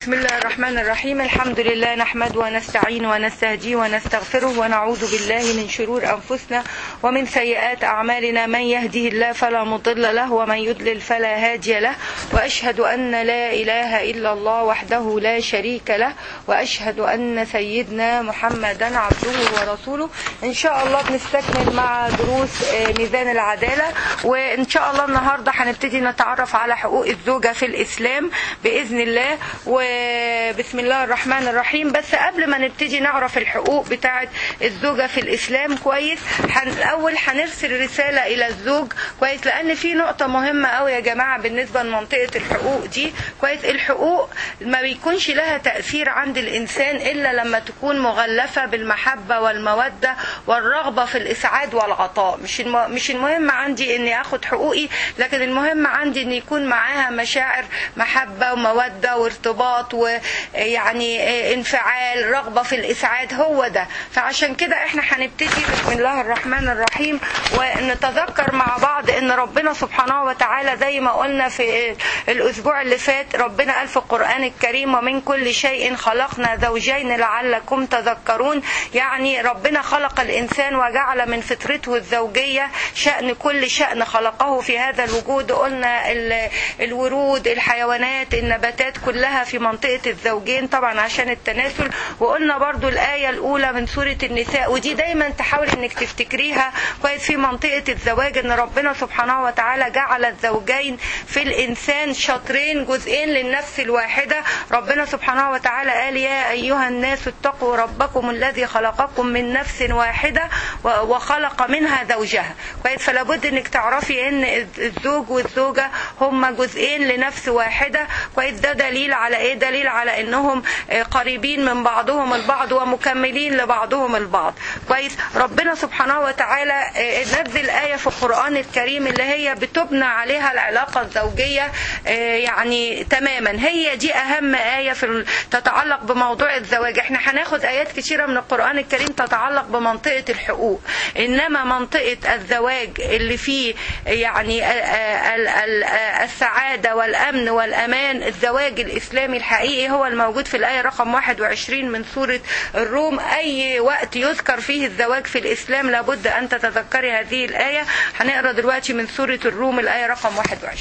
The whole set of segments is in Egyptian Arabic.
بسم الله الرحمن الرحيم الحمد لله نحمد ونستعين ونستهدي ونستغفره ونعوذ بالله من شرور أنفسنا ومن سيئات أعمالنا من يهده الله فلا مضل له ومن يضلل فلا هادي له وأشهد أن لا إله إلا الله وحده لا شريك له وأشهد أن سيدنا محمدا عبده ورسوله إن شاء الله بنستكمل مع دروس ميزان العدالة وإن شاء الله النهاردة هنبتدي نتعرف على حقوق الزوجة في الإسلام بإذن الله وبسم الله الرحمن الرحيم بس قبل ما نبتدي نعرف الحقوق بتاعة الزوجة في الإسلام كويس حن الأول هنرسل رسالة إلى الزوج كويس لأن في نقطة مهمة قوي يا جماعة بالنسبة لمنطقة الحقوق دي كويس الحقوق ما بيكونش لها تأثير عند الإنسان إلا لما تكون مغلفة بالمحبة والمودة والرغبة في الإسعاد والعطاء مش الم... مش المهم عندي إني آخد حقوقي لكن المهم عندي إن يكون معاها مشاعر محبة ومودة وارتباط ويعني انفعال رغبة في الإسعاد هو ده فعشان كده احنا هنبتدي بسم الله الرحمن الرحيم ونتذكر مع بعض ان ربنا سبحانه وتعالى زي ما قلنا في الاسبوع اللي فات ربنا قال في القرآن الكريم ومن كل شيء خلقنا زوجين لعلكم تذكرون يعني ربنا خلق الانسان وجعل من فطرته الزوجية شأن كل شأن خلقه في هذا الوجود قلنا الورود الحيوانات النباتات كلها في منطقة الزوجين طبعا عشان التناسل وقلنا برضو الآية الأولى من سورة النساء ودي دايما تحاول انك تفتكريها كويس في منطقة الزواج ان ربنا سبحانه وتعالى جعل الزوجين في الإنسان شطرين جزئين للنفس الواحدة ربنا سبحانه وتعالى قال يا أيها الناس اتقوا ربكم الذي خلقكم من نفس واحدة وخلق منها زوجها كويس فلا بد انك تعرفي ان الزوج والزوجة هما جزئين لنفس واحدة كويس ده دليل على ايه دليل على انهم قريبين من بعضهم البعض ومكملين لبعضهم البعض كويس ربنا سبحانه وتعالى نزل آية في القرآن الكريم اللي هي بتبنى عليها العلاقة الزوجية يعني تماما هي دي أهم آية في تتعلق بموضوع الزواج احنا هناخد آيات كتيرة من القرآن الكريم تتعلق بمنطقة الحقوق إنما منطقة الزواج اللي فيه يعني السعادة والأمن والأمان الزواج الإسلامي الحقيقي هو الموجود في الآية رقم 21 من سورة الروم أي وقت يذكر فيه الزواج في الإسلام لابد أن تتذكري هذه الآية هنقرأ دلوقتي من سورة الروم الآية رقم 21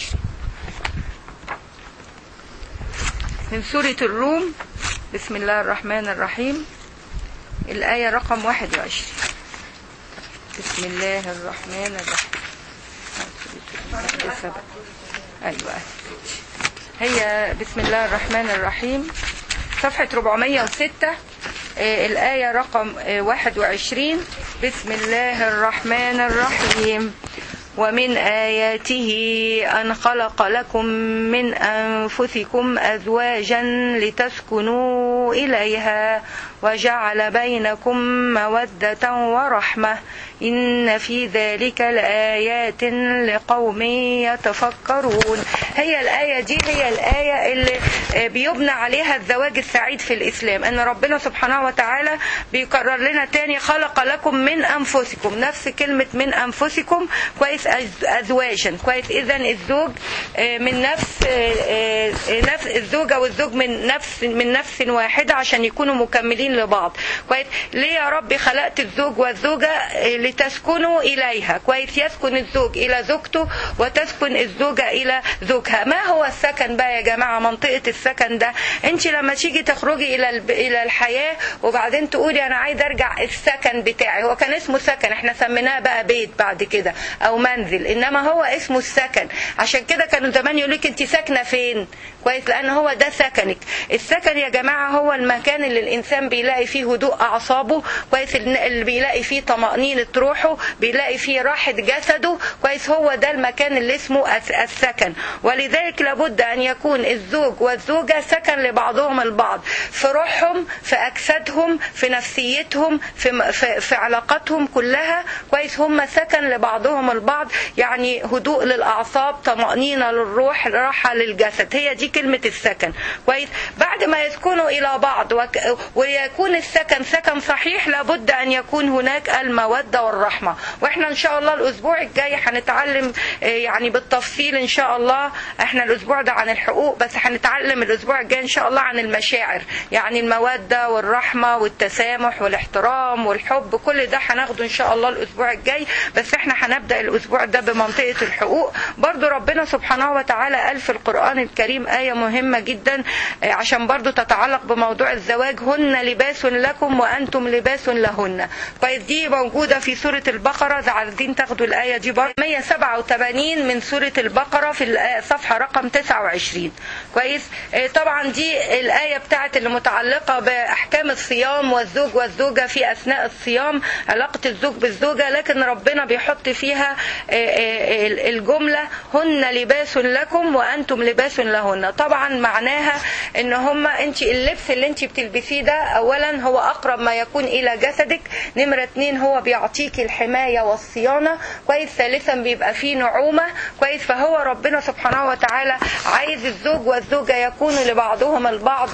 من سورة الروم بسم الله الرحمن الرحيم الآية رقم 21 بسم الله الرحمن الرحيم أيوة هي بسم الله الرحمن الرحيم صفحة 406 الآية رقم 21 بسم الله الرحمن الرحيم ومن آياته أن خلق لكم من أنفسكم أزواجا لتسكنوا إليها وجعل بينكم مودة ورحمة إن في ذلك لآيات لقوم يتفكرون هي الآية دي هي الآية اللي بيبنى عليها الزواج السعيد في الإسلام أن ربنا سبحانه وتعالى بيكرر لنا تاني خلق لكم من أنفسكم نفس كلمة من أنفسكم كويس أزواجا كويس إذا الزوج من نفس نفس الزوجة والزوج من نفس من نفس واحدة عشان يكونوا مكملين لبعض كويس ليه يا رب خلقت الزوج والزوجة لتسكنوا إليها كويس يسكن الزوج إلى زوجته وتسكن الزوجة إلى زوجها ما هو السكن بقى يا جماعة منطقة السكن ده انت لما تيجي تخرجي إلى إلى الحياة وبعدين تقولي أنا عايز أرجع السكن بتاعي هو كان اسمه سكن احنا سميناه بقى بيت بعد كده أو منزل إنما هو اسمه السكن عشان كده كانوا زمان يقول لك أنت ساكنة فين كويس لأن هو ده سكنك السكن يا جماعة هو المكان اللي الإنسان بيلاقي فيه هدوء أعصابه كويس اللي بيلاقي فيه طمأنينة روحه بيلاقي فيه راحة جسده كويس هو ده المكان اللي اسمه السكن ولذلك لابد أن يكون الزوج والزوجة سكن لبعضهم البعض في روحهم في أجسادهم في نفسيتهم في, في, في علاقاتهم كلها كويس هم سكن لبعضهم البعض بعض يعني هدوء للاعصاب طمانينه للروح راحه للجسد هي دي كلمه السكن كويس بعد ما يسكنوا الى بعض وك... ويكون السكن سكن صحيح لابد ان يكون هناك الموده والرحمه واحنا ان شاء الله الاسبوع الجاي هنتعلم يعني بالتفصيل ان شاء الله احنا الاسبوع ده عن الحقوق بس هنتعلم الاسبوع الجاي ان شاء الله عن المشاعر يعني الموده والرحمه والتسامح والاحترام والحب كل ده هناخده ان شاء الله الاسبوع الجاي بس احنا هنبدا الاسبوع ده بمنطقه الحقوق برضو ربنا سبحانه وتعالى قال في القران الكريم ايه مهمه جدا عشان برضو تتعلق بموضوع الزواج هن لباس لكم وانتم لباس لهن كويس دي موجوده في سوره البقره اذا عايزين تاخدوا الايه دي برضو 187 من سوره البقره في الصفحه رقم 29 كويس طبعا دي الايه بتاعت اللي متعلقه باحكام الصيام والزوج والزوجه في اثناء الصيام علاقه الزوج بالزوجه لكن ربنا بيحط فيها الجمله هن لباس لكم وانتم لباس لهن طبعا معناها ان هم انت اللبس اللي انت بتلبسيه ده اولا هو اقرب ما يكون الى جسدك نمره اتنين هو بيعطيك الحمايه والصيانه كويس ثالثا بيبقى فيه نعومه كويس فهو ربنا سبحانه وتعالى عايز الزوج والزوجه يكونوا لبعضهم البعض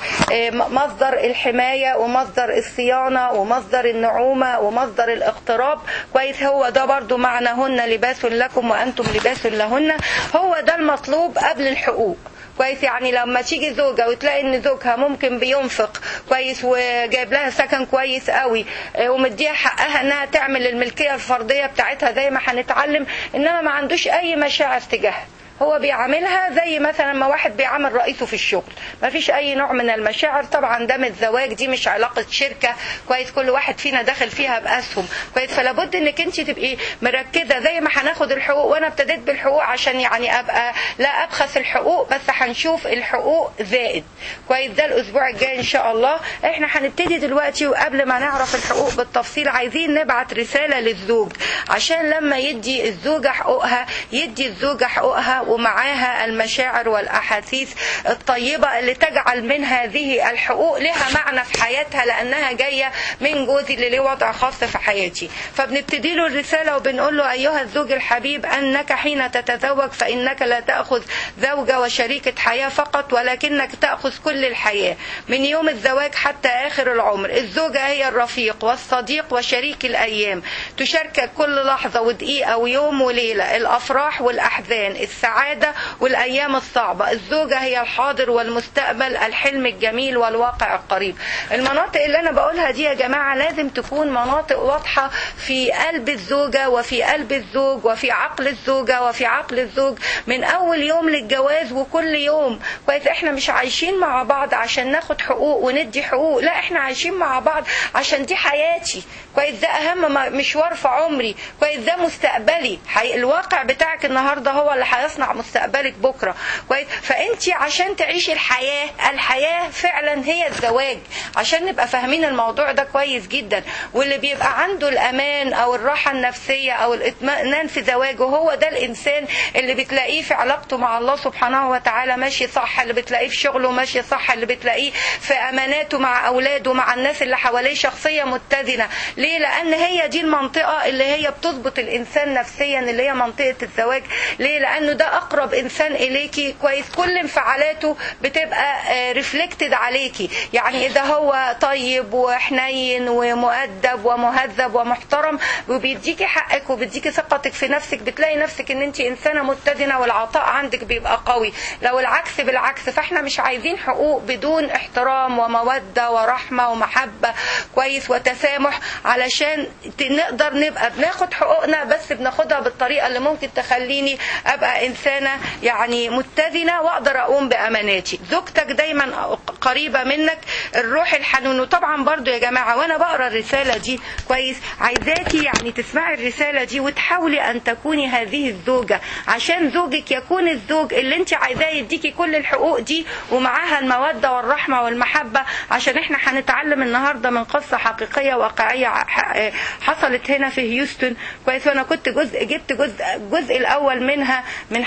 مصدر الحمايه ومصدر الصيانه ومصدر النعومه ومصدر الاقتراب كويس هو ده برضو معنى هن لباس لكم وانتم لباس لهن هو ده المطلوب قبل الحقوق كويس يعني لما تيجي زوجة وتلاقي ان زوجها ممكن بينفق كويس وجايب لها سكن كويس قوي ومديها حقها انها تعمل الملكية الفردية بتاعتها زي ما هنتعلم انما ما عندوش اي مشاعر تجاهها هو بيعاملها زي مثلا ما واحد بيعامل رئيسه في الشغل ما فيش اي نوع من المشاعر طبعا ده مش زواج دي مش علاقه شركه كويس كل واحد فينا داخل فيها باسهم كويس فلا بد انك انت تبقي مركزه زي ما هناخد الحقوق وانا ابتديت بالحقوق عشان يعني ابقى لا ابخس الحقوق بس هنشوف الحقوق زائد كويس ده الاسبوع الجاي ان شاء الله احنا هنبتدي دلوقتي وقبل ما نعرف الحقوق بالتفصيل عايزين نبعت رساله للزوج عشان لما يدي الزوجه حقوقها يدي الزوجه حقوقها ومعاها المشاعر والأحاسيس الطيبة اللي تجعل من هذه الحقوق لها معنى في حياتها لأنها جاية من جوزي اللي له وضع خاص في حياتي فبنبتدي له الرسالة وبنقول له أيها الزوج الحبيب أنك حين تتزوج فإنك لا تأخذ زوجة وشريكة حياة فقط ولكنك تأخذ كل الحياة من يوم الزواج حتى آخر العمر الزوجة هي الرفيق والصديق وشريك الأيام تشاركك كل لحظة ودقيقة ويوم وليلة الأفراح والأحزان السعادة السعادة والأيام الصعبة الزوجة هي الحاضر والمستقبل الحلم الجميل والواقع القريب المناطق اللي أنا بقولها دي يا جماعة لازم تكون مناطق واضحة في قلب الزوجة وفي قلب الزوج وفي عقل الزوجة وفي عقل الزوج من أول يوم للجواز وكل يوم كويس احنا مش عايشين مع بعض عشان ناخد حقوق وندي حقوق لا احنا عايشين مع بعض عشان دي حياتي كويس ده أهم مشوار في عمري كويس ده مستقبلي الواقع بتاعك النهاردة هو اللي هيصنع مستقبلك بكره كويس فانت عشان تعيشي الحياه الحياه فعلا هي الزواج عشان نبقى فاهمين الموضوع ده كويس جدا واللي بيبقى عنده الامان او الراحه النفسيه او الاطمئنان في زواجه هو ده الانسان اللي بتلاقيه في علاقته مع الله سبحانه وتعالى ماشي صح اللي بتلاقيه في شغله ماشي صح اللي بتلاقيه في اماناته مع اولاده مع الناس اللي حواليه شخصيه متزنه ليه لان هي دي المنطقه اللي هي بتظبط الانسان نفسيا اللي هي منطقه الزواج ليه لانه ده اقرب انسان اليكي كويس كل انفعالاته بتبقى ريفلكتد عليكي يعني اذا هو طيب وحنين ومؤدب ومهذب ومحترم وبيديكي حقك وبيديكي ثقتك في نفسك بتلاقي نفسك ان انت انسانه متزنه والعطاء عندك بيبقى قوي لو العكس بالعكس فاحنا مش عايزين حقوق بدون احترام وموده ورحمه ومحبه كويس وتسامح علشان نقدر نبقى بناخد حقوقنا بس بناخدها بالطريقه اللي ممكن تخليني ابقى انسانه يعني متزنه واقدر اقوم باماناتي زوجتك دايما قريبه منك الروح الحنون وطبعا برضو يا جماعه وانا بقرا الرساله دي كويس عايزاكي يعني تسمعي الرساله دي وتحاولي ان تكوني هذه الزوجه عشان زوجك يكون الزوج اللي انت عايزاه يديكي كل الحقوق دي ومعاها الموده والرحمه والمحبه عشان احنا هنتعلم النهارده من قصه حقيقيه واقعيه حصلت هنا في هيوستن كويس وانا كنت جزء جبت جزء الجزء الاول منها من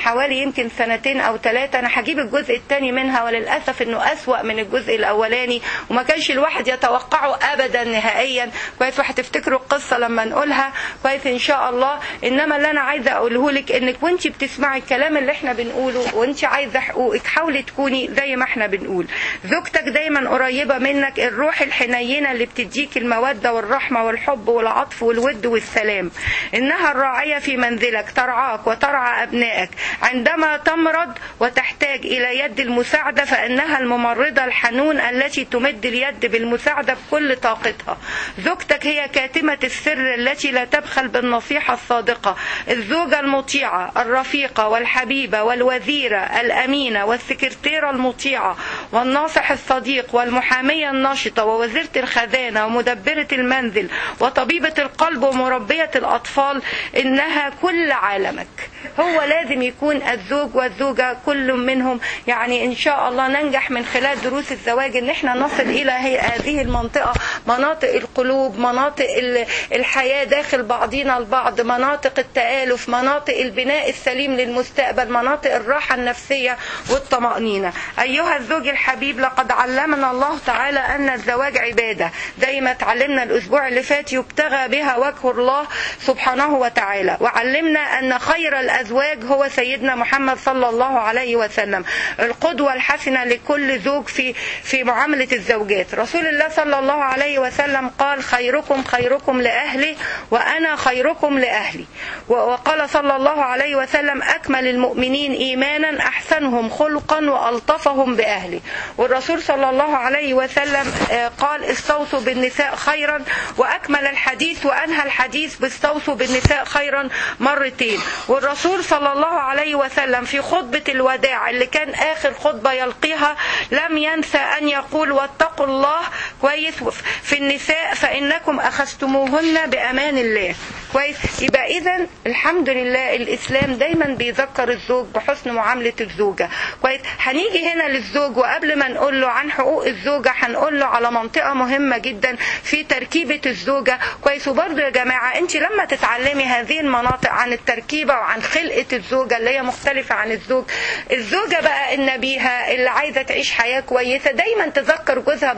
حوالي يمكن سنتين او ثلاثة انا هجيب الجزء الثاني منها وللاسف انه اسوأ من الجزء الاولاني وما كانش الواحد يتوقعه ابدا نهائيا كويس وهتفتكروا القصة لما نقولها كويس ان شاء الله انما اللي انا عايزة اقوله لك انك وانت بتسمعي الكلام اللي احنا بنقوله وانت عايزة حقوقك حاولي تكوني زي ما احنا بنقول زوجتك دايما قريبة منك الروح الحنينة اللي بتديك المودة والرحمة والحب والعطف والود والسلام إنها الراعية في منزلك ترعاك وترعى أبنائك عندما تمرض وتحتاج إلى يد المساعدة فإنها الممرضة الحنون التي تمد اليد بالمساعدة بكل طاقتها زوجتك هي كاتمة السر التي لا تبخل بالنصيحة الصادقة الزوجة المطيعة الرفيقة والحبيبة والوزيرة الأمينة والسكرتيرة المطيعة والناصح الصديق والمحامية النشطة ووزيرة الخزانة ومدبرة المنزل وطبيبة القلب ومربية الأطفال إنها كل عالمك هو لازم يكون الزوج والزوجة كل منهم يعني إن شاء الله ننجح من خلال دروس الزواج إن احنا نصل إلى هذه المنطقة مناطق القلوب مناطق الحياة داخل بعضنا البعض مناطق التآلف مناطق البناء السليم للمستقبل مناطق الراحة النفسية والطمأنينة أيها الزوج الحبيب لقد علمنا الله تعالى أن الزواج عبادة زي ما اتعلمنا الأسبوع اللي فات يبتغى بها وجه الله سبحانه وتعالى وعلمنا أن خير الأزواج هو سيدنا محمد صلى الله عليه وسلم القدوة الحسنة لكل زوج في في معاملة الزوجات رسول الله صلى الله عليه وسلم قال خيركم خيركم لأهلي وأنا خيركم لأهلي وقال صلى الله عليه وسلم أكمل المؤمنين إيمانا أحسنهم خلقا وألطفهم بأهلي والرسول صلى الله عليه وسلم قال استوصوا بالنساء خيرا وأكمل الحديث وأنهى الحديث باستوصوا بالنساء خيرا مرتين والرسول صلى الله عليه وسلم في خطبة الوداع اللي كان آخر خطبة يلقيها لم ينسى أن يقول واتقوا الله كويس في النساء فإنكم أخذتموهن بأمان الله كويس يبقى إذا الحمد لله الإسلام دايما بيذكر الزوج بحسن معاملة الزوجة كويس هنيجي هنا للزوج وقبل ما نقول له عن حقوق الزوجة هنقول له على منطقة مهمة جدا في تركيبة الزوجة كويس وبرضه يا جماعة انت لما تتعلمي هذه المناطق عن التركيبة وعن خلقة الزوجة اللي هي مختلفة عن الزوج الزوجة بقى النبيهة اللي عايزة تعيش حياة كويسة دايما تذكر جوزها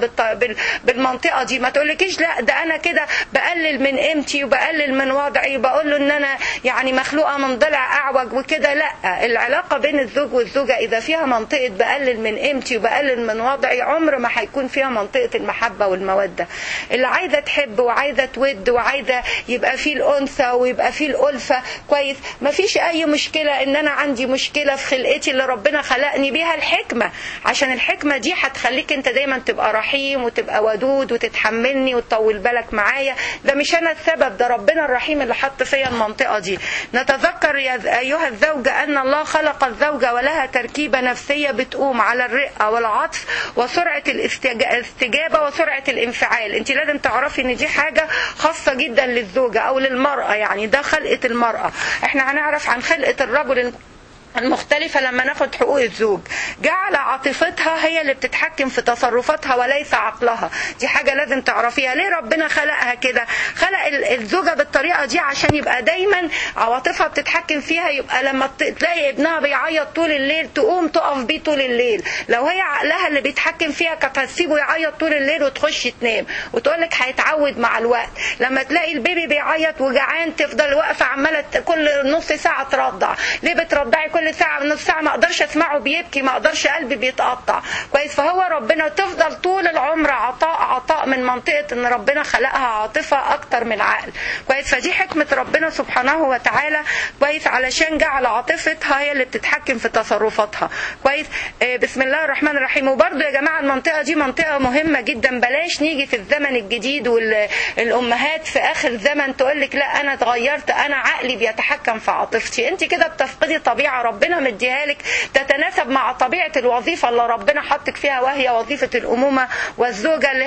بالمنطقة دي ما تقولكيش لا ده انا كده بقلل من قيمتي وبقلل من وضعي بقول له ان انا يعني مخلوقة من ضلع اعوج وكده لا العلاقة بين الزوج والزوجة اذا فيها منطقة بقلل من قيمتي وبقلل من وضعي عمر ما هيكون فيها منطقة المحبة والمودة اللي عايزة تحب وعايزة تود وعايزة يبقى فيه الأنثى ويبقى فيه الألفة كويس ما فيش أي مشكلة إن أنا عندي مشكلة في خلقتي اللي ربنا خلقني بيها الحكمة عشان الحكمة دي هتخليك أنت دايما تبقى رحيم وتبقى ودود وتتحملني وتطول بالك معايا ده مش أنا السبب ده ربنا الرحيم اللي حط فيا المنطقة دي نتذكر يا أيها الزوجة أن الله خلق الزوجة ولها تركيبة نفسية بتقوم على الرقة والعطف وسرعة الاستجابة وسرعة الانفعال انت لازم تعرفي ان دي حاجة خاصة جدا للزوجة او للمرأة يعني ده خلقة المرأة احنا هنعرف عن خلقة الرجل المختلفة لما ناخد حقوق الزوج جعل عاطفتها هي اللي بتتحكم في تصرفاتها وليس عقلها دي حاجة لازم تعرفيها ليه ربنا خلقها كده خلق الزوجة بالطريقة دي عشان يبقى دايما عواطفها بتتحكم فيها يبقى لما تلاقي ابنها بيعيط طول الليل تقوم تقف بيه طول الليل لو هي عقلها اللي بيتحكم فيها كانت هتسيبه يعيط طول الليل وتخش تنام وتقول لك هيتعود مع الوقت لما تلاقي البيبي بيعيط وجعان تفضل واقفة عمالة كل نص ساعة ترضع ليه بترضعي كل ساعة نص ساعة ما اقدرش اسمعه بيبكي ما اقدرش قلبي بيتقطع كويس فهو ربنا تفضل طول العمر عطاء عطاء من منطقة ان ربنا خلقها عاطفة اكتر من عقل كويس فدي حكمة ربنا سبحانه وتعالى كويس علشان جعل عاطفتها هي اللي بتتحكم في تصرفاتها كويس آه بسم الله الرحمن الرحيم وبرضه يا جماعة المنطقة دي منطقة مهمة جدا بلاش نيجي في الزمن الجديد والامهات في اخر زمن تقول لك لا انا اتغيرت انا عقلي بيتحكم في عاطفتي انت كده بتفقدي طبيعة ربنا مديها لك تتناسب مع طبيعة الوظيفة اللي ربنا حطك فيها وهي وظيفة الأمومة والزوجة اللي هي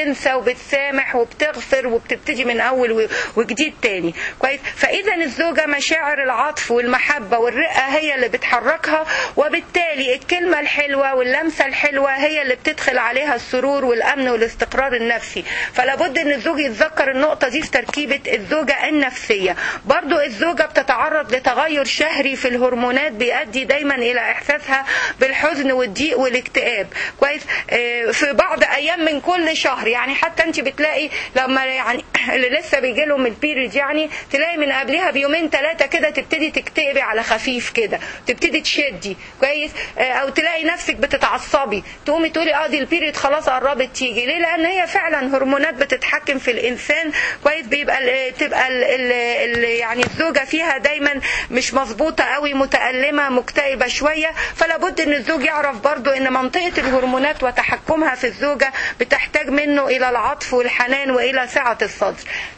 وبتنسى وبتسامح وبتغفر وبتبتدي من اول و- وجديد تاني كويس فاذا الزوجه مشاعر العطف والمحبه والرقه هي اللي بتحركها وبالتالي الكلمه الحلوه واللمسه الحلوه هي اللي بتدخل عليها السرور والامن والاستقرار النفسي فلا بد ان الزوج يتذكر النقطه دي في تركيبه الزوجه النفسيه برضو الزوجه بتتعرض لتغير شهري في الهرمونات بيؤدي دايما الى احساسها بالحزن والضيق والاكتئاب كويس آه، في بعض ايام من كل شهر يعني حتى انت بتلاقي لما يعني اللي لسه بيجي لهم البيريد يعني تلاقي من قبلها بيومين ثلاثه كده تبتدي تكتئبي على خفيف كده تبتدي تشدي كويس آه، او تلاقي نفسك بتتعصبي تقومي تقولي اه دي البيريد خلاص قربت تيجي ليه لان هي فعلا هرمونات بتتحكم في الانسان كويس بيبقى ال- تبقى ال ال ال يعني الزوجه فيها دايما مش مظبوطه قوي متالمه مكتئبه شويه فلا بد ان الزوج يعرف برضو ان منطقه الهرمونات وتحكمها في الزوجه بتحتاج منه الى العطف والحنان والى سعه الصدر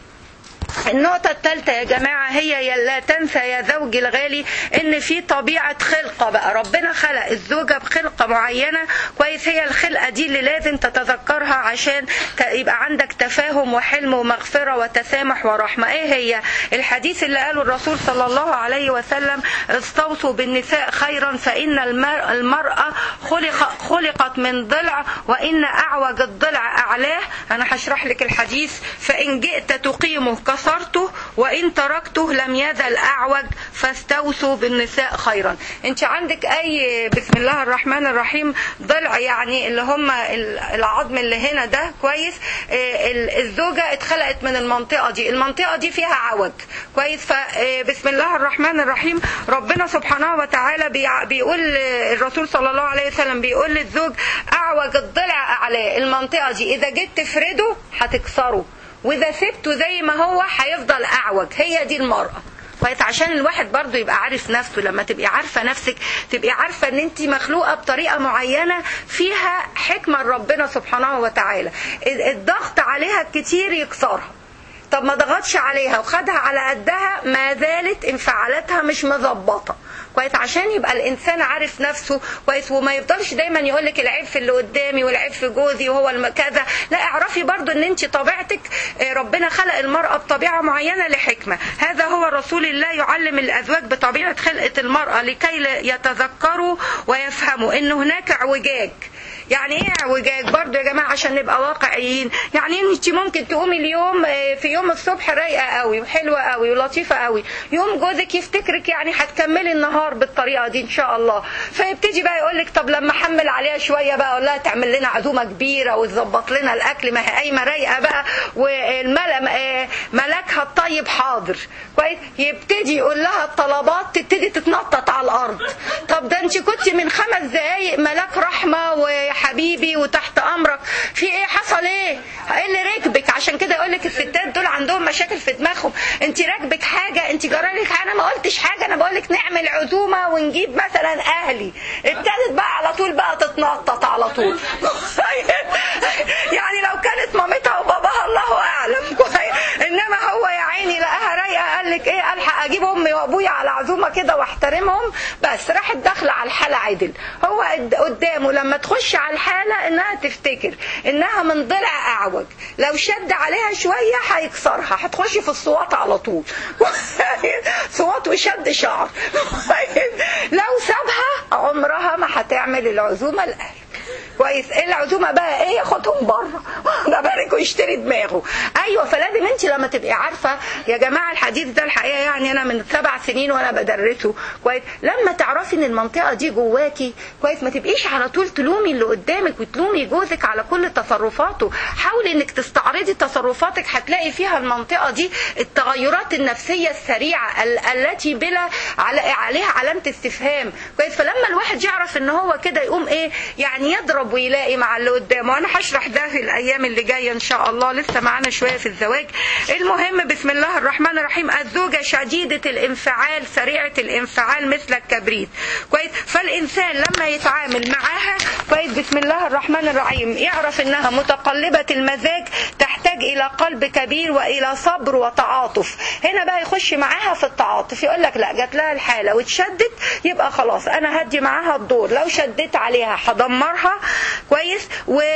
النقطة الثالثة يا جماعة هي يا لا تنسى يا زوجي الغالي ان في طبيعة خلقة بقى ربنا خلق الزوجة بخلقة معينة كويس هي الخلقة دي اللي لازم تتذكرها عشان ت- يبقى عندك تفاهم وحلم ومغفرة وتسامح ورحمة ايه هي الحديث اللي قاله الرسول صلى الله عليه وسلم استوصوا بالنساء خيرا فإن المر- المرأة خلق خلقت من ضلع وإن أعوج الضلع أعلاه أنا هشرح لك الحديث فإن جئت تقيمه كسرته وإن تركته لم يزل أعوج فاستوصوا بالنساء خيرا أنت عندك أي بسم الله الرحمن الرحيم ضلع يعني اللي هم ال- العظم اللي هنا ده كويس آه، ال- الزوجة اتخلقت من المنطقة دي المنطقة دي فيها عوج كويس فبسم الله الرحمن الرحيم ربنا سبحانه وتعالى بيع- بيقول آه، الرسول صلى الله عليه وسلم بيقول للزوج أعوج الضلع أعلاه المنطقة دي إذا جيت تفرده هتكسره واذا سبته زي ما هو هيفضل اعوج هي دي المرأة كويس عشان الواحد برضو يبقى عارف نفسه لما تبقي عارفة نفسك تبقي عارفة ان انت مخلوقة بطريقة معينة فيها حكمة ربنا سبحانه وتعالى الضغط عليها كتير يكسرها طب ما ضغطش عليها وخدها على قدها ما زالت انفعالاتها مش مظبطه كويس عشان يبقى الانسان عارف نفسه كويس وما يفضلش دايما يقول لك العيب في اللي قدامي والعيب في جوزي وهو الم- كذا لا اعرفي برضو ان انت طبيعتك آه، ربنا خلق المراه بطبيعه معينه لحكمه هذا هو رسول الله يعلم الازواج بطبيعه خلقه المراه لكي لا يتذكروا ويفهموا ان هناك اعوجاج يعني ايه اعوجاج برضو يا جماعه عشان نبقى واقعيين يعني انت ممكن تقومي اليوم آه، في يوم الصبح رايقه قوي وحلوه قوي ولطيفه قوي يوم جوزك يفتكرك يعني هتكملي النهار بالطريقه دي ان شاء الله فيبتدي بقى يقول لك طب لما احمل عليها شويه بقى اقول لها تعمل لنا عزومه كبيره وتظبط لنا الاكل ما هي قايمه رايقه بقى وملكها الطيب حاضر كويس يبتدي يقول لها الطلبات تبتدي تتنطط على الارض طب ده انت كنت من خمس دقايق ملاك رحمه وحبيبي وتحت امرك في ايه حصل ايه ايه اللي ركبك عشان كده يقول لك الستات دول عندهم مشاكل في دماغهم انت راكبك حاجه انت جرالك حاجه انا ما قلتش حاجه انا بقول لك نعمل عزومه ونجيب مثلا اهلي ابتدت بقى على طول بقى تتنطط على طول يعني لو كانت مامتها وباباها الله اعلم انما هو يا عيني لقاها رايقه قال لك ايه الحق اجيب امي وابويا على عزومه كده واحترمهم بس راحت داخله على الحاله عدل هو قد- قدامه لما تخش على الحاله انها تفتكر انها من ضلع اعوج لو شد عليها شويه هيكسرها هتخشي في الصوات على طول صوات وشد شعر لو سابها عمرها ما هتعمل العزومه لاهلك كويس ايه العزومه بقى ايه ياخدهم بره ده بالك ويشتري دماغه ايوه فلازم انت لما تبقي عارفه يا جماعه الحديث ده الحقيقه يعني انا من سبع سنين وانا بدرسه كويس لما تعرفي ان المنطقه دي جواكي كويس ما تبقيش على طول تلومي اللي قدامك وتلومي جوزك على كل تصرفاته حاولي انك تستعرضي تصرفاتك هتلاقي فيها المنطقه دي التغيرات النفسيه السريعه ال- التي بلا على- عليها علامه استفهام كويس فلما الواحد يعرف ان هو كده يقوم ايه يعني يضرب ويلاقي مع اللي قدامه انا هشرح ده في الايام اللي جايه ان شاء الله لسه معانا شويه في الزواج المهم بسم الله الرحمن الرحيم الزوجه شديده الانفعال سريعه الانفعال مثل الكبريت كويس فالانسان لما يتعامل معاها كويس بسم الله الرحمن الرحيم يعرف انها متقلبه المزاج تحتاج تحتاج الى قلب كبير والى صبر وتعاطف هنا بقى يخش معاها في التعاطف يقول لك لا جات لها الحاله واتشدت يبقى خلاص انا هدي معاها الدور لو شديت عليها هدمرها كويس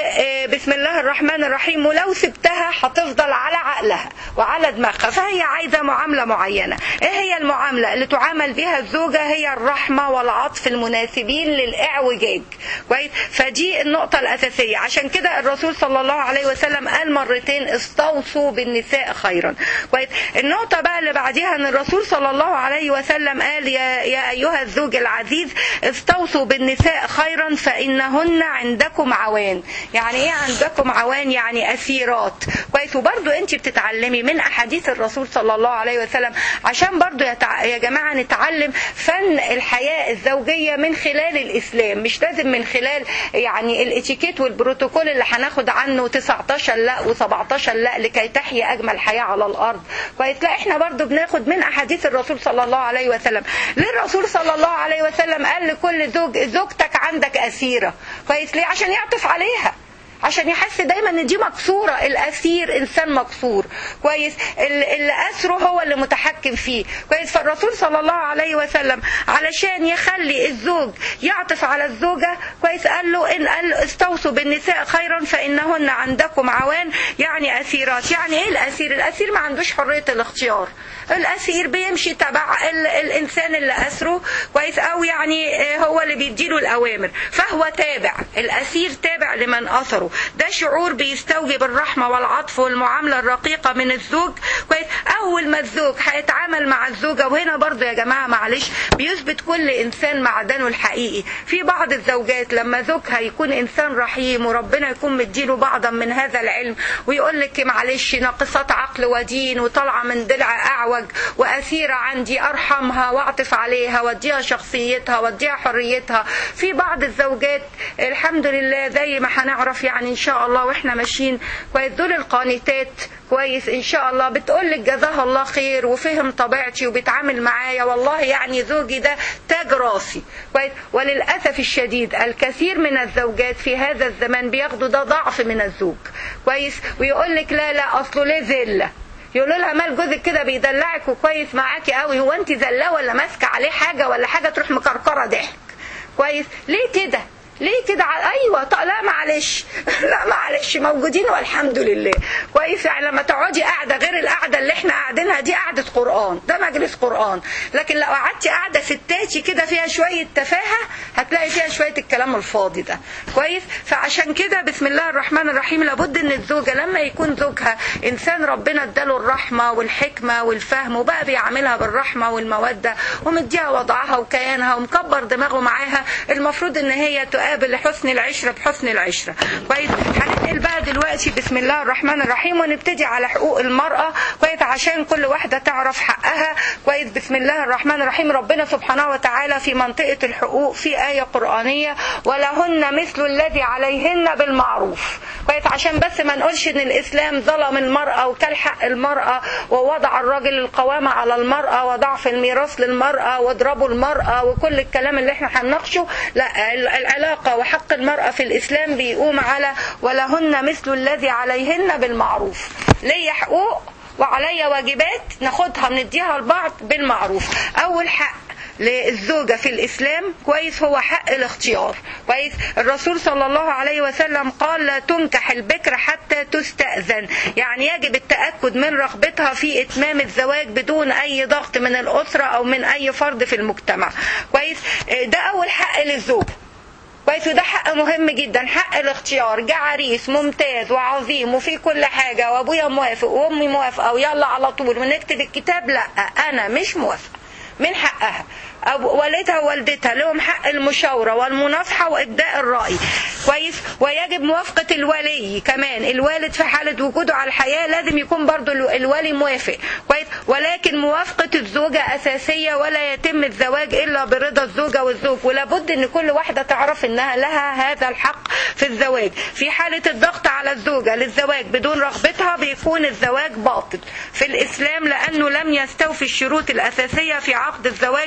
وبسم الله الرحمن الرحيم ولو سبتها هتفضل على عقلها وعلى دماغها فهي عايزه معامله معينه ايه هي المعامله اللي تعامل بها الزوجه هي الرحمه والعطف المناسبين للاعوجاج كويس فدي النقطه الاساسيه عشان كده الرسول صلى الله عليه وسلم قال مرتين استوصوا بالنساء خيرا كويس النقطه بقى اللي بعديها ان الرسول صلى الله عليه وسلم قال يا, يا ايها الزوج العزيز استوصوا بالنساء خيرا فانهن عندكم عوان يعني ايه عندكم عوان يعني اسيرات كويس وبرضو انت بتتعلمي من احاديث الرسول صلى الله عليه وسلم عشان برضو يتع... يا جماعه نتعلم فن الحياه الزوجيه من خلال الاسلام مش لازم من خلال يعني الاتيكيت والبروتوكول اللي هناخد عنه 19 لا و17 لا لكي تحيا اجمل حياه على الارض كويس لا احنا برضو بناخد من احاديث الرسول صلى الله عليه وسلم ليه الرسول صلى الله عليه وسلم قال لكل زوج زوجتك عندك اسيره كويس ليه عشان يعطف عليها عشان يحس دايما ان دي مكسوره الاسير انسان مكسور كويس اللي اسره هو اللي متحكم فيه كويس فالرسول صلى الله عليه وسلم علشان يخلي الزوج يعطف على الزوجه كويس قال له ان قال له استوصوا بالنساء خيرا فانهن عندكم عوان يعني اسيرات يعني ايه الاسير الاسير ما عندوش حريه الاختيار الاسير بيمشي تبع الانسان اللي اسره كويس او يعني هو اللي بيديله الاوامر فهو تابع الاسير تابع لمن اثره ده شعور بيستوجب الرحمه والعطف والمعامله الرقيقه من الزوج كويس اول ما الزوج هيتعامل مع الزوجه وهنا برضو يا جماعه معلش بيثبت كل انسان معدنه الحقيقي في بعض الزوجات لما زوجها يكون انسان رحيم وربنا يكون مديله بعضا من هذا العلم ويقول لك معلش ناقصات عقل ودين وطالعه من ضلع اعوج واسيره عندي ارحمها واعطف عليها واديها شخصيتها واديها حريتها في بعض الزوجات الحمد لله زي ما هنعرف يعني ان شاء الله واحنا ماشيين كويس دول القانتات كويس ان شاء الله بتقول لك جزاها الله خير وفهم طبيعتي وبيتعامل معايا والله يعني زوجي ده تاج راسي كويس وللاسف الشديد الكثير من الزوجات في هذا الزمان بياخدوا ده ضعف من الزوج كويس ويقول لك لا لا اصله ليه ذله يقولوا لها مال جوزك كده بيدلعك وكويس معاكي قوي هو انت زلاه ولا ماسكه عليه حاجه ولا حاجه تروح مكركره ضحك كويس ليه كده ليه كده ايوه طق لا معلش لا معلش موجودين والحمد لله كويس يعني لما تقعدي قاعده غير القعده اللي احنا قاعدينها دي قعده قران ده مجلس قران لكن لو قعدتي قاعده ستاتي كده فيها شويه تفاهه هتلاقي فيها شويه الكلام الفاضي ده كويس فعشان كده بسم الله الرحمن الرحيم لابد ان الزوجه لما يكون زوجها انسان ربنا اداله الرحمه والحكمه والفهم وبقى بيعاملها بالرحمه والموده ومديها وضعها وكيانها ومكبر دماغه معاها المفروض ان هي تقابل حسن العشره بحسن العشره كويس هننقل بقى دلوقتي بسم الله الرحمن الرحيم ونبتدي على حقوق المراه كويس عشان كل واحده تعرف حقها كويس بسم الله الرحمن الرحيم ربنا سبحانه وتعالى في منطقه الحقوق في ايه قرانيه ولهن مثل الذي عليهن بالمعروف كويس عشان بس ما نقولش ان الاسلام ظلم المراه وكل حق المراه ووضع الراجل القوامه على المراه وضعف الميراث للمراه واضربوا المراه وكل الكلام اللي احنا هنناقشه لا العلاقه وحق المراه في الاسلام بيقوم على ولهن مثل الذي عليهن بالمعروف ليا حقوق وعليا واجبات ناخدها بنديها لبعض بالمعروف اول حق للزوجة في الإسلام كويس هو حق الاختيار كويس الرسول صلى الله عليه وسلم قال لا تنكح البكر حتى تستأذن يعني يجب التأكد من رغبتها في إتمام الزواج بدون أي ضغط من الأسرة أو من أي فرد في المجتمع كويس ده أول حق للزوج كويس وده حق مهم جدا حق الاختيار جه عريس ممتاز وعظيم وفي كل حاجه وابويا موافق وامي موافقه ويلا على طول ونكتب الكتاب لا انا مش موافقه من حقها أو والدها ووالدتها لهم حق المشاورة والمناصحة وإبداء الرأي كويس ويجب موافقة الولي كمان الوالد في حالة وجوده على الحياة لازم يكون برضو الولي موافق كويس ولكن موافقة الزوجة أساسية ولا يتم الزواج إلا برضا الزوجة والزوج ولابد أن كل واحدة تعرف أنها لها هذا الحق في الزواج في حالة الضغط على الزوجة للزواج بدون رغبتها بيكون الزواج باطل في الإسلام لأنه لم يستوفي الشروط الأساسية في عقد الزواج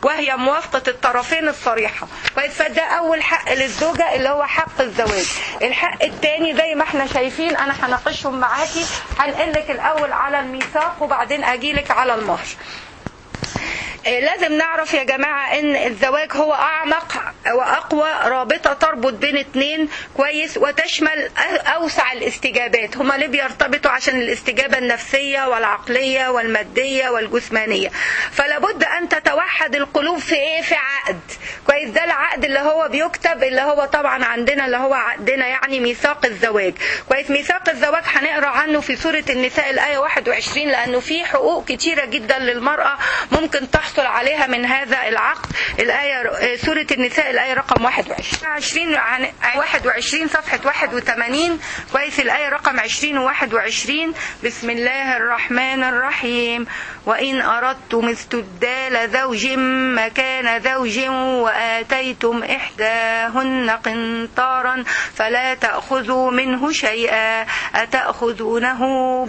وهي موافقة الطرفين الصريحة كويس فده أول حق للزوجة اللي هو حق الزواج الحق الثاني زي ما احنا شايفين أنا هناقشهم معاكي هنقلك الأول على الميثاق وبعدين أجيلك على المهر لازم نعرف يا جماعة ان الزواج هو اعمق واقوى رابطة تربط بين اتنين كويس وتشمل اوسع الاستجابات هما ليه بيرتبطوا عشان الاستجابة النفسية والعقلية والمادية والجسمانية فلابد ان تتوحد القلوب في ايه في عقد كويس ده العقد اللي هو بيكتب اللي هو طبعا عندنا اللي هو عقدنا يعني ميثاق الزواج كويس ميثاق الزواج هنقرا عنه في سورة النساء الآية 21 لأنه في حقوق كتيرة جدا للمرأة ممكن تحصل عليها من هذا العقد الآية سورة النساء الآية رقم 21 20 21 صفحة 81 كويس الآية رقم 20 و21 بسم الله الرحمن الرحيم وإن أردتم استبدال زوج مكان زوج وآتيتم إحداهن قنطارا فلا تأخذوا منه شيئا أتأخذونه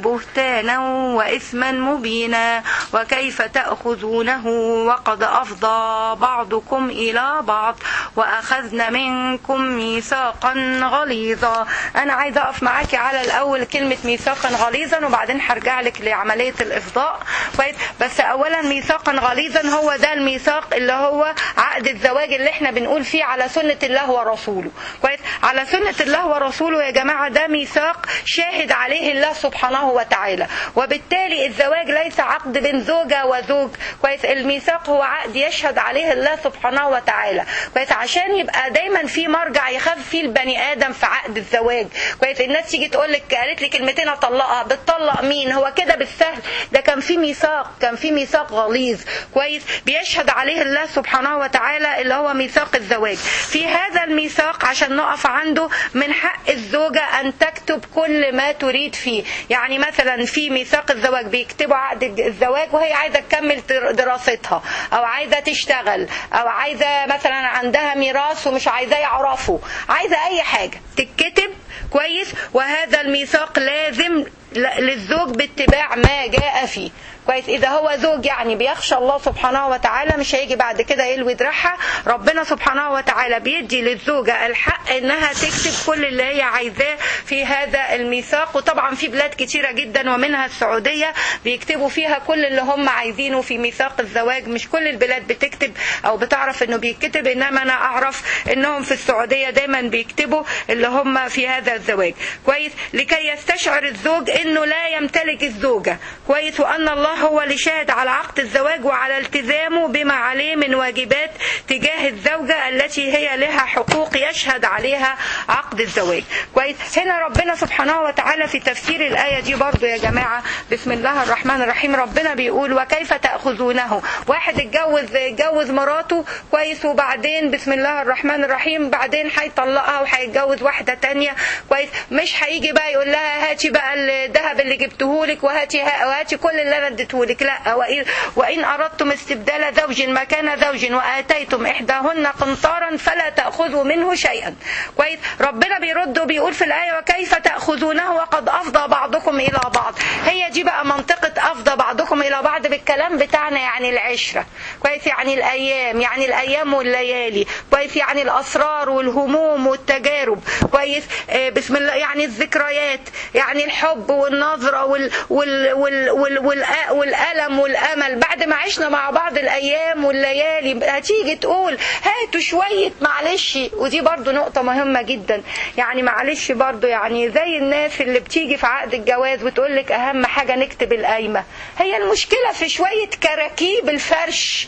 بهتانا وإثما مبينا وكيف تأخذونه وقد أفضى بعضكم إلى بعض وأخذن منكم ميثاقا غليظا أنا عايزة أقف معاكي على الأول كلمة ميثاقا غليظا وبعدين هرجع لك لعملية الإفضاء كويس بس أولا ميثاقا غليظا هو ده الميثاق اللي هو عقد الزواج اللي احنا بنقول فيه على سنة الله ورسوله كويس على سنة الله ورسوله يا جماعة ده ميثاق شاهد عليه الله سبحانه وتعالى وبالتالي الزواج ليس عقد بين زوجة وزوج كويس الميثاق هو عقد يشهد عليه الله سبحانه وتعالى كويس عشان يبقى دايما في مرجع يخاف فيه البني ادم في عقد الزواج كويس الناس تيجي تقول لك قالت لي كلمتين اطلقها بتطلق مين هو كده بالسهل ده كان في ميثاق كان في ميثاق غليظ كويس بيشهد عليه الله سبحانه وتعالى اللي هو ميثاق الزواج في هذا الميثاق عشان نقف عنده من حق الزوجة أن تكتب كل ما تريد فيه يعني مثلا في ميثاق الزواج بيكتبوا عقد الزواج وهي عايزة تكمل دراستها أو عايزة تشتغل أو عايزة مثلا عندها ميراث ومش عايزاه يعرفه عايزة أي حاجة تتكتب كويس وهذا الميثاق لازم للزوج باتباع ما جاء فيه كويس اذا هو زوج يعني بيخشى الله سبحانه وتعالى مش هيجي بعد كده يلوي دراعها ربنا سبحانه وتعالى بيدي للزوجه الحق انها تكتب كل اللي هي عايزاه في هذا الميثاق وطبعا في بلاد كتيره جدا ومنها السعوديه بيكتبوا فيها كل اللي هم عايزينه في ميثاق الزواج مش كل البلاد بتكتب او بتعرف انه بيكتب انما انا اعرف انهم في السعوديه دايما بيكتبوا اللي هم في هذا الزواج كويس لكي يستشعر الزوج انه لا يمتلك الزوجه كويس وان الله هو اللي شاهد على عقد الزواج وعلى التزامه بما عليه من واجبات تجاه الزوجة التي هي لها حقوق يشهد عليها عقد الزواج كويس هنا ربنا سبحانه وتعالى في تفسير الآية دي برضو يا جماعة بسم الله الرحمن الرحيم ربنا بيقول وكيف تأخذونه واحد اتجوز اتجوز مراته كويس وبعدين بسم الله الرحمن الرحيم بعدين هيطلقها وهيتجوز واحدة تانية كويس مش هيجي بقى يقول لها هاتي بقى الذهب اللي جبتهولك وهاتي وهاتي كل اللي انا اديتهولك لا وإن, وإن أردتم استبدال زوج مكان زوج وآتيتم إحداهن قنطارا فلا تأخذوا منه شيئا كويس ربنا بيرد وبيقول في الآية وكيف تأخذونه وقد أفضى بعضكم إلى بعض هي دي بقى منطقة أفضى بعضكم إلى بعض بالكلام بتاعنا يعني العشرة كويس يعني الأيام يعني الأيام والليالي كويس يعني الأسرار والهموم والتجارب كويس آه بسم الله يعني الذكريات يعني الحب والنظرة وال وال وال وال وال والألم والأمل بعد ما عشنا مع بعض الأيام والليالي هتيجي تقول هاتوا شوية معلش ودي برضو نقطة مهمة جدا يعني معلش برضو يعني زي الناس اللي بتيجي في عقد الجواز وتقول لك أهم حاجة نكتب القايمة هي المشكلة في شوية كراكيب الفرش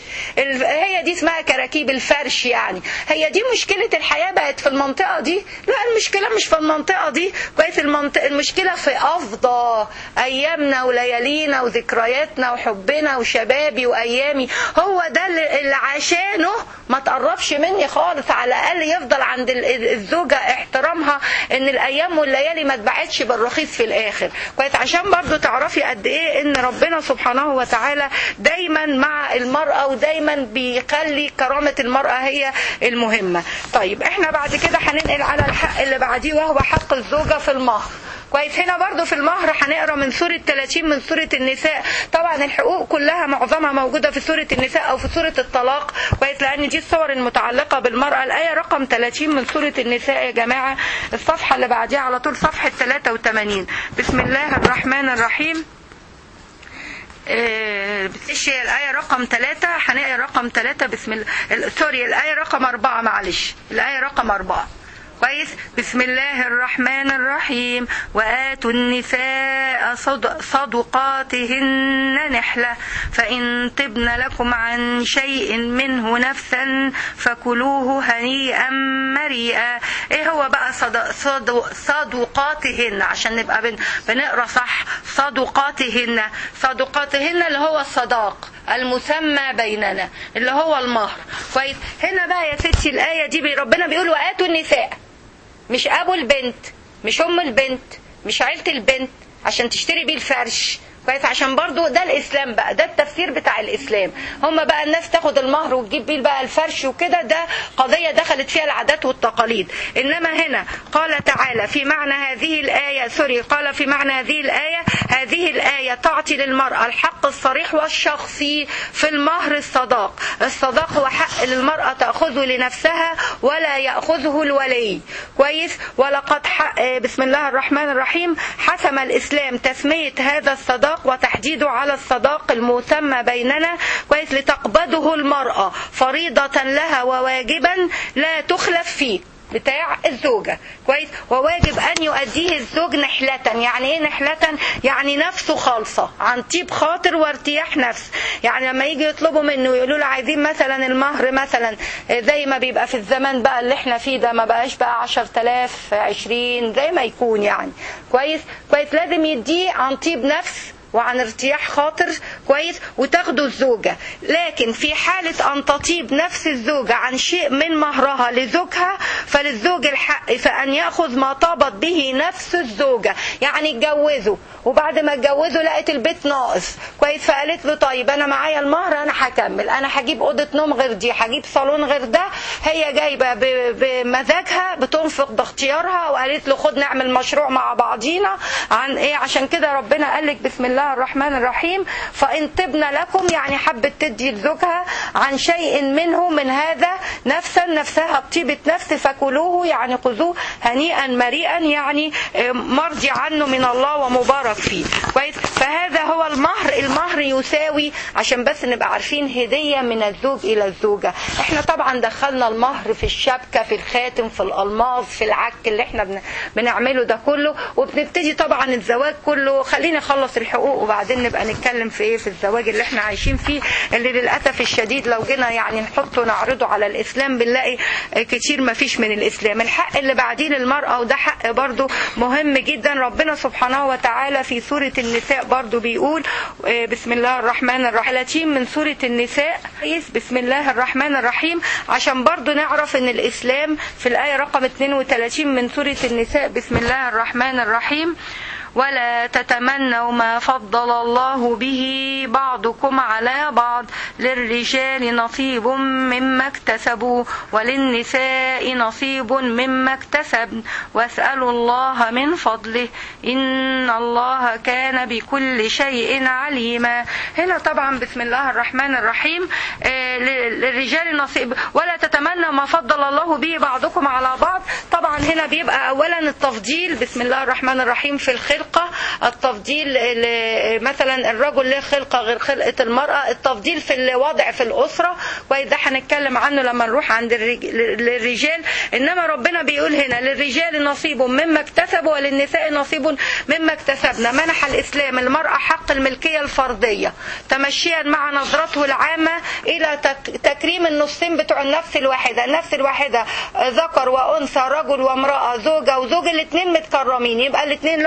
هي دي اسمها كراكيب الفرش يعني هي دي مشكلة الحياة بقت في المنطقة دي لا المشكلة مش في المنطقة دي بقت المنطقة المشكلة في أفضى أيامنا وليالينا وذكرياتنا وحبنا وشبابي وأيامي هو ده اللي عشانه ما تقربش مني خالص على الأقل يفضل عند الزوجة احترامها إن الأيام والليالي ما تبعتش بالرخيص في الآخر كويس عشان برضو تعرفي قد إيه إن ربنا سبحانه وتعالى دايما مع المرأة ودايما بيخلي كرامة المرأة هي المهمة طيب احنا بعد كده هننقل على الحق اللي بعديه وهو حق الزوجة في المهر كويس هنا برضو في المهر هنقرا من سوره 30 من سوره النساء طبعا الحقوق كلها معظمها موجوده في سوره النساء او في سوره الطلاق كويس لان دي الصور المتعلقه بالمراه الايه رقم 30 من سوره النساء يا جماعه الصفحه اللي بعديها على طول صفحه 83 بسم الله الرحمن الرحيم بتش هي الآية رقم ثلاثة هنلاقي رقم ثلاثة بسم الله سوري الآية رقم أربعة معلش الآية رقم أربعة كويس بسم الله الرحمن الرحيم وآتوا النساء صد صدقاتهن نحلة فإن طبن لكم عن شيء منه نفسا فكلوه هنيئا مريئا ايه هو بقى صد... صد... صدقاتهن عشان نبقى بن... بنقرا صح صدقاتهن صدقاتهن اللي هو الصداق المسمى بيننا اللي هو المهر كويس هنا بقى يا ستي الآية دي ربنا بيقول وآتوا النساء مش ابو البنت مش ام البنت مش عيلة البنت عشان تشتري بيه الفرش كويس عشان برضو ده الاسلام بقى ده التفسير بتاع الاسلام هم بقى الناس تاخد المهر وتجيب بيه بقى الفرش وكده ده قضيه دخلت فيها العادات والتقاليد انما هنا قال تعالى في معنى هذه الايه سوري قال في معنى هذه الايه هذه الايه تعطي للمراه الحق الصريح والشخصي في المهر الصداق الصداق هو حق للمراه تاخذه لنفسها ولا ياخذه الولي كويس ولقد حق بسم الله الرحمن الرحيم حسم الاسلام تسميه هذا الصداق الصداق وتحديده على الصداق المسمى بيننا كويس لتقبضه المرأة فريضة لها وواجبا لا تخلف فيه بتاع الزوجة كويس وواجب أن يؤديه الزوج نحلة يعني إيه نحلة يعني نفسه خالصة عن طيب خاطر وارتياح نفس يعني لما يجي يطلبوا منه يقولوا له عايزين مثلا المهر مثلا زي ما بيبقى في الزمان بقى اللي احنا فيه ده ما بقاش بقى 10000 20 زي ما يكون يعني كويس كويس لازم يديه عن طيب نفس وعن ارتياح خاطر كويس وتاخده الزوجة لكن في حالة أن تطيب نفس الزوجة عن شيء من مهرها لزوجها فللزوج الحق فأن يأخذ ما طابت به نفس الزوجة يعني اتجوزوا وبعد ما اتجوزوا لقت البيت ناقص كويس فقالت له طيب أنا معايا المهر أنا هكمل أنا هجيب أوضة نوم غير دي هجيب صالون غير ده هي جايبة بمزاجها بتنفق باختيارها وقالت له خد نعمل مشروع مع بعضينا عن إيه عشان كده ربنا قال لك بسم الله الله الرحمن الرحيم فإن طبن لكم يعني حبت تدي لزوجها عن شيء منه من هذا نفسا نفسها بطيبة نفس فكلوه يعني خذوه هنيئا مريئا يعني مرضي عنه من الله ومبارك فيه كويس فهذا هو المهر المهر يساوي عشان بس نبقى عارفين هدية من الزوج إلى الزوجة احنا طبعا دخلنا المهر في الشبكة في الخاتم في الألماظ في العك اللي احنا بنعمله ده كله وبنبتدي طبعا الزواج كله خلينا نخلص الحقوق وبعدين نبقى نتكلم في ايه في الزواج اللي احنا عايشين فيه اللي للاسف الشديد لو جينا يعني نحطه نعرضه على الاسلام بنلاقي كتير ما فيش من الاسلام الحق اللي بعديه للمراه وده حق برضو مهم جدا ربنا سبحانه وتعالى في سوره النساء برضو بيقول بسم الله الرحمن الرحيم من سوره النساء بسم الله الرحمن الرحيم عشان برضو نعرف ان الاسلام في الايه رقم 32 من سوره النساء بسم الله الرحمن الرحيم ولا تتمنوا ما فضل الله به بعضكم على بعض للرجال نصيب مما اكتسبوا وللنساء نصيب مما اكتسبن واسألوا الله من فضله إن الله كان بكل شيء عليما هنا طبعا بسم الله الرحمن الرحيم للرجال نصيب ولا تتمنوا ما فضل الله به بعضكم على بعض طبعا هنا بيبقى أولا التفضيل بسم الله الرحمن الرحيم في الخلق الخلقة التفضيل مثلا الرجل له خلقة غير خلقة المرأة التفضيل في الوضع في الأسرة وده هنتكلم عنه لما نروح عند الرجال إنما ربنا بيقول هنا للرجال نصيب مما اكتسبوا وللنساء نصيب مما اكتسبنا منح الإسلام المرأة حق الملكية الفردية تمشيا مع نظرته العامة إلى تكريم النصين بتوع النفس الواحدة النفس الواحدة ذكر وأنثى رجل وامرأة زوجة وزوج الاثنين متكرمين يبقى الاثنين لهم حق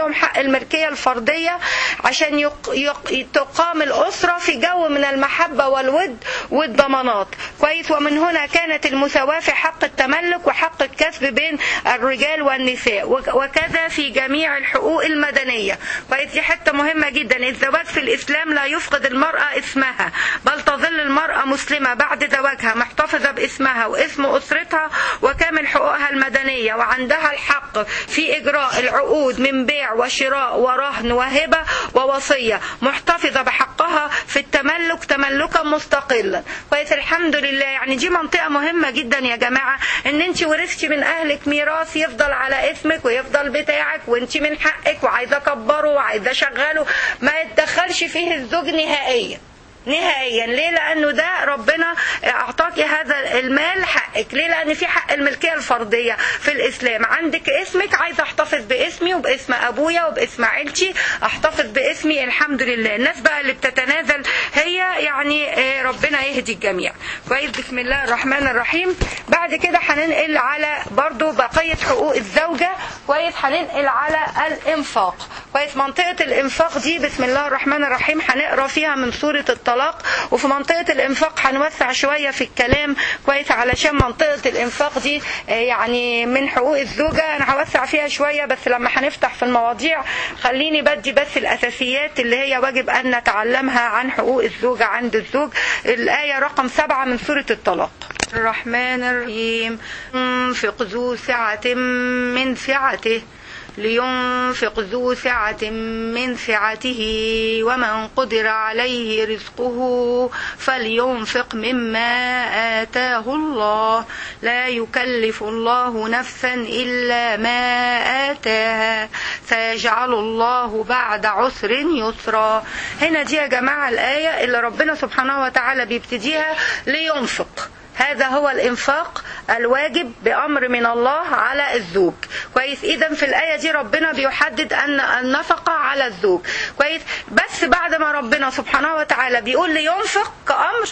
الملكيه الفرديه عشان يق... يق... تقام الاسره في جو من المحبه والود والضمانات كويس ومن هنا كانت المساواه في حق التملك وحق الكسب بين الرجال والنساء وكذا في جميع الحقوق المدنيه كويس دي حته مهمه جدا الزواج في الاسلام لا يفقد المراه اسمها بل تظل المراه مسلمه بعد زواجها محتفظه باسمها واسم اسرتها وكامل حقوقها المدنيه وعندها الحق في اجراء العقود من بيع وشراء ورهن وهبه ووصيه محتفظه بحقها في التملك تملكا مستقلا كويس الحمد لله يعني دي منطقه مهمه جدا يا جماعه ان انت ورثتي من اهلك ميراث يفضل على اسمك ويفضل بتاعك وانت من حقك وعايزه اكبره وعايزه اشغله ما يتدخلش فيه الزوج نهائيا نهائيا ليه لانه ده ربنا اعطاك هذا المال حقك ليه لان في حق الملكيه الفرديه في الاسلام عندك اسمك عايزه احتفظ باسمي وباسم ابويا وباسم عيلتي احتفظ باسمي الحمد لله الناس بقى اللي بتتنازل هي يعني ربنا يهدي الجميع كويس بسم الله الرحمن الرحيم بعد كده هننقل على برضو بقيه حقوق الزوجه كويس هننقل على الانفاق كويس منطقه الانفاق دي بسم الله الرحمن الرحيم هنقرا فيها من سوره الطلاق وفي منطقة الإنفاق هنوسع شوية في الكلام كويس علشان منطقة الإنفاق دي يعني من حقوق الزوجة أنا هوسع فيها شوية بس لما هنفتح في المواضيع خليني بدي بس الأساسيات اللي هي واجب أن نتعلمها عن حقوق الزوجة عند الزوج الآية رقم سبعة من سورة الطلاق الرحمن الرحيم انفق ذو سعة من سعته لينفق ذو سعة من سعته ومن قدر عليه رزقه فلينفق مما آتاه الله لا يكلف الله نفسا إلا ما آتاها سيجعل الله بعد عسر يسرا هنا دي يا جماعة الآية اللي ربنا سبحانه وتعالى بيبتديها لينفق هذا هو الانفاق الواجب بامر من الله على الزوج كويس اذا في الايه دي ربنا بيحدد ان النفقه على الزوج كويس بس بعد ما ربنا سبحانه وتعالى بيقول لينفق كامر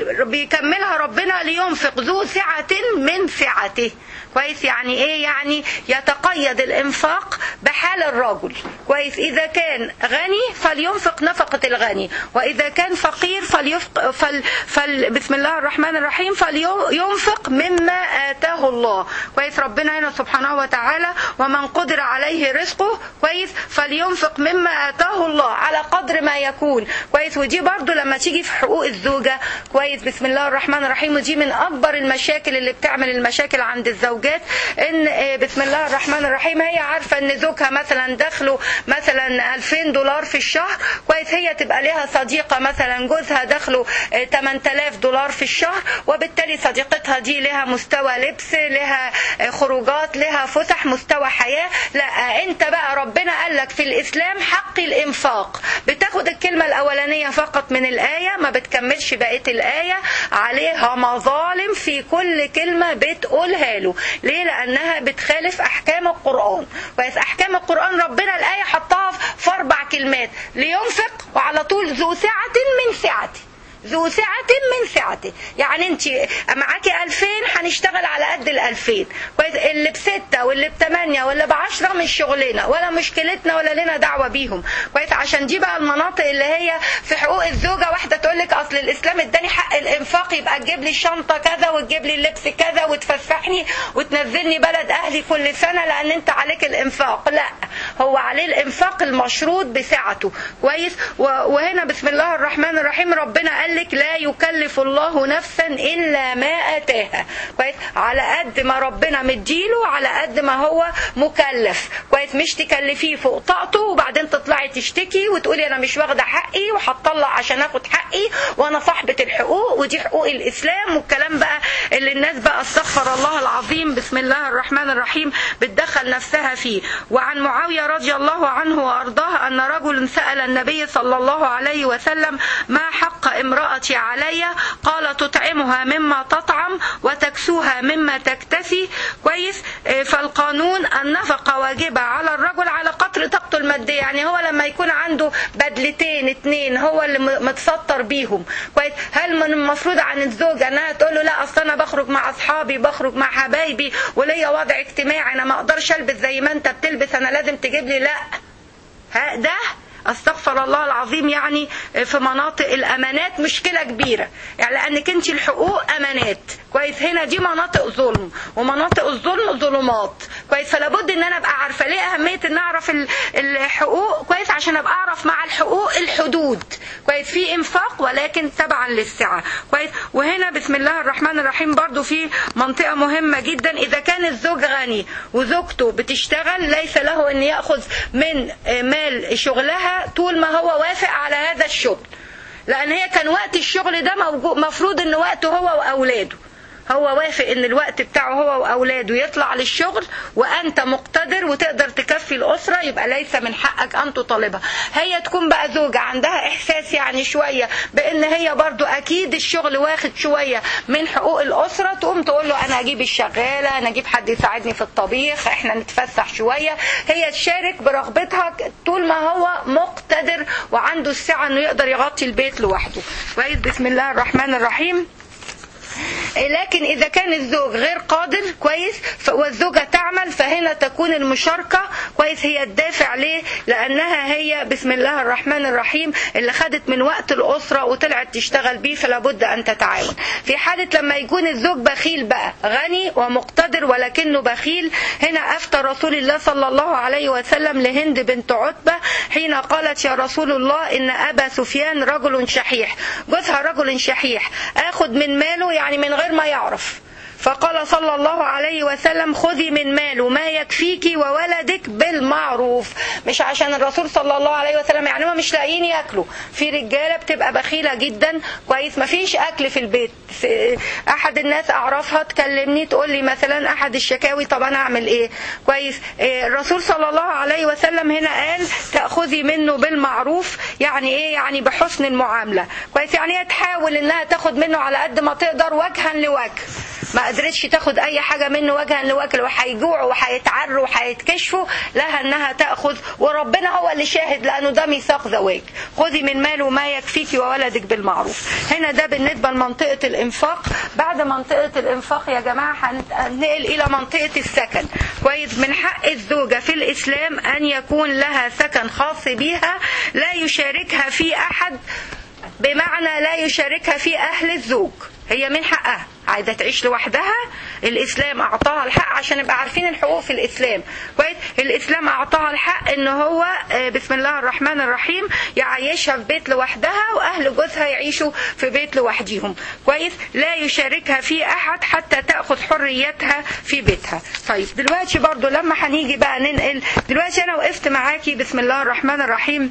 بيكملها ربنا لينفق ذو سعه من سعته كويس يعني ايه يعني يتقيد الانفاق بحال الرجل كويس اذا كان غني فلينفق نفقه الغني واذا كان فقير فليفق فل فل بسم الله الرحمن الرحيم فلينفق مما اتاه الله كويس ربنا هنا سبحانه وتعالى ومن قدر عليه رزقه كويس فلينفق مما اتاه الله على قدر ما يكون كويس ودي برضو لما تيجي في حقوق الزوجه كويس بسم الله الرحمن الرحيم ودي من اكبر المشاكل اللي بتعمل المشاكل عند الزوجات ان بسم الله الرحمن الرحيم هي عارفه ان زوجها مثلا دخله مثلا 2000 دولار في الشهر كويس هي تبقى لها صديقه مثلا جوزها دخله 8000 دولار في الشهر وبالتالي صديقتها دي لها مستوى لبس لها خروجات لها فسح مستوى حياه لا انت بقى ربنا قال لك في الاسلام حق الانفاق بتاخد الكلمه الاولانيه فقط من الايه ما بتكملش بقيه الايه عليها مظالم في كل كلمه بتقولها له ليه لانها بتخالف احكام القران كويس احكام القران ربنا الايه حطها في اربع كلمات لينفق وعلى طول ذو سعه من سعته ذو سعة من سعته يعني انت معاكي 2000 هنشتغل على قد ال 2000 كويس اللي بستة واللي بثمانية واللي بعشرة مش شغلنا ولا مشكلتنا ولا لنا دعوة بيهم كويس عشان دي بقى المناطق اللي هي في حقوق الزوجة واحدة تقول لك اصل الاسلام اداني حق الانفاق يبقى تجيب لي الشنطة كذا وتجيب لي اللبس كذا وتفسحني وتنزلني بلد اهلي كل سنة لان انت عليك الانفاق لا هو عليه الانفاق المشروط بسعته كويس وهنا بسم الله الرحمن الرحيم ربنا قال لك لا يكلف الله نفسا الا ما اتاها كويس على قد ما ربنا مديله على قد ما هو مكلف كويس مش تكلفيه فوق طاقته وبعدين تطلعي تشتكي وتقولي انا مش واخده حقي وهتطلع عشان اخد حقي وانا صاحبه الحقوق ودي حقوق الاسلام والكلام بقى اللي الناس بقى استغفر الله العظيم بسم الله الرحمن الرحيم بتدخل نفسها فيه وعن معاويه رضي الله عنه وارضاه ان رجل سال النبي صلى الله عليه وسلم ما حق امرأتي علي قال تطعمها مما تطعم وتكسوها مما تكتسي كويس فالقانون النفقة واجبة على الرجل على قدر طاقته المادية يعني هو لما يكون عنده بدلتين اتنين هو اللي متسطر بيهم كويس هل من المفروض عن الزوجة انها تقول له لا اصل انا بخرج مع اصحابي بخرج مع حبايبي وليا وضع اجتماعي انا ما اقدرش البس زي ما انت بتلبس انا لازم تجيب لي لا ها ده استغفر الله العظيم يعني في مناطق الامانات مشكله كبيره يعني لانك انت الحقوق امانات كويس هنا دي مناطق ظلم ومناطق الظلم ظلمات كويس فلا بد ان انا ابقى عارفه ليه اهميه ان اعرف ال- الحقوق كويس عشان ابقى اعرف مع الحقوق الحدود كويس في انفاق ولكن تبعا للسعه كويس وهنا بسم الله الرحمن الرحيم برضو في منطقه مهمه جدا اذا كان الزوج غني وزوجته بتشتغل ليس له ان ياخذ من مال شغلها طول ما هو وافق على هذا الشغل لان هي كان وقت الشغل ده موجود مفروض ان وقته هو واولاده هو وافق ان الوقت بتاعه هو واولاده يطلع للشغل وانت مقتدر وتقدر تكفي الاسره يبقى ليس من حقك ان تطالبها هي تكون بقى زوجه عندها احساس يعني شويه بان هي برضو اكيد الشغل واخد شويه من حقوق الاسره تقوم تقول له انا اجيب الشغاله انا اجيب حد يساعدني في الطبيخ احنا نتفسح شويه هي تشارك برغبتها طول ما هو مقتدر وعنده السعه انه يقدر يغطي البيت لوحده كويس بسم الله الرحمن الرحيم لكن إذا كان الزوج غير قادر كويس ف- والزوجة تعمل فهنا تكون المشاركة كويس هي الدافع ليه لأنها هي بسم الله الرحمن الرحيم اللي خدت من وقت الأسرة وطلعت تشتغل بيه فلا بد أن تتعاون في حالة لما يكون الزوج بخيل بقى غني ومقتدر ولكنه بخيل هنا أفتى رسول الله صلى الله عليه وسلم لهند بنت عتبة حين قالت يا رسول الله إن أبا سفيان رجل شحيح جوزها رجل شحيح آخد من ماله يعني من غير ما يعرف فقال صلى الله عليه وسلم خذي من ماله ما يكفيك وولدك بالمعروف مش عشان الرسول صلى الله عليه وسلم يعني هم مش لاقيين ياكلوا في رجاله بتبقى بخيله جدا كويس ما فيش اكل في البيت احد الناس اعرفها تكلمني تقول لي مثلا احد الشكاوي طب انا اعمل ايه كويس إيه، الرسول صلى الله عليه وسلم هنا قال تاخذي منه بالمعروف يعني ايه يعني بحسن المعامله كويس يعني هي تحاول انها تاخد منه على قد ما تقدر وجها لوجه ما قدرتش تاخد اي حاجه منه وجها لوجه وهيجوعوا وهيتعروا وهيتكشفوا لها انها تاخذ وربنا هو اللي شاهد لانه ده ميثاق زواج خذي من ماله ما يكفيك وولدك بالمعروف هنا ده بالنسبه لمنطقه الانفاق بعد منطقه الانفاق يا جماعه هننقل الى منطقه السكن كويس من حق الزوجه في الاسلام ان يكون لها سكن خاص بيها لا يشاركها فيه احد بمعنى لا يشاركها فيه اهل الزوج هي من حقها عايزه تعيش لوحدها الاسلام اعطاها الحق عشان نبقى عارفين الحقوق في الاسلام كويس الاسلام اعطاها الحق ان هو آه، بسم الله الرحمن الرحيم يعيشها في بيت لوحدها واهل جوزها يعيشوا في بيت لوحديهم كويس لا يشاركها فيه احد حتى تاخذ حريتها في بيتها طيب دلوقتي برضو لما هنيجي بقى ننقل دلوقتي انا وقفت معاكي بسم الله الرحمن الرحيم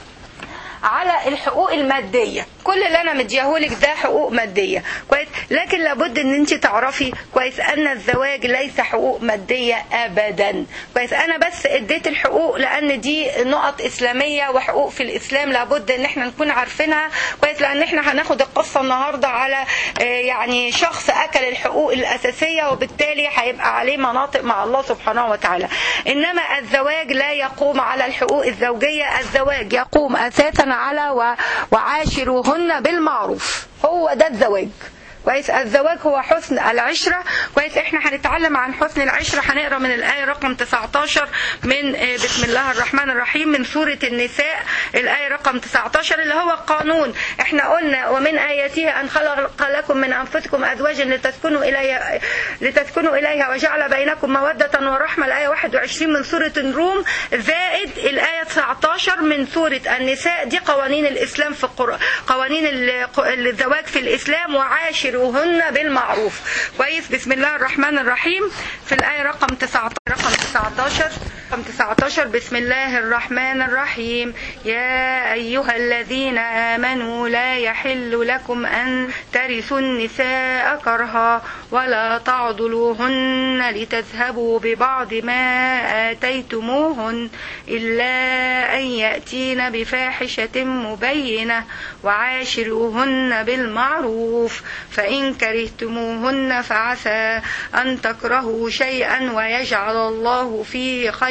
على الحقوق المادية كل اللي انا مديهولك ده حقوق مادية كويس لكن لابد ان انت تعرفي كويس ان الزواج ليس حقوق مادية ابدا كويس انا بس اديت الحقوق لان دي نقط اسلامية وحقوق في الاسلام لابد ان احنا نكون عارفينها كويس لان احنا هناخد القصة النهاردة على آه، يعني شخص اكل الحقوق الاساسية وبالتالي هيبقى عليه مناطق مع الله سبحانه وتعالى انما الزواج لا يقوم على الحقوق الزوجية الزواج يقوم اساسا على و- وعاشروهن بالمعروف هو ده الزواج كويس الزواج هو حسن العشرة كويس احنا هنتعلم عن حسن العشرة هنقرا من الآية رقم 19 من آه، بسم الله الرحمن الرحيم من سورة النساء الآية رقم 19 اللي هو القانون احنا قلنا ومن آياته أن خلق لكم من أنفسكم أزواجا لتسكنوا إليها لتسكنوا إليها وجعل بينكم مودة ورحمة الآية 21 من سورة الروم زائد الآية 19 من سورة النساء دي قوانين الإسلام في القرآن قوانين ال- الزواج في الإسلام وعاشروهن بالمعروف كويس بسم الله الرحمن الرحيم في الآية رقم 19 رقم 19 رقم 19 بسم الله الرحمن الرحيم يا أيها الذين آمنوا لا يحل لكم أن ترثوا النساء كرها ولا تعضلوهن لتذهبوا ببعض ما آتيتموهن إلا أن يأتين بفاحشة مبينة وعاشروهن بالمعروف فإن كرهتموهن فعسى أن تكرهوا شيئا ويجعل الله فيه خيرا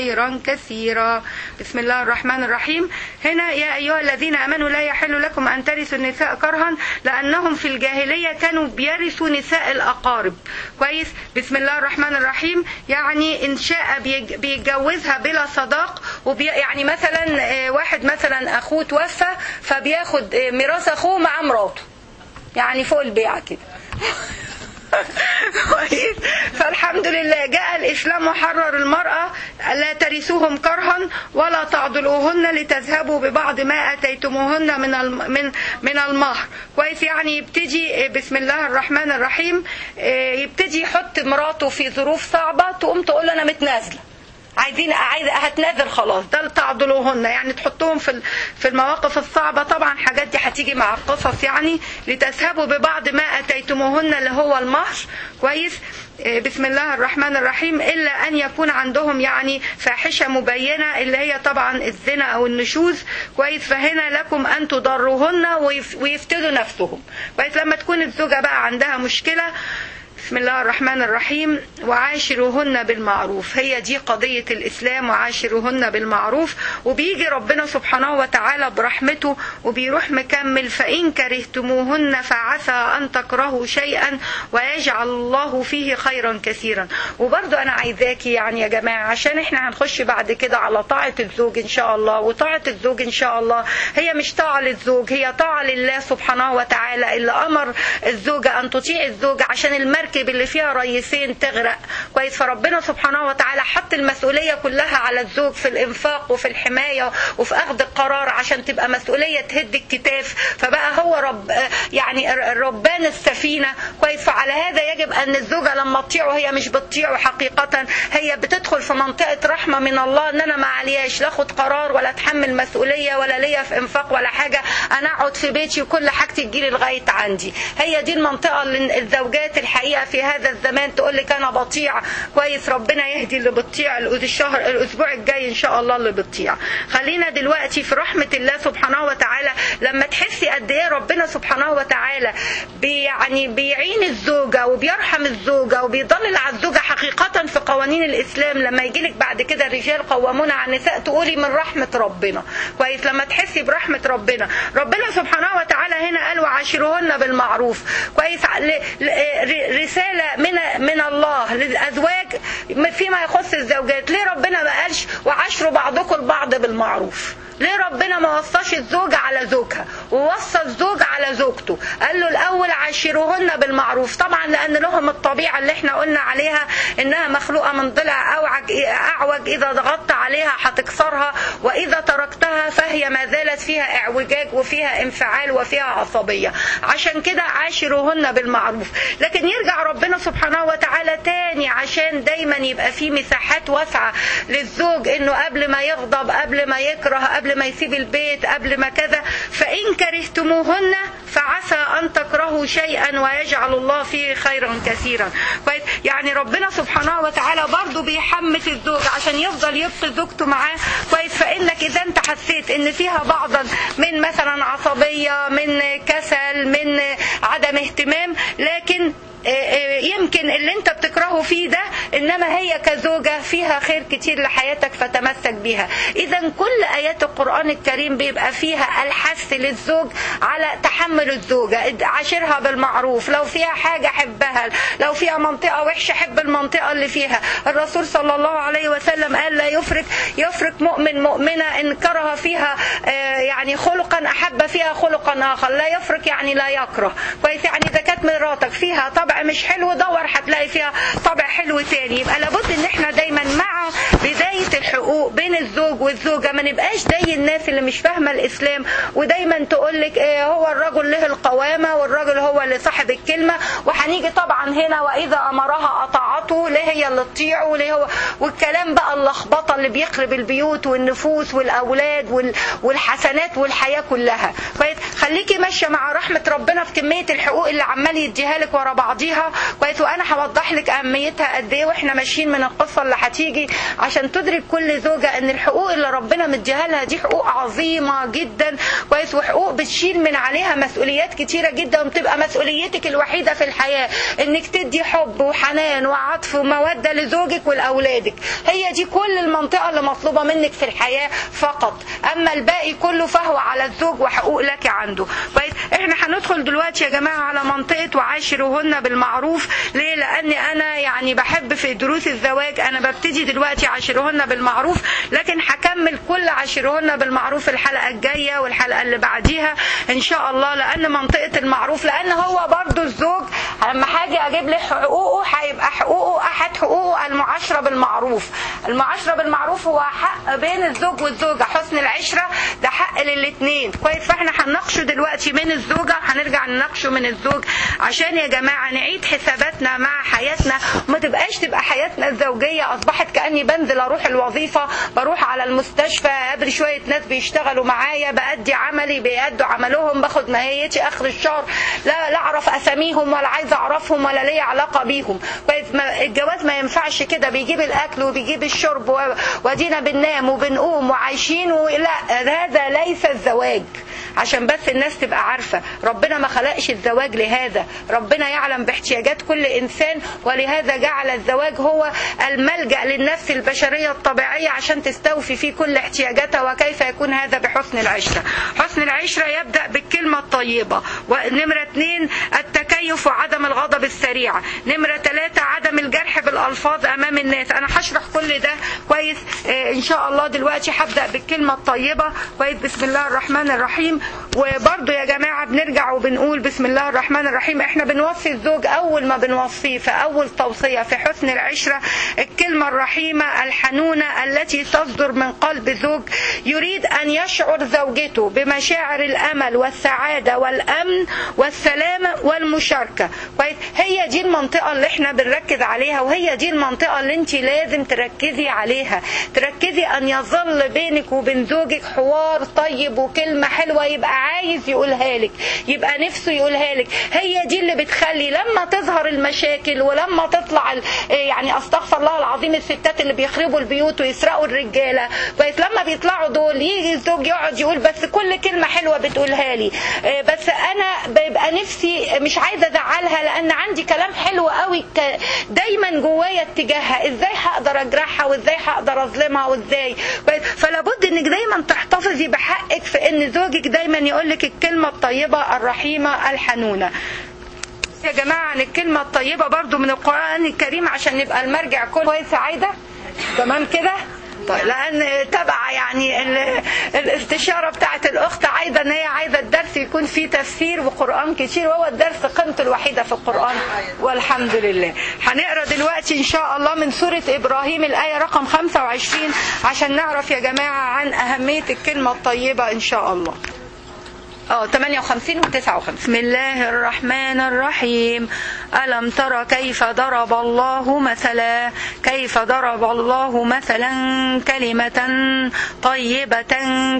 خيرا كثيرا بسم الله الرحمن الرحيم هنا يا أيها الذين آمنوا لا يحل لكم أن ترثوا النساء كرها لأنهم في الجاهلية كانوا بيرثوا نساء الأقارب كويس بسم الله الرحمن الرحيم يعني إن شاء بيج- بيتجوزها بلا صداق وبي يعني مثلا آه، واحد مثلا أخوه توفى فبياخد آه، ميراث أخوه مع مراته يعني فوق البيعة كده كويس فالحمد لله جاء الاسلام وحرر المراه لا ترثوهم كرها ولا تعضلوهن لتذهبوا ببعض ما اتيتموهن من الم- من من المهر كويس يعني يبتدي بسم الله الرحمن الرحيم آه، يبتدي يحط مراته في ظروف صعبه تقوم تقول له انا متنازله عايزين عايزه هتنازل خلاص ده تعضلوهن يعني تحطوهم في ال- في المواقف الصعبه طبعا حاجات دي هتيجي مع القصص يعني لتذهبوا ببعض ما اتيتموهن اللي هو المهر كويس إيه، بسم الله الرحمن الرحيم الا ان يكون عندهم يعني فاحشه مبينه اللي هي طبعا الزنا او النشوز كويس فهنا لكم ان تضروهن ويف- ويفتدوا نفسهم كويس لما تكون الزوجه بقى عندها مشكله بسم الله الرحمن الرحيم وعاشروهن بالمعروف هي دي قضية الإسلام وعاشروهن بالمعروف وبيجي ربنا سبحانه وتعالى برحمته وبيروح مكمل فإن كرهتموهن فعسى أن تكرهوا شيئا ويجعل الله فيه خيرا كثيرا وبرضو أنا عايزاكي يعني يا جماعة عشان احنا هنخش بعد كده على طاعة الزوج إن شاء الله وطاعة الزوج إن شاء الله هي مش طاعة للزوج هي طاعة لله سبحانه وتعالى اللي أمر الزوجة أن تطيع الزوج عشان المركب اللي فيها ريسين تغرق كويس فربنا سبحانه وتعالى حط المسؤولية كلها على الزوج في الإنفاق وفي الحماية وفي أخذ القرار عشان تبقى مسؤولية تهد الكتاف فبقى هو رب يعني ربان السفينة كويس فعلى هذا يجب أن الزوجة لما تطيعه هي مش بتطيعه حقيقة هي بتدخل في منطقة رحمة من الله ان انا ما علياش لا اخد قرار ولا اتحمل مسؤولية ولا ليا في انفاق ولا حاجة انا اقعد في بيتي وكل حاجتي تجيلي لغاية عندي هي دي المنطقة اللي الزوجات الحقيقة في هذا الزمان تقول لك انا بطيع كويس ربنا يهدي اللي بتطيع الشهر الاسبوع الجاي ان شاء الله اللي بتطيع خلينا دلوقتي في رحمة الله سبحانه وتعالى لما تحسي قد ايه ربنا سبحانه وتعالى بي يعني بيعين الزوجة وبيرحم الزوجة وبيضلل على الزوجة حقيقة في قوانين الإسلام لما يجيلك بعد كده الرجال قوامون على النساء تقولي من رحمة ربنا كويس لما تحسي برحمة ربنا ربنا سبحانه وتعالى هنا قال وعاشرهن بالمعروف كويس ل- ل- رسالة من من الله للأزواج فيما يخص الزوجات ليه ربنا ما قالش وعاشروا بعضكم البعض بالمعروف ليه ربنا ما وصاش الزوجة على زوجها ووصى الزوج على زوجته قال له الأول عاشروهن بالمعروف طبعا لأن لهم الطبيعة اللي احنا قلنا عليها إنها مخلوقة من ضلع أوعج أعوج إذا ضغطت عليها هتكسرها وإذا تركتها فهي ما زالت فيها اعوجاج وفيها انفعال وفيها عصبية عشان كده عاشروهن بالمعروف لكن يرجع ربنا سبحانه وتعالى تاني عشان دايما يبقى في مساحات واسعة للزوج إنه قبل ما يغضب قبل ما يكره قبل ما يسيب البيت قبل ما كذا فإن كرهتموهن فعسى أن تكرهوا شيئا ويجعل الله فيه خيرا كثيرا كويس يعني ربنا سبحانه وتعالى برضه بيحمس الزوج عشان يفضل يبقي زوجته معاه كويس فإنك إذا أنت حسيت إن فيها بعضا من مثلا عصبية من كسل من عدم اهتمام لكن يمكن اللي انت بتكرهه فيه ده انما هي كزوجة فيها خير كتير لحياتك فتمسك بيها اذا كل ايات القرآن الكريم بيبقى فيها الحث للزوج على تحمل الزوجة عاشرها بالمعروف لو فيها حاجة حبها لو فيها منطقة وحشة حب المنطقة اللي فيها الرسول صلى الله عليه وسلم قال لا يفرق يفرق مؤمن مؤمنة ان كره فيها يعني خلقا احب فيها خلقا اخر لا يفرق يعني لا يكره كويس يعني اذا كانت مراتك فيها طبع مش حلو دور هتلاقي فيها طبع حلو تاني يبقى لابد ان احنا دايما مع بداية الحقوق بين الزوج والزوجة ما نبقاش زي الناس اللي مش فاهمة الاسلام ودايما تقول لك ايه هو الرجل له القوامة والرجل هو اللي صاحب الكلمة وهنيجي طبعا هنا واذا امرها اطاعته ليه هي اللي تطيعه ليه هو والكلام بقى اللخبطة اللي بيخرب البيوت والنفوس والاولاد وال... والحسنات والحياة كلها كويس خليكي ماشية مع رحمة ربنا في كمية الحقوق اللي عمال يديها لك ورا بعضيها كويس وانا هوضح لك اهميتها قد ايه واحنا ماشيين من القصه اللي هتيجي عشان تدرك كل زوجه ان الحقوق اللي ربنا مديها لها دي حقوق عظيمه جدا كويس وحقوق بتشيل من عليها مسؤوليات كتيره جدا وبتبقى مسؤوليتك الوحيده في الحياه انك تدي حب وحنان وعطف وموده لزوجك ولاولادك هي دي كل المنطقه اللي مطلوبه منك في الحياه فقط اما الباقي كله فهو على الزوج وحقوق لك عنده كويس احنا هندخل دلوقتي يا جماعه على منطقه وعاشرهن بالمعروف ليه لاني انا يعني بحب في دروس الزواج انا ببتدي دلوقتي عاشرهن بالمعروف لكن هكمل كل عاشرهن بالمعروف الحلقه الجايه والحلقه اللي بعديها ان شاء الله لان منطقه المعروف لان هو برضو الزوج لما هاجي اجيب لي حقوقه هيبقى حقوقه احد حقوقه المعاشره بالمعروف المعاشره بالمعروف هو حق بين الزوج والزوجه حسن العشره ده حق للاثنين كويس فاحنا هنناقشه دلوقتي من الزوجه هنرجع نناقشه من الزوج عشان يا جماعه نعيد حساباتنا مع حياتنا وما تبقاش تبقى حياتنا الزوجيه اصبحت كاني بنزل اروح الوظيفه بروح على المستشفى قابل شويه ناس بيشتغلوا معايا بادي عملي بيأدوا عملهم باخد ماهيتي اخر الشهر لا لا اعرف اساميهم ولا عايزه اعرفهم ولا ليا علاقه بيهم كويس ما الجواز ما ينفعش كده بيجيب الاكل وبيجيب الشرب و- وادينا بننام وبنقوم وعايشين لا هذا ليس الزواج عشان بس الناس تبقى عارفة ربنا ما خلقش الزواج لهذا ربنا يعلم باحتياجات كل إنسان ولهذا جعل الزواج هو الملجأ للنفس البشرية الطبيعية عشان تستوفي فيه كل احتياجاتها وكيف يكون هذا بحسن العشرة حسن العشرة يبدأ بالكلمة الطيبة ونمرة اثنين التكيف وعدم الغضب السريع نمرة ثلاثة عدم الجرح بالألفاظ أمام الناس أنا هشرح كل ده كويس آه، إن شاء الله دلوقتي هبدأ بالكلمة الطيبة كويس بسم الله الرحمن الرحيم وبرضو يا جماعة بنرجع وبنقول بسم الله الرحمن الرحيم احنا بنوصي الزوج أول ما بنوصيه في أول توصية في حسن العشرة الكلمة الرحيمة الحنونة التي تصدر من قلب زوج يريد أن يشعر زوجته بمشاعر الأمل والسعادة والأمن والسلامة والمشاركة كويس هي دي المنطقة اللي احنا بنركز عليها وهي دي المنطقة اللي انت لازم تركزي عليها تركزي أن يظل بينك وبين زوجك حوار طيب وكلمة حلوة يبقى عايز يقولها لك يبقى نفسه يقولها لك هي دي اللي بتخلي لما تظهر المشاكل ولما تطلع ال- يعني استغفر الله العظيم الستات اللي بيخربوا البيوت ويسرقوا الرجاله كويس لما بيطلعوا دول يجي الزوج يقعد يقول بس كل كلمه حلوه بتقولها لي آه، بس انا بيبقى نفسي مش عايزه ازعلها لان عندي كلام حلو قوي ك- دايما جوايا اتجاهها ازاي هقدر اجرحها وازاي هقدر اظلمها وازاي كويس؟ فلا بد انك دايما تحتفظي بحقك في ان زوجك دايما يقول لك الكلمه الطيبه الرحيمه الحنونه يا جماعة عن الكلمة الطيبة برضو من القرآن الكريم عشان يبقى المرجع كله كويس يا عايدة تمام كده طيب لان تبع يعني ال- الاستشاره بتاعت الاخت عايده ان هي عايزه الدرس يكون فيه تفسير وقران كتير وهو الدرس قيمته الوحيده في القران والحمد لله هنقرا دلوقتي ان شاء الله من سوره ابراهيم الايه رقم 25 عشان نعرف يا جماعه عن اهميه الكلمه الطيبه ان شاء الله اه 58 و 59 بسم الله الرحمن الرحيم ألم تر كيف ضرب الله مثلا كيف ضرب الله مثلا كلمة طيبة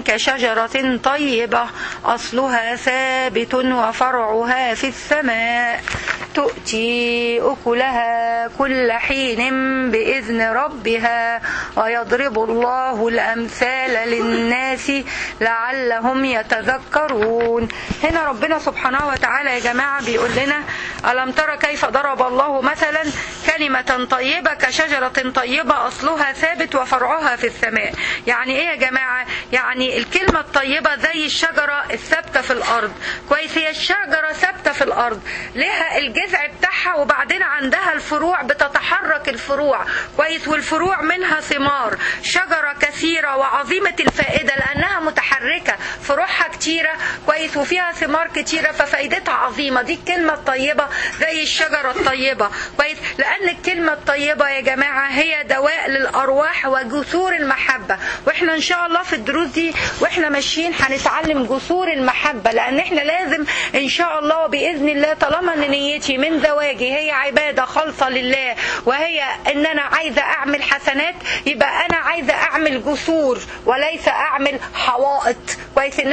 كشجرة طيبة أصلها ثابت وفرعها في السماء تؤتي أكلها كل حين بإذن ربها ويضرب الله الأمثال للناس لعلهم يتذكرون هنا ربنا سبحانه وتعالى يا جماعة بيقول لنا ألم ترى كيف ضرب الله مثلا كلمة طيبة كشجرة طيبة أصلها ثابت وفرعها في السماء يعني إيه يا جماعة يعني الكلمة الطيبة زي الشجرة الثابتة في الأرض كويس هي الشجرة ثابتة في الأرض لها الجذع بتاعها وبعدين عندها الفروع بتتحرك الفروع كويس والفروع منها ثمار شجرة كثيرة وعظيمة الفائدة لأنها متحركة فروعها كتيرة كويس وفيها ثمار كتيرة ففائدتها عظيمة دي الكلمة الطيبة زي الشجرة الطيبة كويس لأن الكلمة الطيبة يا جماعة هي دواء للأرواح وجسور المحبة واحنا إن شاء الله في الدروس دي واحنا ماشيين هنتعلم جسور المحبة لأن احنا لازم إن شاء الله بإذن الله طالما إن نيتي من زواجي هي عبادة خالصة لله وهي إن أنا عايزة أعمل حسنات يبقى أنا عايزة أعمل جسور وليس أعمل حوائط كويس الناس بتعيش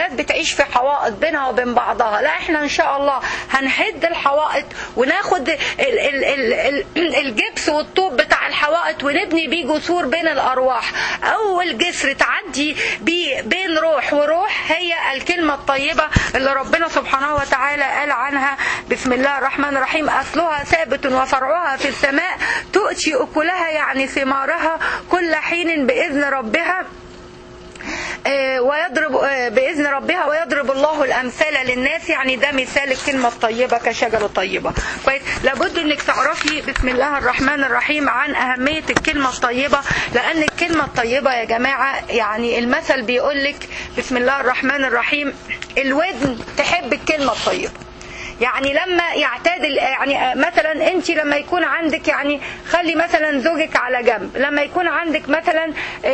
تعيش في حوائط بينها وبين بعضها لا احنا ان شاء الله هنحد الحوائط وناخد ال ال ال ال الجبس والطوب بتاع الحوائط ونبني بيه جسور بين الارواح اول جسر تعدي بيه بين روح وروح هي الكلمه الطيبه اللي ربنا سبحانه وتعالى قال عنها بسم الله الرحمن الرحيم اصلها ثابت وفرعها في السماء تؤتي اكلها يعني ثمارها كل حين باذن ربها ويضرب باذن ربها ويضرب الله الامثال للناس يعني ده مثال الكلمه الطيبه كشجره طيبه كويس لابد انك تعرفي بسم الله الرحمن الرحيم عن اهميه الكلمه الطيبه لان الكلمه الطيبه يا جماعه يعني المثل بيقول لك بسم الله الرحمن الرحيم الودن تحب الكلمه الطيبه يعني لما يعتادل يعني مثلا انت لما يكون عندك يعني خلي مثلا زوجك على جنب لما يكون عندك مثلا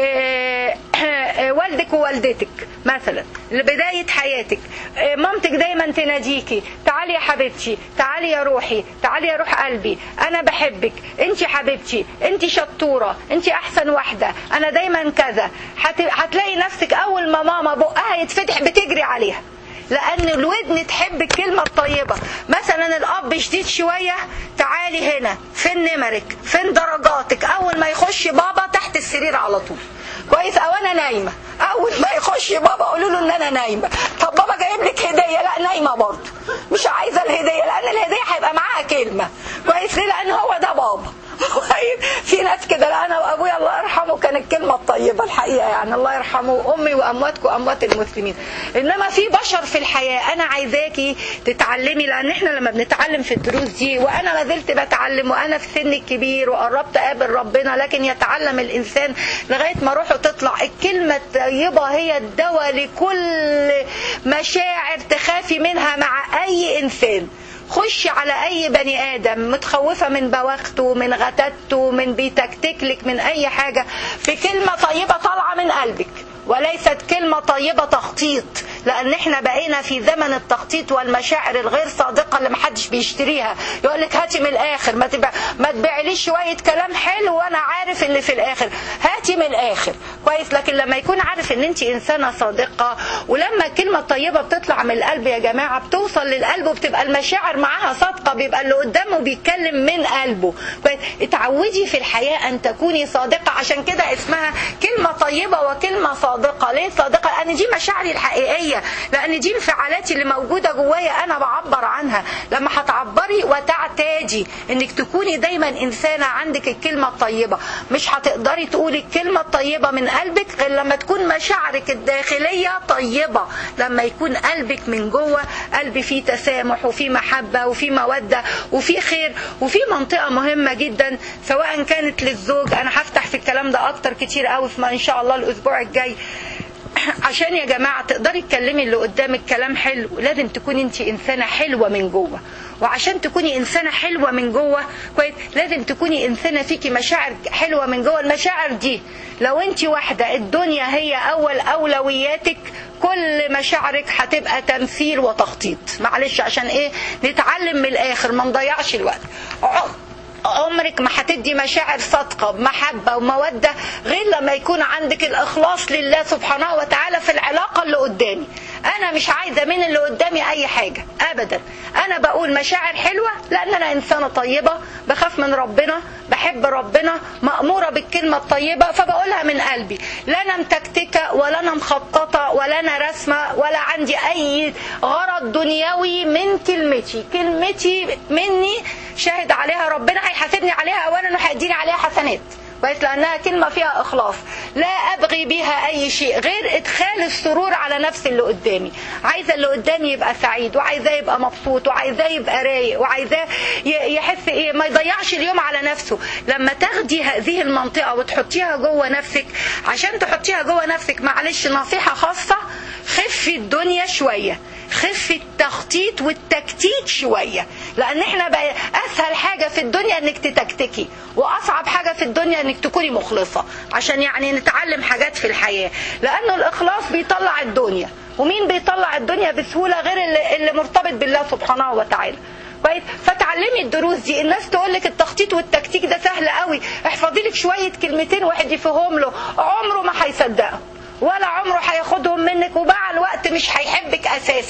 والدك ووالدتك مثلا لبداية حياتك مامتك دايما تناديكي تعالي يا حبيبتي تعالي يا روحي تعالي يا روح قلبي انا بحبك انت حبيبتي انت شطورة انت احسن واحدة انا دايما كذا هتلاقي نفسك اول ما ماما بقها يتفتح بتجري عليها لان الودن تحب الكلمة الطيبة مثلا الاب شديد شوية تعالي هنا فين نمرك فين درجاتك اول ما يخش بابا تحت السرير على طول كويس او انا نايمة اول ما يخش بابا قولوا له ان انا نايمة طب بابا جايب لك هدية لا نايمة برضه مش عايزة الهدية لان الهدية هيبقى معاها كلمة كويس ليه لان هو ده بابا في ناس كده لا انا وابويا الله يرحمه كان الكلمه الطيبه الحقيقه يعني الله يرحمه امي وامواتكم اموات المسلمين انما في بشر في الحياه انا عايزاكي تتعلمي لان احنا لما بنتعلم في الدروس دي وانا ما زلت بتعلم وانا في سن الكبير وقربت اقابل ربنا لكن يتعلم الانسان لغايه ما روحه تطلع الكلمه الطيبه هي الدواء لكل مشاعر تخافي منها مع اي انسان خش على اي بني ادم متخوفه من بواخته من غتته من بيتكتكلك من اي حاجه في كلمه طيبه طالعه من قلبك وليست كلمة طيبة تخطيط لأن احنا بقينا في زمن التخطيط والمشاعر الغير صادقة اللي محدش بيشتريها يقول لك هاتي من الآخر ما, تبع... ما تبيعليش شوية كلام حلو وأنا عارف اللي في الآخر هاتي من الآخر كويس لكن لما يكون عارف ان انت انسانة صادقة ولما الكلمة الطيبة بتطلع من القلب يا جماعة بتوصل للقلب وبتبقى المشاعر معاها صادقة بيبقى اللي قدامه بيتكلم من قلبه كويس اتعودي في الحياة أن تكوني صادقة عشان كده اسمها كلمة طيبة وكلمة صادقة صادقه ليه صادقه لان دي مشاعري الحقيقيه لان دي انفعالاتي اللي موجوده جوايا انا بعبر عنها لما هتعبري وتعتادي انك تكوني دايما انسانه عندك الكلمه الطيبه مش هتقدري تقولي الكلمه الطيبه من قلبك غير لما تكون مشاعرك الداخليه طيبه لما يكون قلبك من جوه قلب فيه تسامح وفيه محبه وفيه موده وفيه خير وفيه منطقه مهمه جدا سواء كانت للزوج انا هفتح في الكلام ده اكتر كتير قوي في ان شاء الله الاسبوع الجاي عشان يا جماعة تقدري تكلمي اللي قدامك كلام حلو لازم تكوني انت انسانة حلوة من جوه وعشان تكوني انسانة حلوة من جوه كويس لازم تكوني انسانة فيكي مشاعر حلوة من جوه المشاعر دي لو انت واحدة الدنيا هي اول اولوياتك كل مشاعرك هتبقى تمثيل وتخطيط معلش عشان ايه نتعلم من الاخر ما نضيعش الوقت عمرك ما هتدي مشاعر صادقه بمحبه وموده غير لما يكون عندك الاخلاص لله سبحانه وتعالى في العلاقه اللي قدامي انا مش عايزه من اللي قدامي اي حاجه ابدا انا بقول مشاعر حلوه لان انا انسانه طيبه بخاف من ربنا بحب ربنا ماموره بالكلمه الطيبه فبقولها من قلبي لا انا متكتكه ولا انا مخططه ولا انا رسمه ولا عندي اي غرض دنيوي من كلمتي كلمتي مني شاهد عليها ربنا هيحاسبني عليها اولا وهيديني عليها حسنات كويس لانها كلمه فيها اخلاص لا ابغي بها اي شيء غير ادخال السرور على نفس اللي قدامي عايزه اللي قدامي يبقى سعيد وعايزاه يبقى مبسوط وعايزاه يبقى رايق وعايزاه يحس ايه ما يضيعش اليوم على نفسه لما تاخدي هذه المنطقه وتحطيها جوه نفسك عشان تحطيها جوه نفسك معلش نصيحه خاصه خفي الدنيا شويه خفي التخطيط والتكتيك شوية لأن احنا بقى أسهل حاجة في الدنيا إنك تتكتكي وأصعب حاجة في الدنيا إنك تكوني مخلصة عشان يعني نتعلم حاجات في الحياة لأنه الإخلاص بيطلع الدنيا ومين بيطلع الدنيا بسهولة غير اللي, اللي مرتبط بالله سبحانه وتعالى كويس فتعلمي الدروس دي الناس تقول لك التخطيط والتكتيك ده سهل قوي احفظي لك شويه كلمتين واحد يفهم له عمره ما هيصدقه ولا عمره هياخدهم منك ومع الوقت مش هيحبك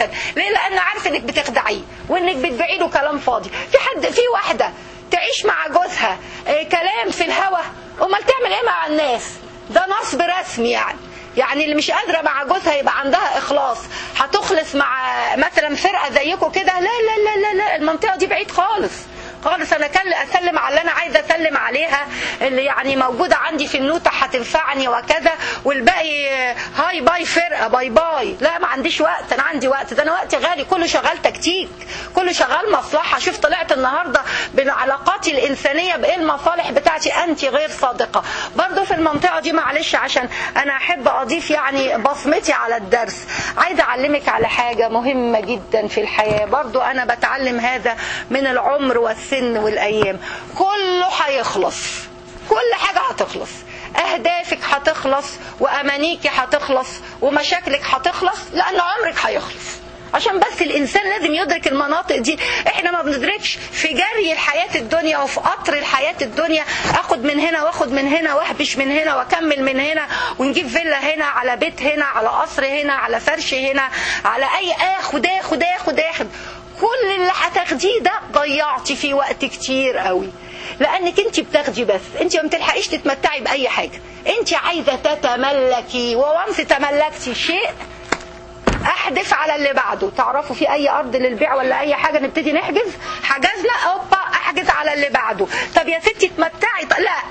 اساسا ليه لان عارف انك بتخدعيه وانك بتبيعي له كلام فاضي في حد في واحده تعيش مع جوزها آه، كلام في الهوا امال تعمل ايه مع الناس ده نصب رسمي يعني يعني اللي مش قادره مع جوزها يبقى عندها اخلاص هتخلص مع مثلا فرقه زيكم كده لا لا لا لا لا المنطقه دي بعيد خالص خالص انا كان اسلم على اللي انا عايزه اسلم عليها اللي يعني موجوده عندي في النوته هتنفعني وكذا والباقي آه، هاي باي فرقه باي باي لا ما عنديش وقت انا عندي وقت ده انا وقتي غالي كله شغال تكتيك كله شغال مصلحه شوف طلعت النهارده بعلاقاتي الانسانيه بايه المصالح بتاعتي انت غير صادقه برضو في المنطقه دي معلش عشان انا احب اضيف يعني بصمتي على الدرس عايزه اعلمك على حاجه مهمه جدا في الحياه برضو انا بتعلم هذا من العمر والسن والايام كله هيخلص كل حاجه هتخلص اهدافك هتخلص وامانيكي هتخلص ومشاكلك هتخلص لان عمرك هيخلص عشان بس الانسان لازم يدرك المناطق دي احنا ما بندركش في جري الحياه الدنيا وفي قطر الحياه الدنيا اخد من هنا واخد من هنا واهبش من هنا واكمل من هنا ونجيب فيلا هنا على بيت هنا على قصر هنا على فرش هنا على اي اخد اخد اخد اخد كل اللي هتاخديه ده ضيعتي فيه وقت كتير قوي لانك انت بتاخدي بس انت ما بتلحقيش تتمتعي باي حاجه انت عايزه تتملكي وونس تملكتي شيء احدف على اللي بعده تعرفوا في اي ارض للبيع ولا اي حاجه نبتدي نحجز حجزنا اوبا احجز على اللي بعده طب يا ستي اتمتعي ط- لا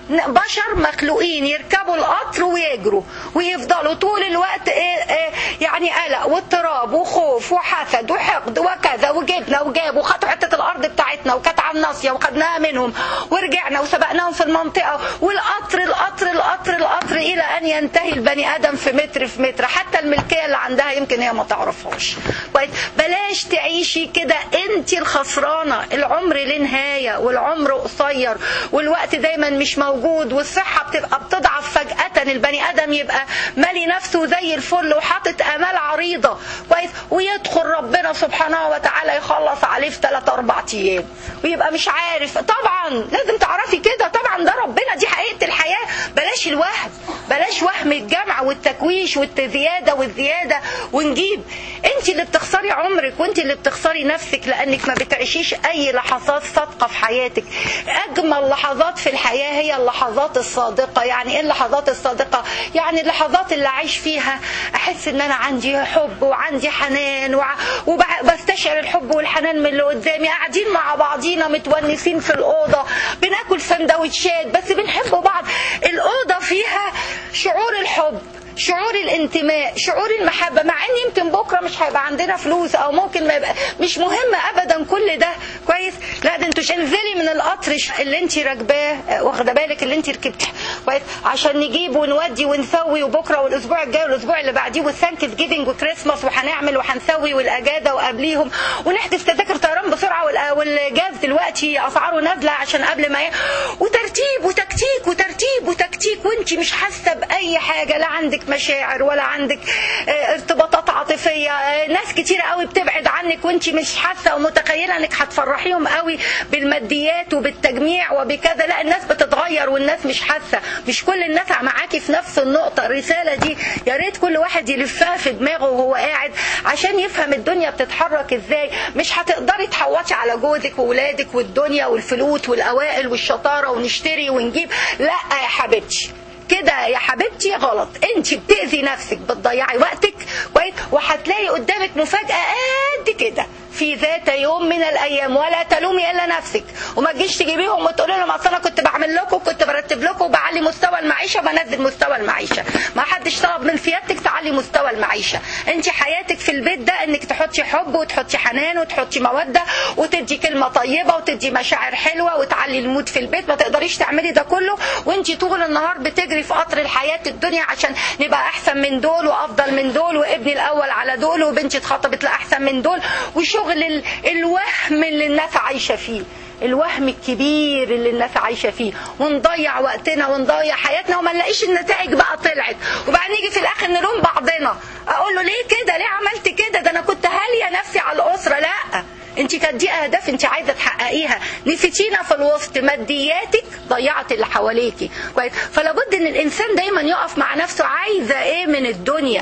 بشر مخلوقين يركبوا القطر ويجروا ويفضلوا طول الوقت إيه إيه يعني قلق واضطراب وخوف وحسد وحقد وكذا وجبنا وجاب وخدوا حته الارض بتاعتنا وكانت على الناصيه وخدناها منهم ورجعنا وسبقناهم في المنطقه والقطر القطر القطر القطر الى ان ينتهي البني ادم في متر في متر حتى الملكيه اللي عندها يمكن هي ما تعرفهاش كويس بلاش تعيشي كده انت الخسرانه العمر له نهايه والعمر قصير والوقت دايما مش موجود والصحه بتبقى بتضعف فجاه البني ادم يبقى مالي نفسه زي الفل وحاطط امال عريضه كويس ويدخل ربنا سبحانه وتعالى يخلص عليه في 3 4 ايام ويبقى مش عارف طبعا لازم تعرفي كده طبعا ده ربنا دي حقيقه الحياه بلاش الوهم بلاش وهم الجمع والتكويش والزياده والزياده ونجيب انت اللي بتخسري عمرك وانت اللي بتخسري نفسك لانك ما بتعيشيش اي لحظات صادقه في حياتك اجمل لحظات في الحياه هي اللحظات الصادقه يعني ايه اللحظات الصادقه يعني اللحظات اللي اعيش فيها احس ان انا عندي حب وعندي حنان وع- وبستشعر الحب والحنان من اللي قدامي قاعدين مع بعضينا متونسين في الاوضه بناكل سندوتشات بس بنحب بعض الاوضه فيها شعور الحب شعور الانتماء شعور المحبة مع ان يمكن بكرة مش هيبقى عندنا فلوس او ممكن ما يبقى مش مهم ابدا كل ده كويس لا ده انتوا انزلي من القطر اللي انت راكباه آه، واخده بالك اللي انت ركبتيه كويس عشان نجيب ونودي ونسوي وبكره والاسبوع الجاي والاسبوع اللي بعديه والثانكس جيفنج وكريسماس وهنعمل وهنسوي والاجازه وقبليهم ونحجز تذاكر طيران بسرعه والأ- والجاز دلوقتي اسعاره نازله عشان قبل ما ي... وترتيب وتكتيك وترتيب وتكتيك وانت مش حاسه باي حاجه لا عندك مشاعر ولا عندك آه، ارتباطات عاطفيه آه، ناس كتير قوي بتبعد عنك وانت مش حاسه ومتخيله انك هتفرحيهم قوي بالماديات وبالتجميع وبكذا لا الناس بتتغير والناس مش حاسه مش كل الناس معاكي في نفس النقطه الرساله دي يا ريت كل واحد يلفها في دماغه وهو قاعد عشان يفهم الدنيا بتتحرك ازاي مش هتقدري تحوطي على جوزك وولادك والدنيا والفلوس والاوائل والشطاره ونشتري ونجيب لا يا حبيبتي كده يا حبيبتي غلط انت بتأذي نفسك بتضيعي وقتك كويس وهتلاقي قدامك مفاجأة قد كده في ذات يوم من الايام ولا تلومي الا نفسك وما تجيش تجيبيهم وتقولي لهم اصل انا كنت بعمل لكم كنت برتب لكم وبعلي مستوى المعيشه بنزل مستوى المعيشه ما حدش طلب من سيادتك تعلي مستوى المعيشه انت حياتك في البيت ده انك تحطي حب وتحطي حنان وتحطي موده وتدي كلمه طيبه وتدي مشاعر حلوه وتعلي المود في البيت ما تقدريش تعملي ده كله وانت طول النهار بتجري في قطر الحياه الدنيا عشان نبقى احسن من دول وافضل من دول وابني الاول على دول وبنتي اتخطبت لا احسن من دول وشغل ال- الوهم اللي الناس عايشه فيه الوهم الكبير اللي الناس عايشه فيه ونضيع وقتنا ونضيع حياتنا وما نلاقيش النتائج بقى طلعت وبعدين نيجي في الاخر نلوم بعضنا اقول له ليه كده ليه عملت كده ده انا كنت هاليه نفسي على الاسره لا انت كانت دي اهداف انت عايزه تحققيها نسيتينا في الوسط مادياتك ضيعت اللي حواليكي كويس فلا بد ان الانسان دايما يقف مع نفسه عايزه ايه من الدنيا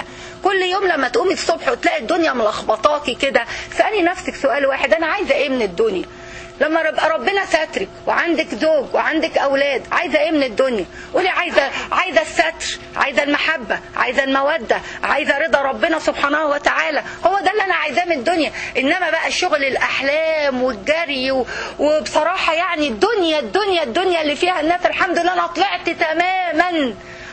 كل يوم لما تقومي الصبح وتلاقي الدنيا ملخبطاكي كده اسالي نفسك سؤال واحد انا عايزه ايه من الدنيا لما يبقى ربنا ساترك وعندك زوج وعندك اولاد عايزه ايه من الدنيا قولي عايزه عايزه الستر عايزه المحبه عايزه الموده عايزه رضا ربنا سبحانه وتعالى هو ده اللي انا عايزاه من الدنيا انما بقى شغل الاحلام والجري و... وبصراحه يعني الدنيا الدنيا الدنيا اللي فيها الناس الحمد لله انا طلعت تماما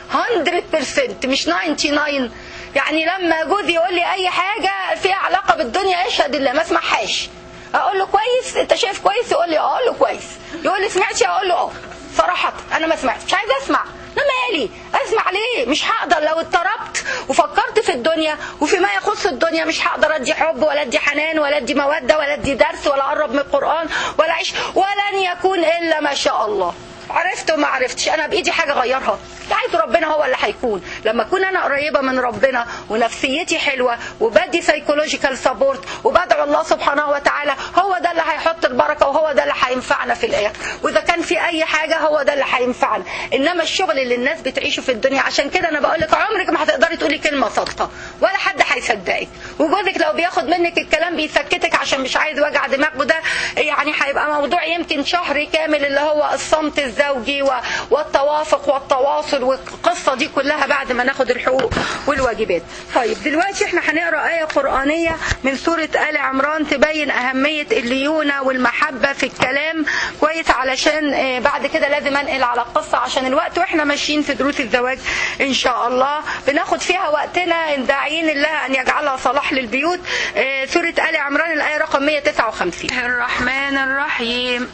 100% مش 99 يعني لما جوزي يقول لي اي حاجه فيها علاقه بالدنيا اشهد الله ما اسمعهاش اقول له كويس انت شايف كويس يقول لي اه اقول له كويس يقول لي سمعتي اقول له اه صراحه انا ما سمعت مش عايزه اسمع انا مالي اسمع ليه مش هقدر لو اضطربت وفكرت في الدنيا وفيما يخص الدنيا مش هقدر ادي حب ولا ادي حنان ولا ادي موده ولا ادي درس ولا اقرب من القران ولا اعيش ولن يكون الا ما شاء الله عرفت وما عرفتش انا بايدي حاجه اغيرها عايز ربنا هو اللي هيكون لما اكون انا قريبه من ربنا ونفسيتي حلوه وبدي سايكولوجيكال سبورت وبدعو الله سبحانه وتعالى هو ده اللي هيحط البركه وهو ده اللي هينفعنا في الاخر واذا كان في اي حاجه هو ده اللي هينفعنا انما الشغل اللي الناس بتعيشه في الدنيا عشان كده انا بقول لك عمرك ما هتقدري تقولي كلمه صادقه ولا حد هيصدقك وجوزك لو بياخد منك الكلام بيسكتك عشان مش عايز وجع دماغ وده يعني هيبقى موضوع يمكن شهر كامل اللي هو الصمت الزوجي والتوافق والتواصل والقصه دي كلها بعد ما ناخد الحقوق والواجبات. طيب دلوقتي احنا هنقرا ايه قرانيه من سوره ال عمران تبين اهميه الليونه والمحبه في الكلام كويس علشان بعد كده لازم انقل على القصه عشان الوقت واحنا ماشيين في دروس الزواج ان شاء الله بناخد فيها وقتنا داعين الله ان يجعلها صلاح للبيوت سوره ال عمران الايه رقم 159 الرحمن الرحيم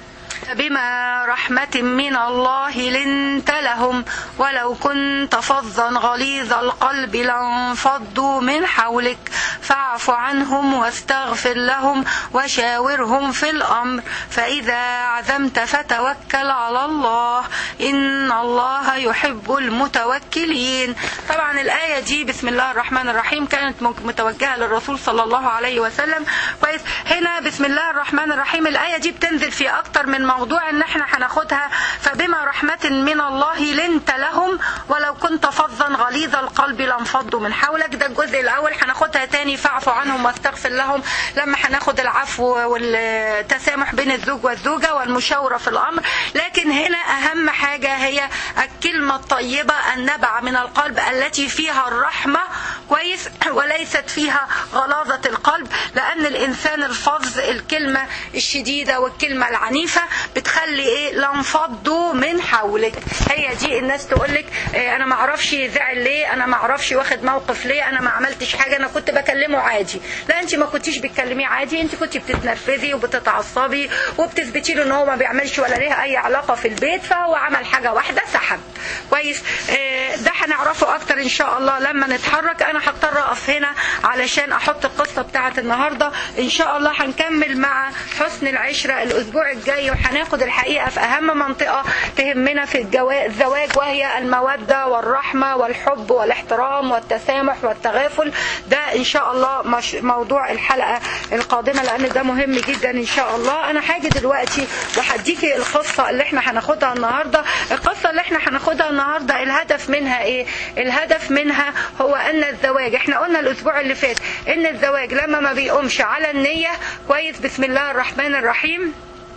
بما رحمة من الله لنت لهم ولو كنت فظا غليظ القلب لانفضوا من حولك فاعف عنهم واستغفر لهم وشاورهم في الأمر فإذا عزمت فتوكل على الله إن الله يحب المتوكلين طبعا الآية دي بسم الله الرحمن الرحيم كانت متوجهة للرسول صلى الله عليه وسلم كويس هنا بسم الله الرحمن الرحيم الآية دي بتنزل في أكتر من موضوع ان احنا هناخدها فبما رحمة من الله لنت لهم ولو كنت فظا غليظ القلب لانفضوا من حولك ده الجزء الاول هناخدها تاني فاعف عنهم واستغفر لهم لما هناخد العفو والتسامح بين الزوج والزوجة والمشاورة في الامر لكن هنا اهم حاجة هي الكلمة الطيبة النبع من القلب التي فيها الرحمة كويس وليست فيها غلاظة القلب لان الانسان الفظ الكلمة الشديدة والكلمة العنيفة بتخلي ايه لانفضوا من حولك هي دي الناس تقول لك إيه انا ما اعرفش زعل ليه انا ما اعرفش واخد موقف ليه انا ما عملتش حاجه انا كنت بكلمه عادي لا انت ما كنتيش بتكلميه عادي انت كنت بتتنرفزي وبتتعصبي وبتثبتي له ان هو ما بيعملش ولا ليه اي علاقه في البيت فهو عمل حاجه واحده سحب كويس إيه ده هنعرفه اكتر ان شاء الله لما نتحرك انا هضطر اقف هنا علشان احط القصه بتاعه النهارده ان شاء الله هنكمل مع حسن العشره الاسبوع الجاي وهناخد الحقيقه في اهم منطقه تهمنا في الزواج وهي الموده والرحمه والحب والاحترام والتسامح والتغافل ده ان شاء الله مش موضوع الحلقه القادمه لان ده مهم جدا ان شاء الله انا هاجي دلوقتي وهديكي القصه اللي احنا هناخدها النهارده القصه اللي احنا هناخدها النهارده الهدف منها ايه الهدف منها هو ان الزواج احنا قلنا الاسبوع اللي فات ان الزواج لما ما بيقومش على النيه كويس بسم الله الرحمن الرحيم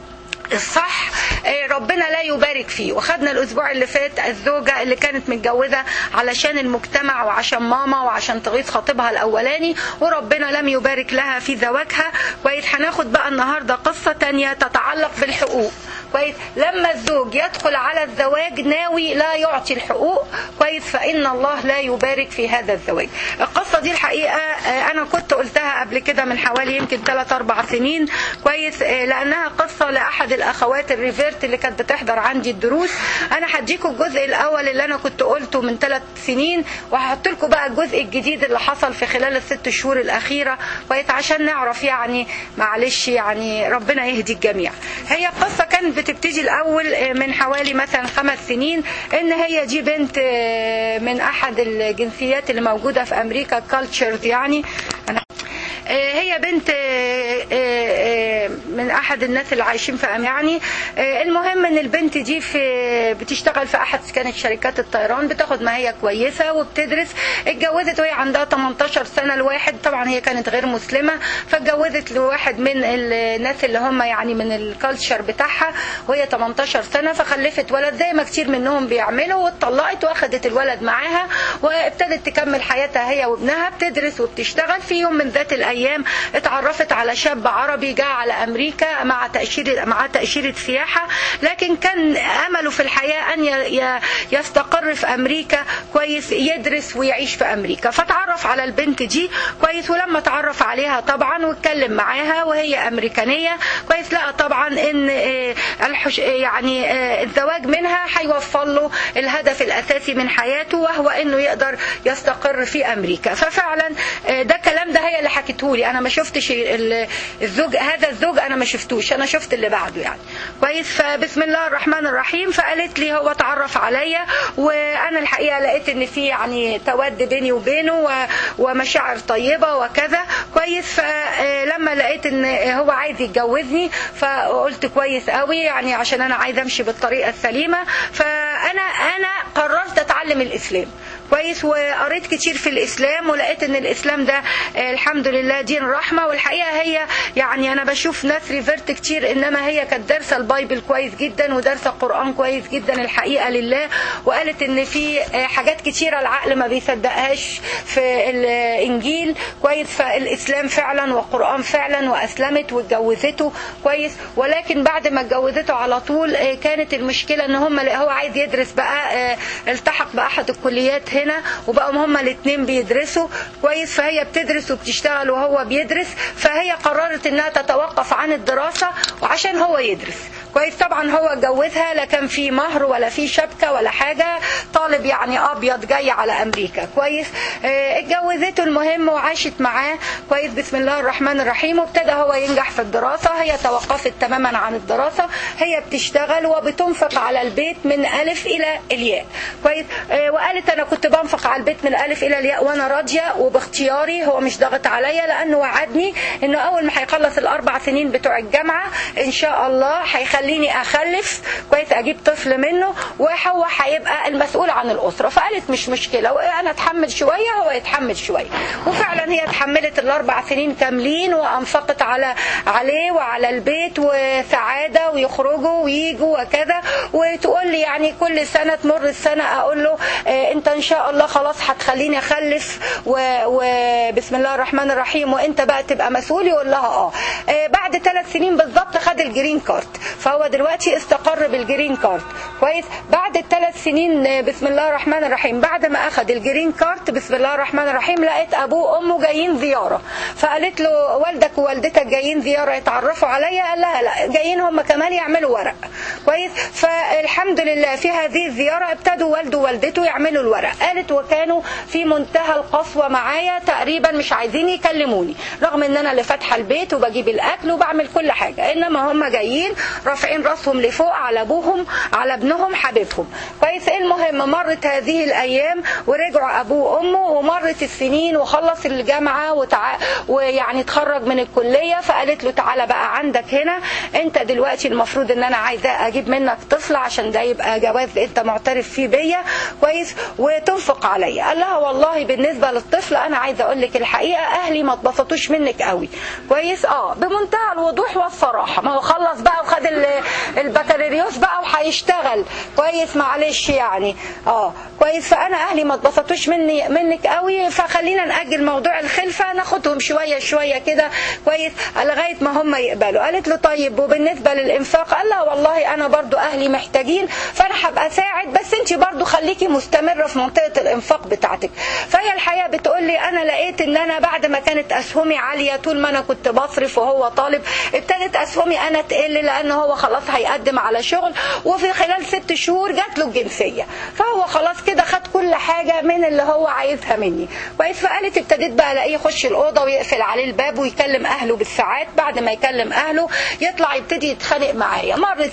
الصح ربنا لا يبارك فيه وخدنا الاسبوع اللي فات الزوجه اللي كانت متجوزه علشان المجتمع وعشان ماما وعشان تغيظ خطيبها الاولاني وربنا لم يبارك لها في زواجها كويس هناخد بقى النهارده قصه تانية تتعلق بالحقوق كويس لما الزوج يدخل على الزواج ناوي لا يعطي الحقوق كويس فان الله لا يبارك في هذا الزواج القصه دي الحقيقه انا كنت قلتها قبل كده من حوالي يمكن 3 4 سنين كويس لانها قصه لاحد الاخوات الريفيرت اللي كانت بتحضر عندي الدروس انا هديكم الجزء الاول اللي انا كنت قلته من ثلاث سنين وهحط لكم بقى الجزء الجديد اللي حصل في خلال الست شهور الاخيره كويس عشان نعرف يعني معلش يعني ربنا يهدي الجميع هي القصه كانت بتبتدي الاول من حوالي مثلا خمس سنين ان هي دي بنت من احد الجنسيات اللي موجوده في امريكا كالتشرز يعني أنا هي بنت من احد الناس اللي عايشين في أم- يعني آه، المهم ان البنت دي في بتشتغل في احد كانت شركات الطيران بتاخد ما هي كويسه وبتدرس اتجوزت وهي عندها 18 سنه لواحد طبعا هي كانت غير مسلمه فاتجوزت لواحد من الناس اللي هم يعني من الكالتشر بتاعها وهي 18 سنه فخلفت ولد زي ما كتير منهم بيعملوا واتطلقت واخدت الولد معاها وابتدت تكمل حياتها هي وابنها بتدرس وبتشتغل في يوم من ذات الايام اتعرفت على شاب عربي جاء على امريكا مع تاشيره مع تاشيره سياحه لكن كان امله في الحياه ان ي- ي- يستقر في امريكا كويس يدرس ويعيش في امريكا فتعرف على البنت دي كويس ولما تعرف عليها طبعا واتكلم معاها وهي امريكانيه كويس لقى طبعا ان آه، الحش يعني آه، الزواج منها هيوفر له الهدف الاساسي من حياته وهو انه يقدر يستقر في امريكا ففعلا آه، ده الكلام ده هي اللي حكته لي انا ما شفتش ال- الزوج هذا الزوج انا ما شفتوش انا شفت اللي بعده يعني كويس فبسم الله الرحمن الرحيم فقالت لي هو تعرف عليا وانا الحقيقه لقيت ان في يعني تود بيني وبينه و- ومشاعر طيبه وكذا كويس فلما لقيت ان هو عايز يتجوزني فقلت كويس قوي يعني عشان انا عايزه امشي بالطريقه السليمه فانا انا قررت اتعلم الاسلام كويس وقريت كتير في الاسلام ولقيت ان الاسلام ده آه، الحمد لله دين رحمه والحقيقه هي يعني انا بشوف ناس ريفرت كتير انما هي كانت دارسه البايبل كويس جدا ودارسه القران كويس جدا الحقيقه لله وقالت ان في آه، حاجات كتيره العقل ما بيصدقهاش في الانجيل كويس فالاسلام فعلا والقران فعلا واسلمت واتجوزته كويس ولكن بعد ما اتجوزته على طول آه، كانت المشكله ان هم هو عايز يدرس بقى آه، التحق باحد الكليات هنا وبقوا هما الاثنين بيدرسوا كويس فهي بتدرس وبتشتغل وهو بيدرس فهي قررت انها تتوقف عن الدراسه وعشان هو يدرس كويس طبعا هو اتجوزها لا كان في مهر ولا في شبكه ولا حاجه طالب يعني ابيض جاي على امريكا كويس آه، اتجوزته المهم وعاشت معاه كويس بسم الله الرحمن الرحيم وابتدى هو ينجح في الدراسه هي توقفت تماما عن الدراسه هي بتشتغل وبتنفق على البيت من الف الى الياء كويس آه، وقالت انا كنت بنفق على البيت من الالف الى الياء وانا راضيه وباختياري هو مش ضاغط عليا لانه وعدني انه اول ما هيخلص الاربع سنين بتوع الجامعه ان شاء الله هيخليني اخلف كويس اجيب طفل منه وهو هيبقى المسؤول عن الاسره فقالت مش مشكله وانا اتحمل شويه هو يتحمل شويه وفعلا هي اتحملت الاربع سنين كاملين وانفقت على عليه وعلى البيت وسعاده ويخرجوا ويجوا وكذا وتقول لي يعني كل سنه تمر السنه اقول له آه، انت ان شاء الله خلاص هتخليني اخلف و- وبسم الله الرحمن الرحيم وانت بقى تبقى مسؤول يقول لها اه آه، بعد ثلاث سنين بالظبط خد الجرين كارد فهو دلوقتي استقر بالجرين كارد كويس بعد الثلاث سنين آه، بسم الله الرحمن الرحيم بعد ما اخد الجرين كارد بسم الله الرحمن الرحيم لقيت ابوه وامه جايين زياره فقالت له والدك ووالدتك جايين زياره يتعرفوا عليا قال لها لا جايين هم كمان يعملوا ورق كويس فالحمد لله في هذه الزياره ابتدوا والده ووالدته يعملوا الورق قالت وكانوا في منتهى القسوه معايا تقريبا مش عايزين يكلموني رغم ان انا اللي فاتحه البيت وبجيب الاكل وبعمل كل حاجه انما هم جايين رافعين راسهم لفوق على ابوهم على ابنهم حبيبهم كويس المهم مرت هذه الايام ورجعوا ابوه وامه ومرت السنين وخلص الجامعه وتع... ويعني اتخرج من الكليه فقالت له تعالى بقى عندك هنا انت دلوقتي المفروض ان انا عايزه اجيب منك طفل عشان ده يبقى جواز انت معترف فيه بيا كويس وتنفق عليا قال لها والله بالنسبه للطفل انا عايزه اقول لك الحقيقه اهلي ما اتبسطوش منك قوي كويس اه بمنتهى الوضوح والصراحه ما هو خلص بقى وخد ال- البكالوريوس بقى وهيشتغل كويس معلش يعني اه كويس فانا اهلي ما اتبسطوش مني منك قوي فخلينا ناجل موضوع الخلفه ناخدهم شويه شويه كده كويس لغايه ما هم يقبلوا قالت له طيب وبالنسبه للانفاق قال لها والله انا برضو اهلي محتاجين فانا هبقى اساعد بس انت برضو خليكي مستمره في منطقه الانفاق بتاعتك فهي الحقيقه بتقول لي انا لقيت ان انا بعد ما كانت اسهمي عاليه طول ما انا كنت بصرف وهو طالب ابتدت اسهمي انا تقل لان هو خلاص هيقدم على شغل وفي خلال ست شهور جات له الجنسيه فهو خلاص كده خد كل حاجه من اللي هو عايزها مني كويس فقالت ابتديت بقى الاقيه يخش الاوضه ويقفل عليه الباب ويكلم اهله بالساعات بعد ما يكلم اهله يطلع يبتدي يتخانق معايا مرت سنه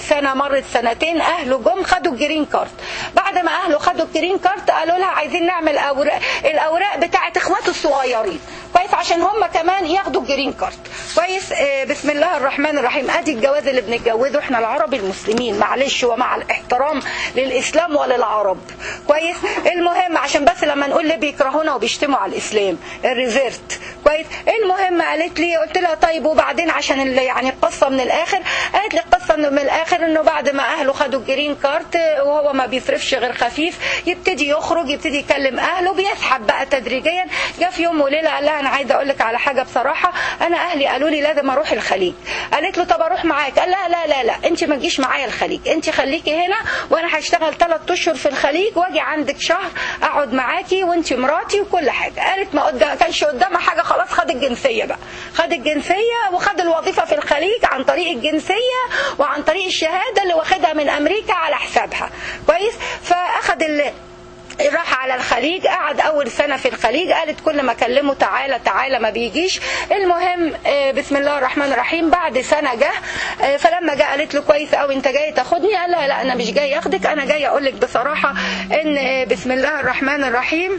مرت سنتين اهله جم خدوا الجرين كارد بعد ما اهله خدوا الجرين كارد قالوا لها عايزين نعمل اوراق الاوراق بتاعه اخواته الصغيرين كويس عشان هم كمان ياخدوا الجرين كارد كويس آه بسم الله الرحمن الرحيم ادي الجواز اللي بنتجوزه احنا العرب المسلمين معلش ومع الاحترام للاسلام وللعرب كويس المهم عشان بس لما نقول ليه بيكرهونا وبيشتموا على الاسلام الريفيرت كويس المهم قالت لي قلت لها طيب وبعدين عشان ال- يعني القصه من الاخر قالت لي القصه إنه من الاخر انه بعد ما اهله خدوا الجرين كارت وهو ما بيصرفش غير خفيف يبتدي يخرج يبتدي يكلم اهله بيسحب بقى تدريجيا جه في يوم وليله قال لها انا عايزه اقول لك على حاجه بصراحه انا اهلي قالوا لي لازم اروح الخليج قالت له طب اروح معاك قال لها لا لا لا انت ما تجيش معايا الخليج انت خليكي هنا وانا هشتغل ثلاث اشهر في الخليج واجي عندك شهر اقعد معاكي وانت مراتي وكل حاجه قالت ما قدام كانش قدامها حاجه خلاص خد الجنسيه بقى خد الجنسيه وخد الوظيفه في الخليج عن طريق الجنسيه وعن طريق الشهاده اللي واخدها من امريكا على حسابها كويس فاخد ال راح على الخليج قعد اول سنه في الخليج قالت كل ما اكلمه تعالى تعالى ما بيجيش المهم آه، بسم الله الرحمن الرحيم بعد سنه جه آه، فلما جه قالت له كويس قوي انت جاي تاخدني قال لها لا انا مش جاي اخدك انا جاي اقول لك بصراحه ان آه، بسم الله الرحمن الرحيم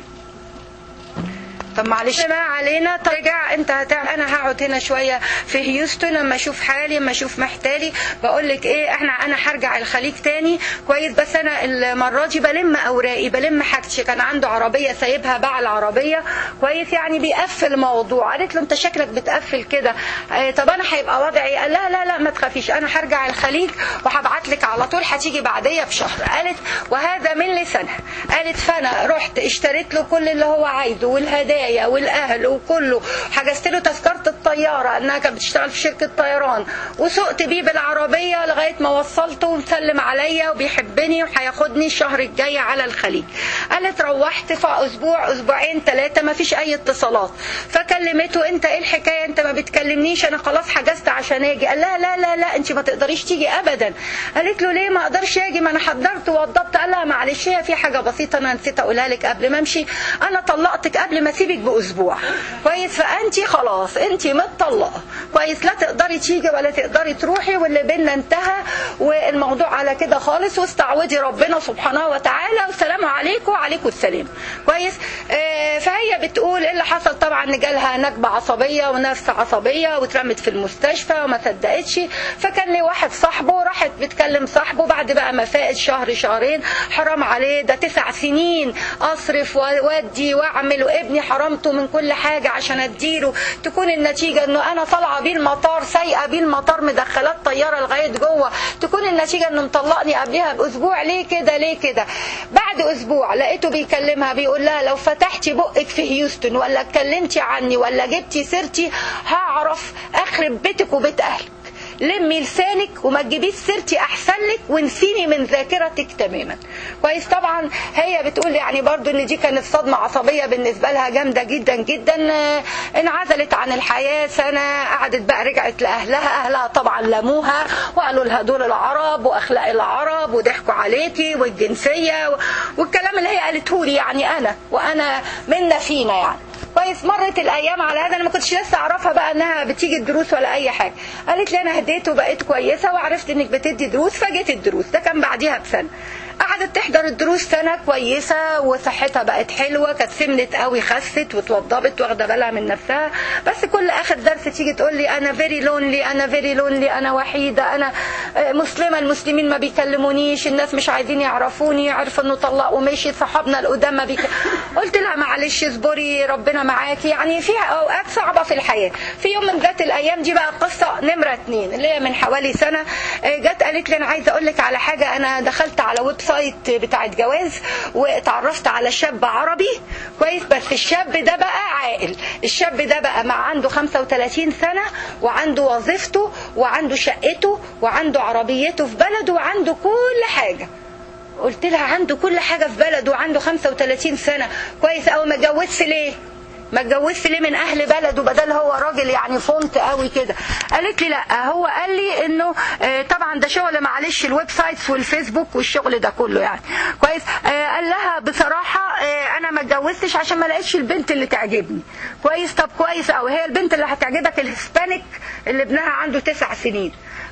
طب معلش ما علينا ترجع انت هتعمل انا هقعد هنا شويه في هيوستن لما اشوف حالي لما اشوف محتالي بقول لك ايه احنا انا هرجع الخليج تاني كويس بس انا المره دي بلم اوراقي بلم حاجتي كان عنده عربيه سايبها باع العربيه كويس يعني بيقفل موضوع قالت له انت شكلك بتقفل كده اه طب انا هيبقى وضعي قال لا لا لا ما تخافيش انا هرجع الخليج وهبعت لك على طول هتيجي بعديه بشهر قالت وهذا من لسانها قالت فانا رحت اشتريت له كل اللي هو عايزه والهدايا والاهل وكله حجزت له تذكره الطياره انها كانت بتشتغل في شركه طيران وسقت بيه بالعربيه لغايه ما وصلته ومسلم عليا وبيحبني وهياخدني الشهر الجاي على الخليج قالت روحت في اسبوع اسبوعين ثلاثه ما فيش اي اتصالات فكلمته انت ايه الحكايه انت ما بتكلمنيش انا خلاص حجزت عشان اجي قال لا لا لا لا انت ما تقدريش تيجي ابدا قالت له ليه ما اقدرش اجي ما انا حضرت ووضبت قال لها معلش هي في حاجه بسيطه انا نسيت اقولها لك قبل ما امشي انا طلقتك قبل ما اسيبك باسبوع كويس فانت خلاص انت متطلقه كويس لا تقدري تيجي ولا تقدري تروحي واللي بينا انتهى والموضوع على كده خالص واستعوذي ربنا سبحانه وتعالى والسلام عليكم وعليكم السلام كويس آه فهي بتقول ايه اللي حصل طبعا ان جالها نكبه عصبيه ونفس عصبيه واترمت في المستشفى وما صدقتش فكان لي واحد صاحبه راحت بتكلم صاحبه بعد بقى ما فاقت شهر شهرين حرام عليه ده تسع سنين اصرف وادي واعمل وابني حرمته من كل حاجه عشان اديله تكون النتيجه انه انا طالعه بيه المطار سايقه بيه المطار مدخلات طياره لغايه جوه تكون النتيجه انه مطلقني قبلها باسبوع ليه كده ليه كده بعد اسبوع لقيته بيكلمها بيقول لها لو فتحتي بقك في هيوستن ولا اتكلمتي عني ولا جبتي سيرتي هعرف اخرب بيتك وبيت اهلك لمي لسانك وما تجيبيش سيرتي احسن لك ونسيني من ذاكرتك تماما كويس طبعا هي بتقول يعني برضو ان دي كانت صدمه عصبيه بالنسبه لها جامده جدا جدا آه، انعزلت عن الحياه سنه قعدت بقى رجعت لاهلها اهلها طبعا لموها وقالوا لها دول العرب واخلاق العرب وضحكوا عليكي والجنسيه و- والكلام اللي هي قالته لي يعني انا وانا منا فينا يعني كويس مرت الايام على هذا انا ما كنتش لسه اعرفها بقى انها بتيجي الدروس ولا اي حاجه قالت لي انا هديت وبقيت كويسه وعرفت انك بتدي دروس فجيت الدروس ده كان بعديها بسنه قعدت تحضر الدروس سنه كويسه وصحتها بقت حلوه كانت سمنت قوي خست واتوضبت واخده بالها من نفسها بس كل اخر درس تيجي تقول لي انا فيري لونلي انا فيري لونلي انا وحيده انا آه، مسلمه المسلمين ما بيكلمونيش الناس مش عايزين يعرفوني عرفوا انه طلق ومشي صحابنا القدام ما بيك... قلت لها معلش اصبري ربنا معاكي يعني فيها اوقات صعبه في الحياه في يوم من ذات الايام دي بقى قصه نمره اتنين اللي هي من حوالي سنه آه، جت قالت لي انا عايزه اقول لك على حاجه انا دخلت على ويب سايت بتاعت جواز واتعرفت على شاب عربي كويس بس الشاب ده بقى عاقل الشاب ده بقى مع عنده 35 سنه وعنده وظيفته وعنده شقته وعنده عربيته في بلده وعنده كل حاجه قلت لها عنده كل حاجه في بلده وعنده 35 سنه كويس قوي ما اتجوزش ليه ما اتجوزش ليه من اهل بلده بدل هو راجل يعني فونت قوي كده قالت لي لا هو قال لي انه آه، طبعا ده شغل معلش الويب سايتس والفيسبوك والشغل ده كله يعني كويس آه، قال لها بصراحه آه، انا ما اتجوزتش عشان ما لقيتش البنت اللي تعجبني كويس طب كويس قوي هي البنت اللي هتعجبك الهسبانيك اللي ابنها عنده تسع سنين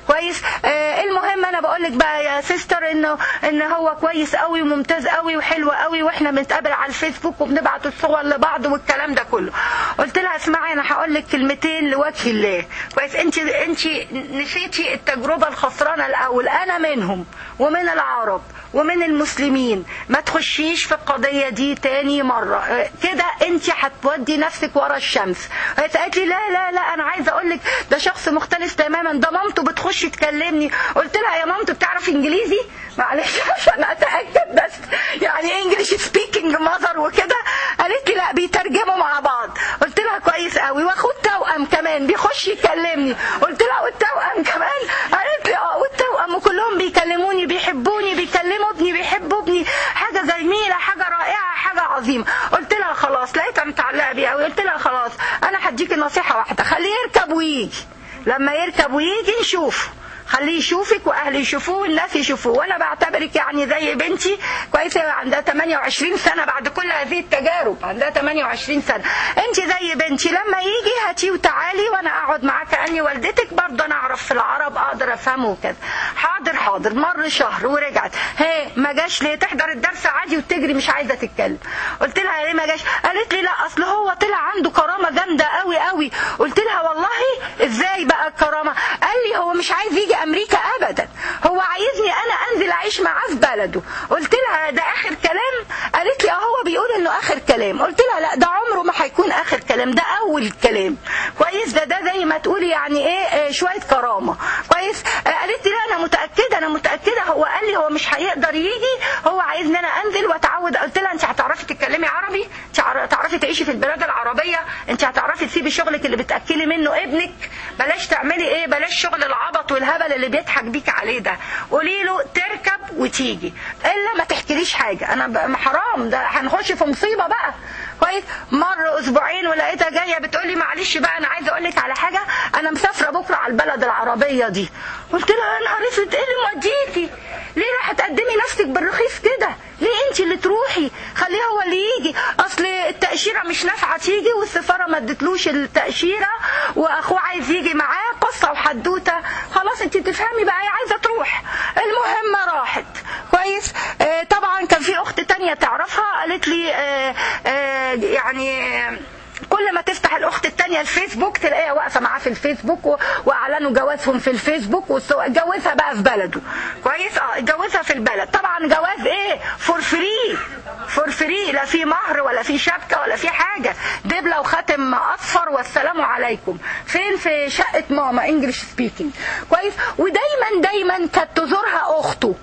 كويس آه المهم انا بقول لك بقى يا سيستر انه ان هو كويس قوي وممتاز قوي وحلو قوي واحنا بنتقابل على الفيسبوك وبنبعت الصور لبعض والكلام ده كله قلت لها اسمعي انا هقول لك كلمتين لوجه الله كويس انت انت نسيتي التجربه الخسرانه الاول انا منهم ومن العرب ومن المسلمين ما تخشيش في القضية دي تاني مرة كده انت هتودي نفسك ورا الشمس قالت لي لا لا لا انا عايزة اقول لك ده شخص مختلف تماما ده مامته بتخش تكلمني قلت لها يا مامته بتعرف انجليزي معلش عشان اتاكد بس يعني انجلش سبيكينج ماذر وكده قالت لي لا بيترجموا مع بعض قلت لها كويس قوي واخوه التوأم كمان بيخش يكلمني قلت لها والتوأم كمان قالت لي اه والتوأم وكلهم بيكلموني بيحبوني بيكلموا ابني بيحبوا ابني حاجه جميله حاجه رائعه حاجه عظيمه قلت لها خلاص لقيتها متعلقه بيها قوي قلت لها خلاص انا هديكي نصيحه واحده خليه يركب ويجي لما يركب ويجي نشوفه خليه يشوفك واهلي يشوفوه والناس يشوفوه وانا بعتبرك يعني زي بنتي كويسه عندها 28 سنه بعد كل هذه التجارب عندها 28 سنه انت زي بنتي لما يجي هاتيه وتعالي وانا اقعد معاه كاني والدتك برضه انا اعرف في العرب اقدر افهمه وكده حاضر حاضر مر شهر ورجعت هي ما جاش ليه تحضر الدرس عادي وتجري مش عايزه تتكلم قلت لها ليه ما جاش قالت لي لا اصل هو طلع عنده كرامه جامده قوي قوي قلت لها والله ازاي بقى الكرامه قال لي هو مش عايز يجي امريكا ابدا هو عايزني انا انزل اعيش معاه في بلده قلت لها ده اخر كلام قالت لي اه هو بيقول انه اخر كلام قلت لها لا ده عمره ما هيكون اخر كلام ده اول كلام كويس ده ده زي ما تقولي يعني ايه آه شويه كرامه كويس آه قالت لي لا انا متاكده انا متاكده هو قال لي هو مش هيقدر يجي هو عايزني انا انزل واتعود قلت لها انت هتعرفي تتكلمي عربي انت هتعرفي تعيشي في البلاد العربيه انت هتعرفي تسيبي شغلك اللي بتاكلي منه ابنك بلاش تعملي ايه بلاش شغل العبط والهبل اللي بيضحك بيك عليه ده قولي له تركب وتيجي الا ما تحكيليش حاجه انا حرام ده هنخش في مصيبه بقى كويس مر اسبوعين ولقيتها جايه بتقول لي معلش بقى انا عايزه اقول لك على حاجه انا مسافره بكره على البلد العربيه دي قلت لها يا نهار اسود ايه اللي موديكي ليه راح تقدمي نفسك بالرخيص كده ليه انت اللي تروحي خليه هو اللي يجي اصل التاشيره مش نافعه تيجي والسفاره ما ادتلوش التاشيره واخوه عايز يجي معاه قصه وحدوته خلاص انت تفهمي بقى هي عايزه تروح المهم راحت كويس آه طبعا كان في اخت تانية تعرفها قالت لي آه آه يعني كل ما تفتح الاخت التانية الفيسبوك تلاقيها واقفه معاه في الفيسبوك واعلنوا جوازهم في الفيسبوك واتجوزها بقى في بلده كويس اه اتجوزها في البلد طبعا جواز ايه فور فري فور فري لا في مهر ولا في شبكه ولا في حاجه دبله وخاتم اصفر والسلام عليكم فين في شقه ماما انجلش سبيكينج كويس ودايما دايما كانت تزورها اخته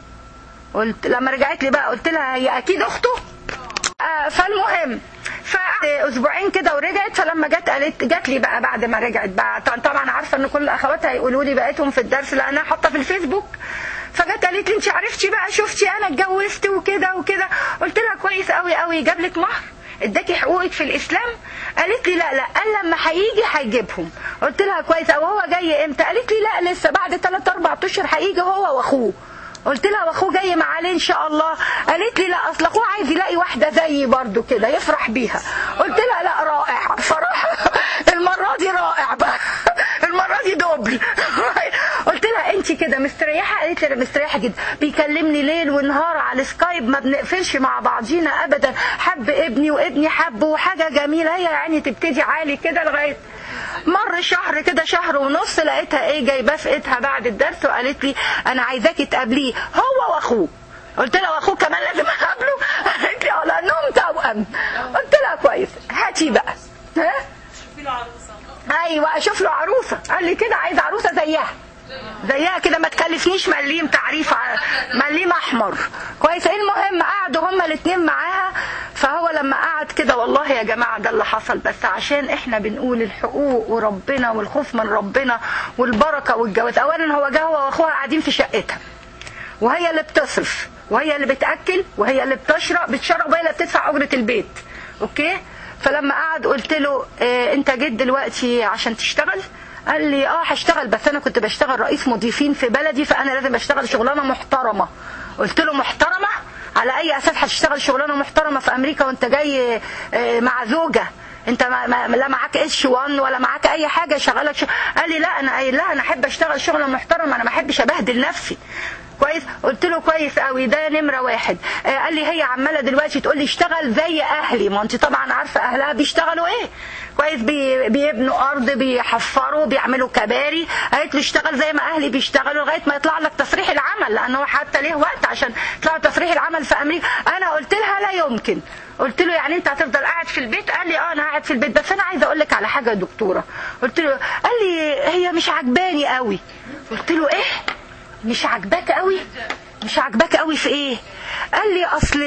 قلت لما رجعت لي بقى قلت لها هي اكيد اخته آه فالمهم فقعدت اسبوعين كده ورجعت فلما جت قالت جت لي بقى بعد ما رجعت بقى طبعا عارفه ان كل اخواتها يقولوا لي بقيتهم في الدرس لانها حاطه في الفيسبوك فجت قالت لي انت عرفتي بقى شفتي انا اتجوزت وكده وكده قلت لها كويس قوي قوي جاب لك مهر اداكي حقوقك في الاسلام قالت لي لا لا قال لما هيجي هيجيبهم قلت لها كويس او هو جاي امتى قالت لي لا لسه بعد 3 4 اشهر هيجي هو واخوه قلت لها واخوه جاي معاه ان شاء الله قالت لي لا اصل اخوه عايز يلاقي واحده زيي برضو كده يفرح بيها قلت لها لا رائع فراح المره دي رائع بقى المره دي دوبل قلت لها انت كده مستريحه قالت لي انا مستريحه جدا بيكلمني ليل ونهار على السكايب ما بنقفلش مع بعضينا ابدا حب ابني وابني حبه وحاجه جميله هي يعني تبتدي عالي كده لغايه مر شهر كده شهر ونص لقيتها ايه جايباه في ايدها بعد الدرس وقالت لي انا عايزاكي تقابليه هو واخوه قلت لها واخوه كمان لازم اقابله قالت لي اه لانهم توأم قلت لها كويس هاتي بقى ها ايوه اشوف له عروسه قال لي كده عايز عروسه زيها زيها كده ما تكلفنيش مليم تعريف مليم احمر كويس المهم قعدوا هما الاثنين معاها فهو لما قعد كده والله يا جماعه ده اللي حصل بس عشان احنا بنقول الحقوق وربنا والخوف من ربنا والبركه والجواز اولا هو جه هو واخوها قاعدين في شقتها وهي اللي بتصرف وهي اللي بتاكل وهي اللي بتشرب بتشرب وهي اللي بتدفع اجره البيت اوكي فلما قعد قلت له إيه انت جيت دلوقتي عشان تشتغل قال لي اه هشتغل بس انا كنت بشتغل رئيس مضيفين في بلدي فانا لازم اشتغل شغلانه محترمه قلت له محترمه على اي اساس هتشتغل شغلانه محترمه في امريكا وانت جاي مع زوجه انت ما ما لا معاك اتش 1 ولا معاك اي حاجه شغالك شغل. قال لي لا انا قايل لها انا احب اشتغل شغل محترم انا ما احبش ابهدل نفسي كويس قلت له كويس قوي ده نمره واحد آه قال لي هي عماله دلوقتي تقول لي اشتغل زي اهلي ما انت طبعا عارفه اهلها بيشتغلوا ايه كويس بي بيبنوا ارض بيحفروا بيعملوا كباري قالت لي اشتغل زي ما اهلي بيشتغلوا لغايه ما يطلع لك تصريح العمل لان هو حتى ليه وقت عشان يطلع تصريح العمل في امريكا انا قلت لها لا يمكن قلت له يعني انت هتفضل قاعد في البيت قال لي اه انا قاعد في البيت بس انا عايزه اقول لك على حاجه يا دكتوره قلت له قال لي هي مش عجباني قوي قلت له ايه مش عاجباك قوي مش عاجباك قوي في ايه قال لي اصل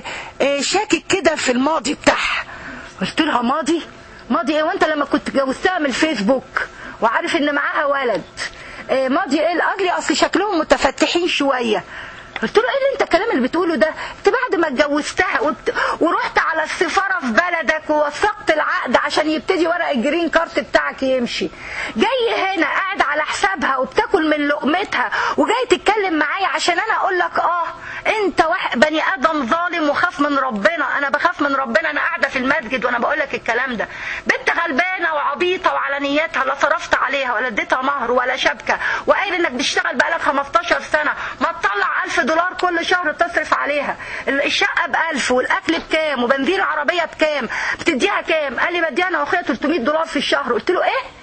إيه شاكك كده في الماضي بتاعها قلت لها ماضي ماضي ايه وانت لما كنت جوزتها من الفيسبوك وعارف ان معاها ولد إيه ماضي ايه الاجري اصل شكلهم متفتحين شويه قلت له ايه اللي انت الكلام اللي بتقوله ده انت بعد ما اتجوزتها وت... ورحت على السفاره في بلدك ووثقت العقد عشان يبتدي ورق الجرين كارت بتاعك يمشي جاي هنا قاعد على حسابها وبتاكل من لقمتها وجاي تتكلم معايا عشان انا اقول لك اه انت واحد بني ادم ظالم وخاف من ربنا انا بخاف من ربنا انا قاعده في المسجد وانا بقول لك الكلام ده بنت غلبانه وعبيطه وعلى نيتها لا صرفت عليها ولا اديتها مهر ولا شبكه وقايل انك بتشتغل بقالك 15 سنه ما تطلع 1000 دولار كل شهر تصرف عليها الشقه ب 1000 والاكل بكام وبنزين العربيه بكام بتديها كام قال لي بديها انا واخويا 300 دولار في الشهر قلت له ايه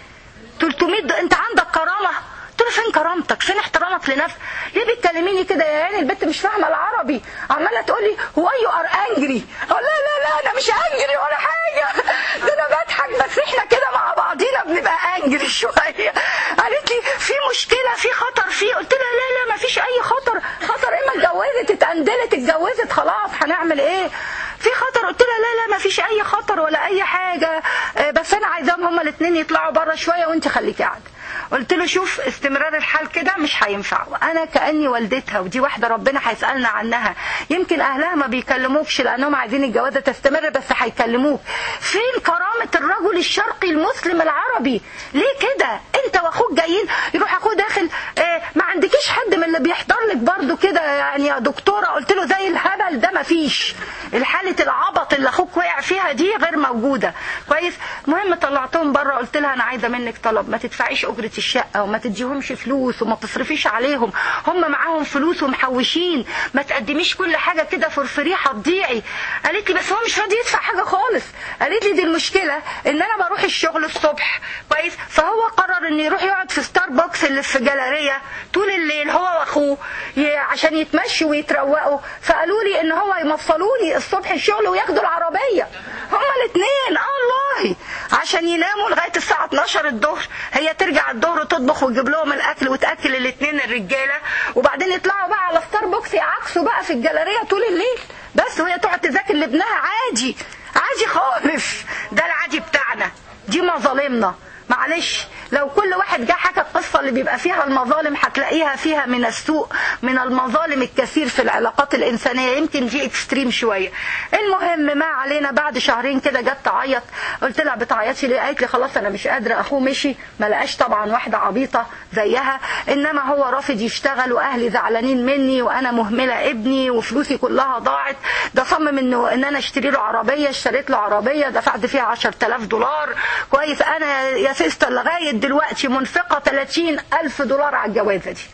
300 دولار انت عندك كرامه قلت له فين كرامتك فين احترامك لنفسك ليه بتكلميني كده يا عيني البنت مش فاهمه العربي عماله تقول لي هو يو ار انجري اقول لا لا لا انا مش انجري ولا حاجه ده انا بضحك بس احنا كده مع بعضينا بنبقى انجري شويه قالت لي في مشكله في خطر فيه قلت لها لا لا ما فيش اي خطر خطر ايه ما اتجوزت اتقندلت اتجوزت خلاص هنعمل ايه في خطر قلت لها لا لا ما فيش اي خطر ولا اي حاجه بس انا عايزاهم هما الاثنين يطلعوا بره شويه وانت خليكي قاعده قلت له شوف استمرار الحال كده مش هينفع وانا كاني والدتها ودي واحده ربنا هيسالنا عنها يمكن اهلها ما بيكلموكش لانهم عايزين الجوازه تستمر بس هيكلموك فين كرامه الرجل الشرقي المسلم العربي ليه كده انت واخوك جايين يروح اخوه داخل اه ما عندكيش حد من اللي بيحضر لك برضو كده يعني يا دكتوره قلت له زي الهبل ده ما فيش الحاله العبط اللي اخوك وقع فيها دي غير موجوده كويس المهم طلعتهم بره قلت لها انا عايزه منك طلب ما تدفعيش اجره الشقه وما تديهمش فلوس وما تصرفيش عليهم هم معاهم فلوس ومحوشين ما تقدميش كل حاجه كده فرفريه هتضيعي قالت لي بس هو مش راضي يدفع حاجه خالص قالت لي دي المشكله ان انا بروح الشغل الصبح كويس فهو قرر ان يروح يقعد في ستاربكس اللي في جاليريا طول الليل هو واخوه عشان يتمشوا ويتروقوا فقالوا لي ان هو يمصلوني الصبح الشغل وياخدوا العربيه هما الاثنين اه والله عشان يناموا لغايه الساعه 12 الظهر هي ترجع الظهر تطبخ وتجيب لهم الاكل وتاكل الاثنين الرجاله وبعدين يطلعوا بقى على ستاربكس يعكسوا بقى في الجاليريا طول الليل بس وهي تقعد تذاكر لابنها عادي عادي خالص ده العادي بتاعنا دي مظالمنا معلش لو كل واحد جه حكى القصة اللي بيبقى فيها المظالم هتلاقيها فيها من السوء من المظالم الكثير في العلاقات الإنسانية يمكن دي اكستريم شوية المهم ما علينا بعد شهرين كده جت تعيط قلت لها بتعيطي ليه قالت لي خلاص أنا مش قادرة أخوه مشي ما لقاش طبعا واحدة عبيطة زيها إنما هو رافض يشتغل وأهلي زعلانين مني وأنا مهملة ابني وفلوسي كلها ضاعت ده صمم إنه إن أنا اشتري له عربية اشتريت له عربية دفعت فيها 10000 دولار كويس أنا يا سيستر لغاية دلوقتي منفقة 30 ألف دولار على الجوازة دي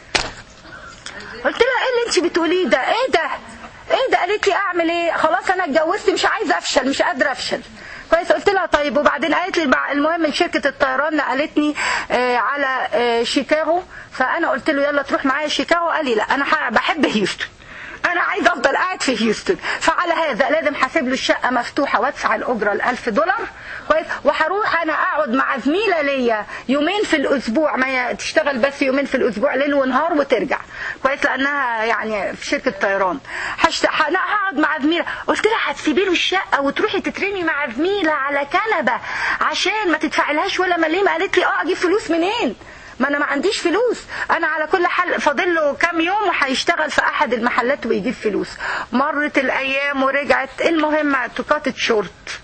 قلت لها ايه اللي انت بتقوليه ده ايه ده ايه ده قالت لي اعمل ايه خلاص انا اتجوزت مش عايزه افشل مش قادره افشل كويس قلت لها طيب وبعدين قالت لي المهم شركه الطيران نقلتني آه على آه شيكاغو فانا قلت له يلا تروح معايا شيكاغو قال لي لا انا بحب هيوستن انا عايز افضل قاعد في هيوستن فعلى هذا لازم حاسب له الشقه مفتوحه وادفع الاجره ال 1000 دولار كويس وهروح انا اقعد مع زميله ليا يومين في الاسبوع ما تشتغل بس يومين في الاسبوع ليل ونهار وترجع كويس لانها يعني في شركه طيران هشت... انا هقعد مع زميله قلت لها هتسيبي له الشقه وتروحي تترمي مع زميله على كنبه عشان ما تدفعلهاش ولا مليم قالت لي اه اجيب فلوس منين ما انا ما عنديش فلوس انا على كل حال فاضل له كام يوم وهيشتغل في احد المحلات ويجيب فلوس مرت الايام ورجعت المهم تكاتت شورت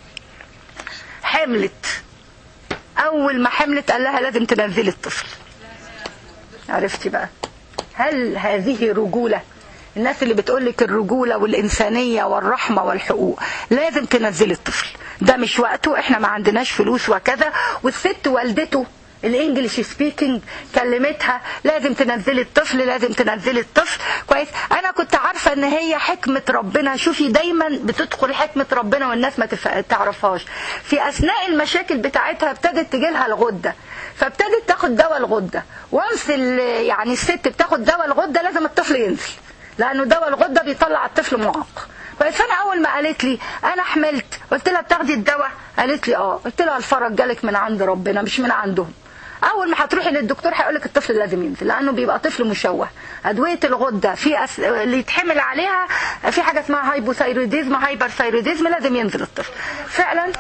حملت اول ما حملت قال لها لازم تنزلي الطفل عرفتي بقى هل هذه رجوله الناس اللي بتقول لك الرجوله والانسانيه والرحمه والحقوق لازم تنزلي الطفل ده مش وقته احنا ما عندناش فلوس وكذا والست والدته الانجليش سبيكينج كلمتها لازم تنزلي الطفل لازم تنزلي الطفل كويس انا كنت عارفه ان هي حكمه ربنا شوفي دايما بتدخل حكمه ربنا والناس ما تف- تعرفهاش في اثناء المشاكل بتاعتها ابتدت تجيلها الغده فابتدت تاخد دواء الغده وانس ال- يعني الست بتاخد دواء الغده لازم الطفل ينزل لانه دواء الغده بيطلع الطفل معاق كويس فانا اول ما قالت لي انا حملت قلت لها بتاخدي الدواء قالت لي اه قلت لها الفرج جالك من عند ربنا مش من عندهم اول ما هتروحي للدكتور هيقول لك الطفل لازم ينزل لانه بيبقى طفل مشوه ادويه الغده في أس... اللي يتحمل عليها في حاجه اسمها هايبوثايروديزم هايبر ثايروديزم لازم ينزل الطفل فعلا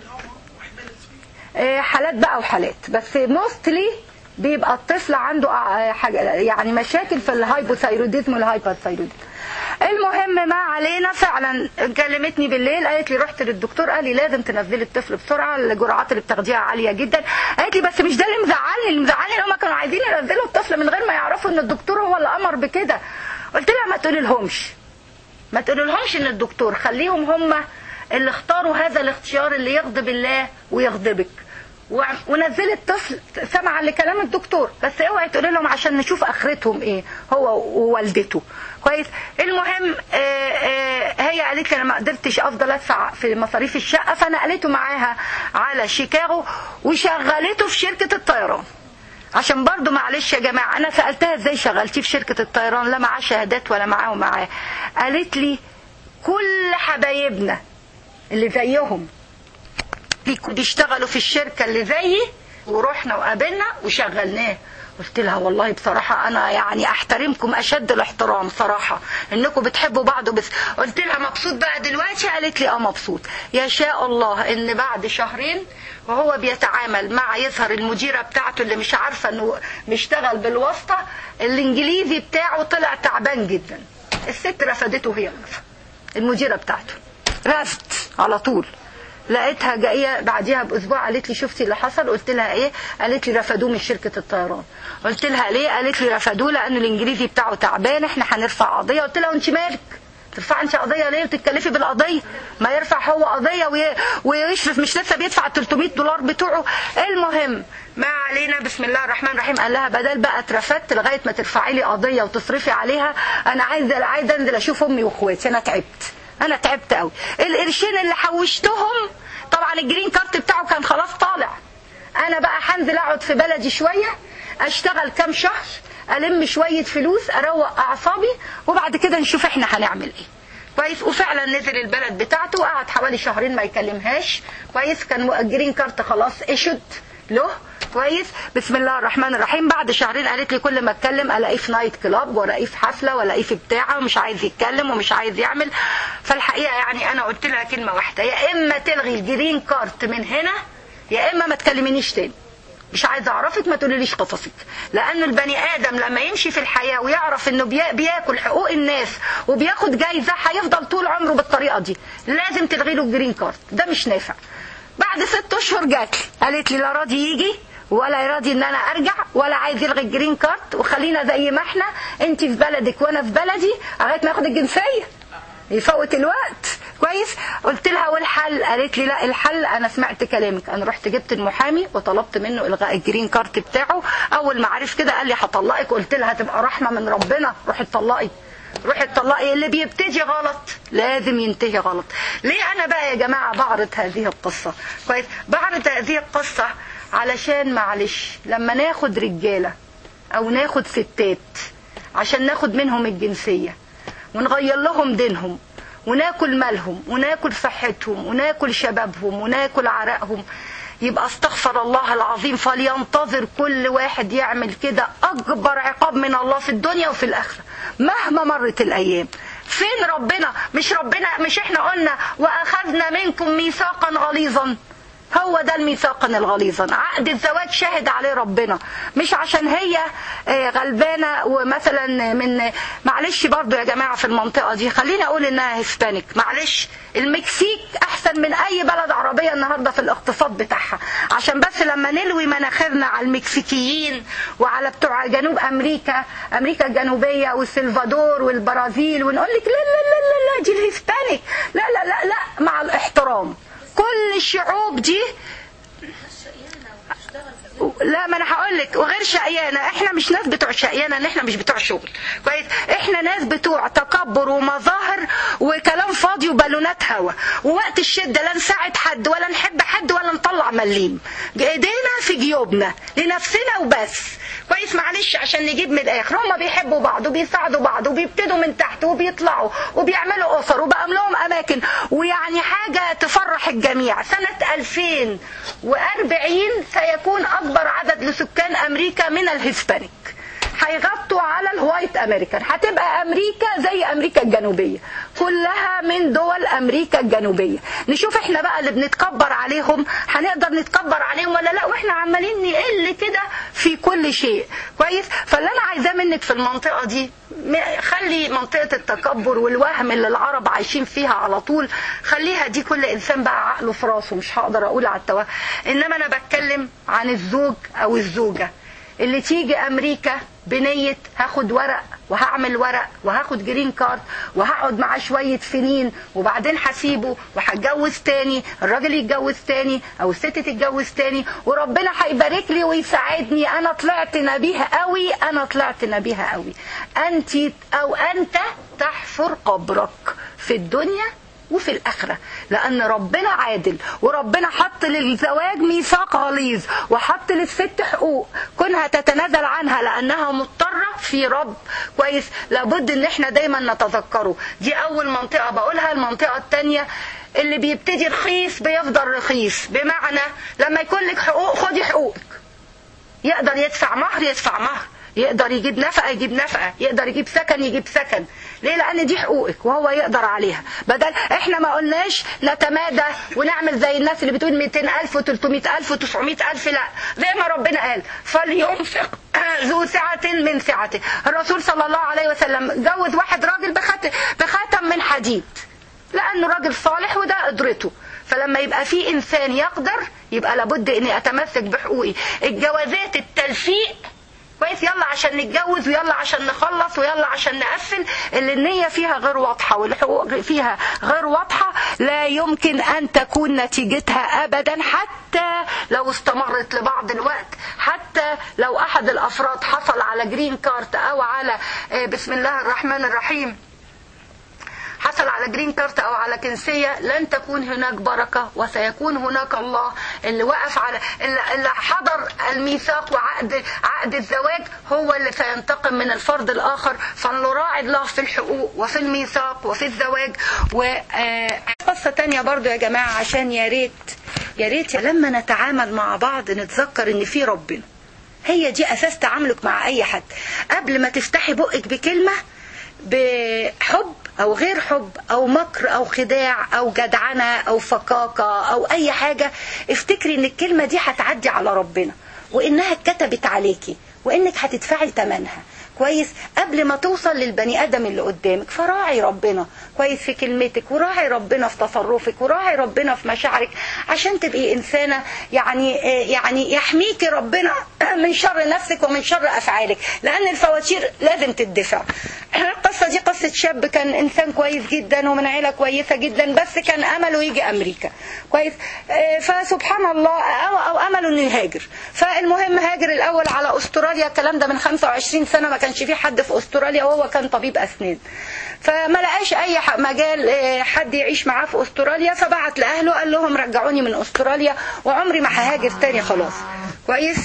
آه، حالات بقى وحالات بس موستلي بيبقى الطفل عنده آه، حاجه يعني مشاكل في الهايبوثايروديزم والهايبرثايروديزم المهم ما علينا فعلا كلمتني بالليل قالت لي رحت للدكتور قال لي لازم تنزلي الطفل بسرعه الجرعات اللي بتاخديها عاليه جدا قالت لي بس مش ده اللي مزعلني اللي مزعلني ان هم كانوا عايزين ينزلوا الطفل من غير ما يعرفوا ان الدكتور هو اللي امر بكده قلت لها ما تقولي لهمش ما تقولي لهمش ان الدكتور خليهم هم اللي اختاروا هذا الاختيار اللي يغضب الله ويغضبك و- ونزلي الطفل سمعا لكلام الدكتور بس اوعي تقولي لهم عشان نشوف اخرتهم ايه هو ووالدته كويس المهم آه، آه، هي قالت لي انا ما قدرتش افضل ادفع في مصاريف الشقه فنقلته معاها على شيكاغو وشغلته في شركه الطيران عشان برضو معلش يا جماعة أنا سألتها إزاي شغلتيه في شركة الطيران لا معاه شهادات ولا معاه ومعاه قالت لي كل حبايبنا اللي زيهم بيك- بيشتغلوا في الشركة اللي زيي ورحنا وقابلنا وشغلناه قلت لها والله بصراحة أنا يعني أحترمكم أشد الاحترام صراحة إنكم بتحبوا بعض بس قلت لها مبسوط بقى دلوقتي قالت لي أه مبسوط يشاء الله إن بعد شهرين وهو بيتعامل مع يظهر المديرة بتاعته اللي مش عارفة إنه مشتغل بالواسطة الإنجليزي بتاعه طلع تعبان جدا الست رفضته هي المديرة بتاعته رفض على طول لقيتها جايه بعديها باسبوع قالت لي شفتي اللي حصل قلت لها ايه قالت لي رفضوه من شركه الطيران قلت لها ليه قالت لي رفضوه لان الانجليزي بتاعه تعبان احنا هنرفع قضيه قلت لها وانت مالك ترفعي انت قضيه ليه وتتكلفي بالقضيه ما يرفع هو قضيه وي- ويشرف مش لسه بيدفع 300 دولار بتوعه المهم ما علينا بسم الله الرحمن الرحيم قال لها بدل بقى اترفدت لغايه ما ترفعي لي قضيه وتصرفي عليها انا عايزه عايزه انزل اشوف امي واخواتي انا تعبت انا تعبت قوي القرشين اللي حوشتهم طبعا الجرين كارت بتاعه كان خلاص طالع انا بقى هنزل اقعد في بلدي شويه اشتغل كام شهر الم شويه فلوس اروق اعصابي وبعد كده نشوف احنا هنعمل ايه كويس وفعلا نزل البلد بتاعته وقعد حوالي شهرين ما يكلمهاش كويس كان الجرين كارت خلاص اشد له كويس بسم الله الرحمن الرحيم بعد شهرين قالت لي كل ما اتكلم الاقيه في نايت كلاب والاقيه في حفله والاقيه في بتاعه ومش عايز يتكلم ومش عايز يعمل فالحقيقه يعني انا قلت لها كلمه واحده يا اما تلغي الجرين كارت من هنا يا اما ما تكلمينيش تاني مش عايزه اعرفك ما تقوليليش قصصك لان البني ادم لما يمشي في الحياه ويعرف انه بيا- بياكل حقوق الناس وبياخد جايزه هيفضل طول عمره بالطريقه دي لازم تلغي له الجرين كارت ده مش نافع بعد ست اشهر جات لي قالت لي لا راضي يجي ولا راضي ان انا ارجع ولا عايز يلغي الجرين كارت وخلينا زي ما احنا انت في بلدك وانا في بلدي لغايه ما اخد الجنسيه يفوت الوقت كويس قلت لها والحل قالت لي لا الحل انا سمعت كلامك انا رحت جبت المحامي وطلبت منه الغاء الجرين كارت بتاعه اول ما عرف كده قال لي هطلقك قلت لها تبقى رحمه من ربنا روحي اتطلقي روحي اتطلقي اللي بيبتدي غلط لازم ينتهي غلط ليه انا بقى يا جماعه بعرض هذه القصه كويس بعرض هذه القصه علشان معلش لما ناخد رجاله او ناخد ستات عشان ناخد منهم الجنسيه ونغير لهم دينهم وناكل مالهم وناكل صحتهم وناكل شبابهم وناكل عرقهم يبقى استغفر الله العظيم فلينتظر كل واحد يعمل كده اكبر عقاب من الله في الدنيا وفي الاخره مهما مرت الايام فين ربنا مش ربنا مش احنا قلنا واخذنا منكم ميثاقا غليظا هو ده الميثاق الغليظا عقد الزواج شاهد عليه ربنا مش عشان هي آه، غلبانه ومثلا من معلش برضو يا جماعه في المنطقه دي خليني اقول انها هسبانيك معلش المكسيك احسن من اي بلد عربيه النهارده في الاقتصاد بتاعها عشان بس لما نلوي مناخيرنا على المكسيكيين وعلى بتوع جنوب امريكا امريكا الجنوبيه والسلفادور والبرازيل ونقول لك لا لا لا لا, لا دي الهسبانيك لا لا لا لا مع الاحترام كل الشعوب دي لا ما انا هقول لك وغير شقيانه احنا مش ناس بتوع شقيانه ان احنا مش بتوع شغل كويس احنا ناس بتوع تكبر ومظاهر وكلام فاضي وبالونات هوا ووقت الشده لا نساعد حد ولا نحب حد ولا نطلع مليم ايدينا في جيوبنا لنفسنا وبس كويس معلش عشان نجيب من الاخر هم بيحبوا بعض وبيساعدوا بعض وبيبتدوا من تحت وبيطلعوا وبيعملوا اسر وبقى لهم اماكن ويعني حاجه تفرح الجميع سنه 2040 سيكون اكبر عدد لسكان امريكا من الهسبانيك هيغطوا على الوايت امريكان هتبقى امريكا زي امريكا الجنوبيه كلها من دول امريكا الجنوبيه نشوف احنا بقى اللي بنتكبر عليهم هنقدر نتكبر عليهم ولا لا واحنا عمالين نقل كده في كل شيء كويس فاللي انا عايزاه منك في المنطقه دي خلي منطقه التكبر والوهم اللي العرب عايشين فيها على طول خليها دي كل انسان بقى عقله في راسه مش هقدر اقول على التوهم انما انا بتكلم عن الزوج او الزوجه اللي تيجي امريكا بنية هاخد ورق وهعمل ورق وهاخد جرين كارد وهقعد معاه شوية سنين وبعدين هسيبه وهتجوز تاني الراجل يتجوز تاني او الست تتجوز تاني وربنا هيبارك لي ويساعدني انا طلعت نبيه قوي انا طلعت نبيه قوي انت او انت تحفر قبرك في الدنيا وفي الآخرة لأن ربنا عادل وربنا حط للزواج ميثاق غليظ وحط للست حقوق كونها تتنازل عنها لأنها مضطرة في رب كويس لابد ان احنا دايما نتذكره دي أول منطقة بقولها المنطقة الثانية اللي بيبتدي رخيص بيفضل رخيص بمعنى لما يكون لك حقوق خدي حقوقك يقدر يدفع مهر يدفع مهر يقدر يجيب نفقة يجيب نفقة يقدر يجيب سكن يجيب سكن ليه لان دي حقوقك وهو يقدر عليها بدل احنا ما قلناش نتمادى ونعمل زي الناس اللي بتقول 200000 و300000 و900000 لا زي ما ربنا قال فلينفق ذو سعة من سعته الرسول صلى الله عليه وسلم جوز واحد راجل بخاتم بخاتم من حديد لانه راجل صالح وده قدرته فلما يبقى في انسان يقدر يبقى لابد اني اتمسك بحقوقي الجوازات التلفيق كويس يلا عشان نتجوز ويلا عشان نخلص ويلا عشان نقفل اللي النية فيها غير واضحة والحقوق فيها غير واضحة لا يمكن أن تكون نتيجتها أبدا حتى لو استمرت لبعض الوقت حتى لو أحد الأفراد حصل على جرين كارت أو على بسم الله الرحمن الرحيم حصل على جرين كارت او على جنسيه لن تكون هناك بركه وسيكون هناك الله اللي وقف على اللي حضر الميثاق وعقد عقد الزواج هو اللي سينتقم من الفرد الاخر فلنراعي الله في الحقوق وفي الميثاق وفي الزواج وقصه تانية برضو يا جماعه عشان يا ريت يا ريت لما نتعامل مع بعض نتذكر ان في ربنا هي دي اساس تعاملك مع اي حد قبل ما تفتحي بقك بكلمه بحب او غير حب او مكر او خداع او جدعنه او فكاكه او اي حاجه افتكري ان الكلمه دي هتعدي على ربنا وانها اتكتبت عليكي وانك هتدفعي ثمنها كويس قبل ما توصل للبني ادم اللي قدامك فراعي ربنا كويس في كلمتك وراعي ربنا في تصرفك وراعي ربنا في مشاعرك عشان تبقي انسانه يعني يعني يحميكي ربنا من شر نفسك ومن شر افعالك لان الفواتير لازم تدفع القصه دي قصه شاب كان انسان كويس جدا ومن عيله كويسه جدا بس كان امله يجي امريكا كويس فسبحان الله او, أو امله انه يهاجر فالمهم هاجر الاول على استراليا الكلام ده من 25 سنه ما كانش في حد في استراليا وهو كان طبيب اسنان فما لقاش اي مجال حد يعيش معاه في استراليا فبعت لاهله قال لهم رجعوني من استراليا وعمري ما ههاجر تاني خلاص كويس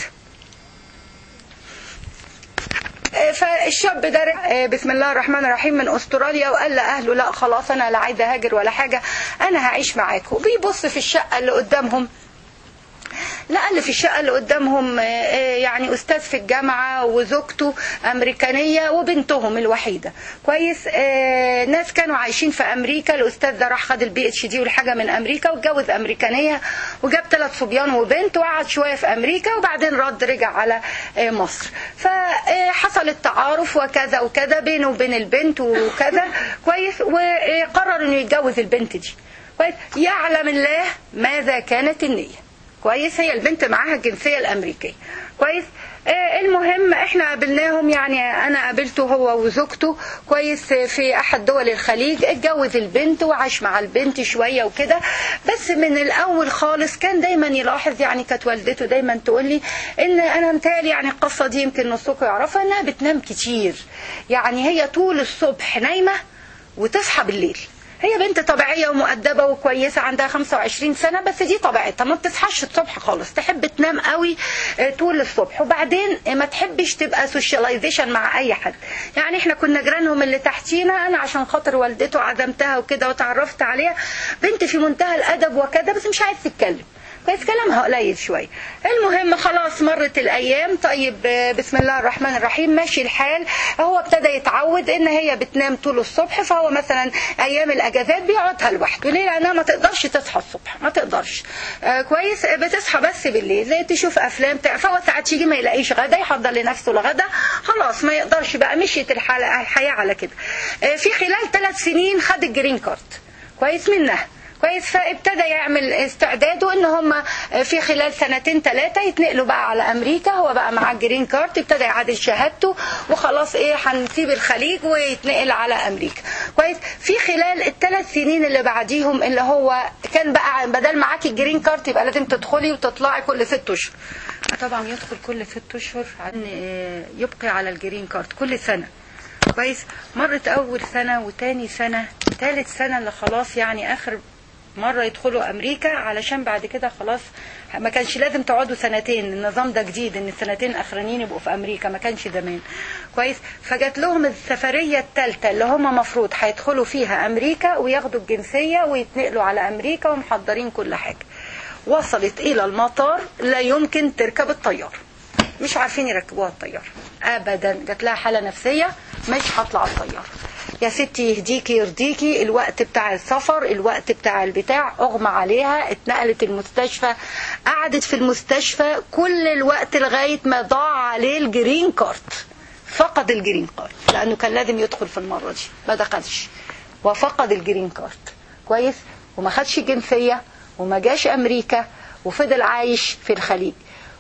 فالشاب ده بسم الله الرحمن الرحيم من استراليا وقال لاهله لا خلاص انا لا عايز اهاجر ولا حاجه انا هعيش معاكم وبيبص في الشقه اللي قدامهم لقى اللي في الشقه اللي قدامهم يعني استاذ في الجامعه وزوجته امريكانيه وبنتهم الوحيده كويس ناس كانوا عايشين في امريكا الاستاذ ده راح خد البي اتش دي والحاجه من امريكا واتجوز امريكانيه وجاب ثلاث صبيان وبنت وقعد شويه في امريكا وبعدين رد رجع على مصر فحصل التعارف وكذا وكذا بينه وبين البنت وكذا كويس وقرر انه يتجوز البنت دي كويس يعلم الله ماذا كانت النيه كويس هي البنت معاها الجنسيه الامريكيه كويس آه، المهم احنا قابلناهم يعني انا قابلته هو وزوجته كويس في احد دول الخليج اتجوز البنت وعاش مع البنت شويه وكده بس من الاول خالص كان دايما يلاحظ يعني كانت والدته دايما تقول لي ان انا متهيألي يعني القصه دي يمكن نصكم يعرفها انها بتنام كتير يعني هي طول الصبح نايمه وتصحى بالليل هي بنت طبيعية ومؤدبة وكويسة عندها 25 سنة بس دي طبيعتها ما بتصحاش الصبح خالص تحب تنام قوي آه، طول الصبح وبعدين ما تحبش تبقى سوشياليزيشن مع اي حد يعني احنا كنا جيرانهم اللي تحتينا انا عشان خاطر والدته عزمتها وكده وتعرفت عليها بنت في منتهى الادب وكذا بس مش عايز تتكلم كويس كلامها قليل شويه المهم خلاص مرت الايام طيب آه، بسم الله الرحمن الرحيم ماشي الحال هو ابتدى يتعود ان هي بتنام طول الصبح فهو مثلا ايام الاجازات بيقعدها لوحده ليه لانها ما تقدرش تصحى الصبح ما تقدرش آه كويس آه، بتصحى بس بالليل زي تشوف افلام تع- فهو ساعات يجي ما يلاقيش غدا يحضر لنفسه الغدا خلاص ما يقدرش بقى مشيت الحلقه الحياه على كده آه في خلال ثلاث سنين خد الجرين كارد كويس منها كويس فابتدى يعمل استعداده ان هم في خلال سنتين ثلاثه يتنقلوا بقى على امريكا هو بقى معاه الجرين كارد ابتدى يعادل شهادته وخلاص ايه هنسيب الخليج ويتنقل على امريكا كويس في خلال الثلاث سنين اللي بعديهم اللي هو كان بقى بدل معاكي الجرين كارد يبقى لازم تدخلي وتطلعي كل ست اشهر طبعا يدخل كل ست اشهر عن يبقي على الجرين كارد كل سنه كويس مرت اول سنه وتاني سنه ثالث سنه اللي خلاص يعني اخر مرة يدخلوا أمريكا علشان بعد كده خلاص ما كانش لازم تقعدوا سنتين النظام ده جديد ان السنتين الاخرانيين يبقوا في امريكا ما كانش زمان كويس فجات لهم السفريه الثالثه اللي هم مفروض هيدخلوا فيها امريكا وياخدوا الجنسيه ويتنقلوا على امريكا ومحضرين كل حاجه وصلت الى المطار لا يمكن تركب الطياره مش عارفين يركبوها الطياره ابدا جات لها حاله نفسيه مش هطلع الطياره يا ستي يهديكي يرضيكي الوقت بتاع السفر الوقت بتاع البتاع اغمى عليها اتنقلت المستشفى قعدت في المستشفى كل الوقت لغايه ما ضاع عليه الجرين كارد فقد الجرين كارد لانه كان لازم يدخل في المره دي ما دخلش وفقد الجرين كارد كويس وما خدش الجنسيه وما جاش امريكا وفضل عايش في الخليج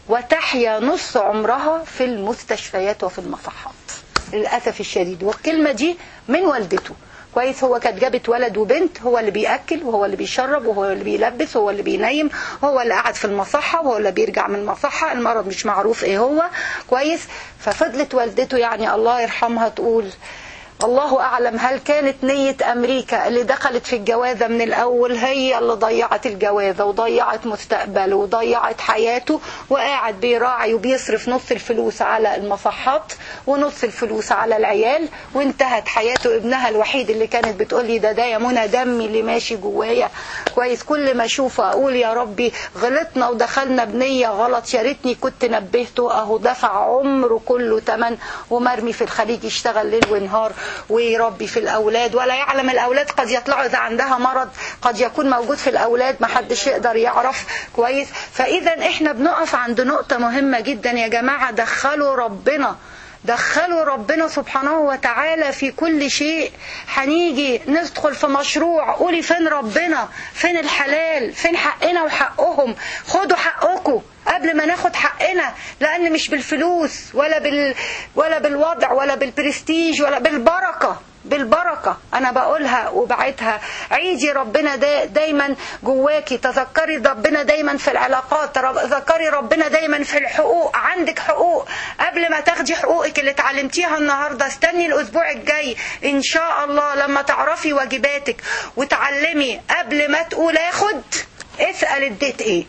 وتحيا نص عمرها في المستشفيات وفي المصحات للاسف الشديد والكلمه دي من والدته كويس هو كانت جابت ولد وبنت هو اللي بياكل وهو اللي بيشرب وهو اللي بيلبس وهو اللي بينيم هو اللي قاعد في المصحه وهو اللي بيرجع من المصحه المرض مش معروف ايه هو كويس ففضلت والدته يعني الله يرحمها تقول الله أعلم هل كانت نية أمريكا اللي دخلت في الجوازة من الأول هي اللي ضيعت الجوازة وضيعت مستقبله وضيعت حياته وقاعد بيراعي وبيصرف نص الفلوس على المصحات ونص الفلوس على العيال وانتهت حياته ابنها الوحيد اللي كانت بتقولي ده ده يا منى دمي اللي ماشي جوايا كويس كل ما اشوفه اقول يا ربي غلطنا ودخلنا بنية غلط يا ريتني كنت نبهته اهو دفع عمره كله تمن ومرمي في الخليج يشتغل ليل ونهار ويربي في الاولاد ولا يعلم الاولاد قد يطلعوا اذا عندها مرض قد يكون موجود في الاولاد ما حدش يقدر يعرف كويس فاذا احنا بنقف عند نقطة مهمة جدا يا جماعة دخلوا ربنا دخلوا ربنا سبحانه وتعالى في كل شيء هنيجي ندخل في مشروع قولي فين ربنا فين الحلال فين حقنا وحقهم خدوا حقكم قبل ما ناخد حقنا لان مش بالفلوس ولا بال ولا بالوضع ولا بالبرستيج ولا بالبركه بالبركة أنا بقولها وبعتها عيدي ربنا دا دايما جواكي تذكري ربنا دايما في العلاقات تذكري ربنا دايما في الحقوق عندك حقوق قبل ما تاخدي حقوقك اللي اتعلمتيها النهاردة استني الأسبوع الجاي إن شاء الله لما تعرفي واجباتك وتعلمي قبل ما تقول اخد اسأل اديت ايه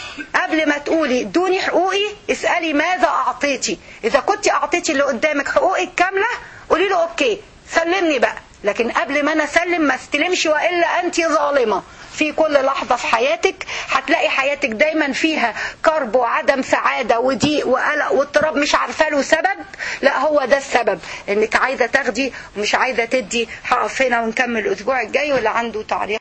قبل ما تقولي ادوني حقوقي اسألي ماذا اعطيتي اذا كنت اعطيتي اللي قدامك حقوقك كاملة قولي له اوكي سلمني بقى لكن قبل ما انا اسلم ما استلمش والا انت ظالمه في كل لحظة في حياتك هتلاقي حياتك دايما فيها كرب وعدم سعادة وضيق وقلق واضطراب مش عارفة له سبب لا هو ده السبب انك عايزة تاخدي ومش عايزة تدي هقف هنا ونكمل الاسبوع الجاي واللي عنده تعليق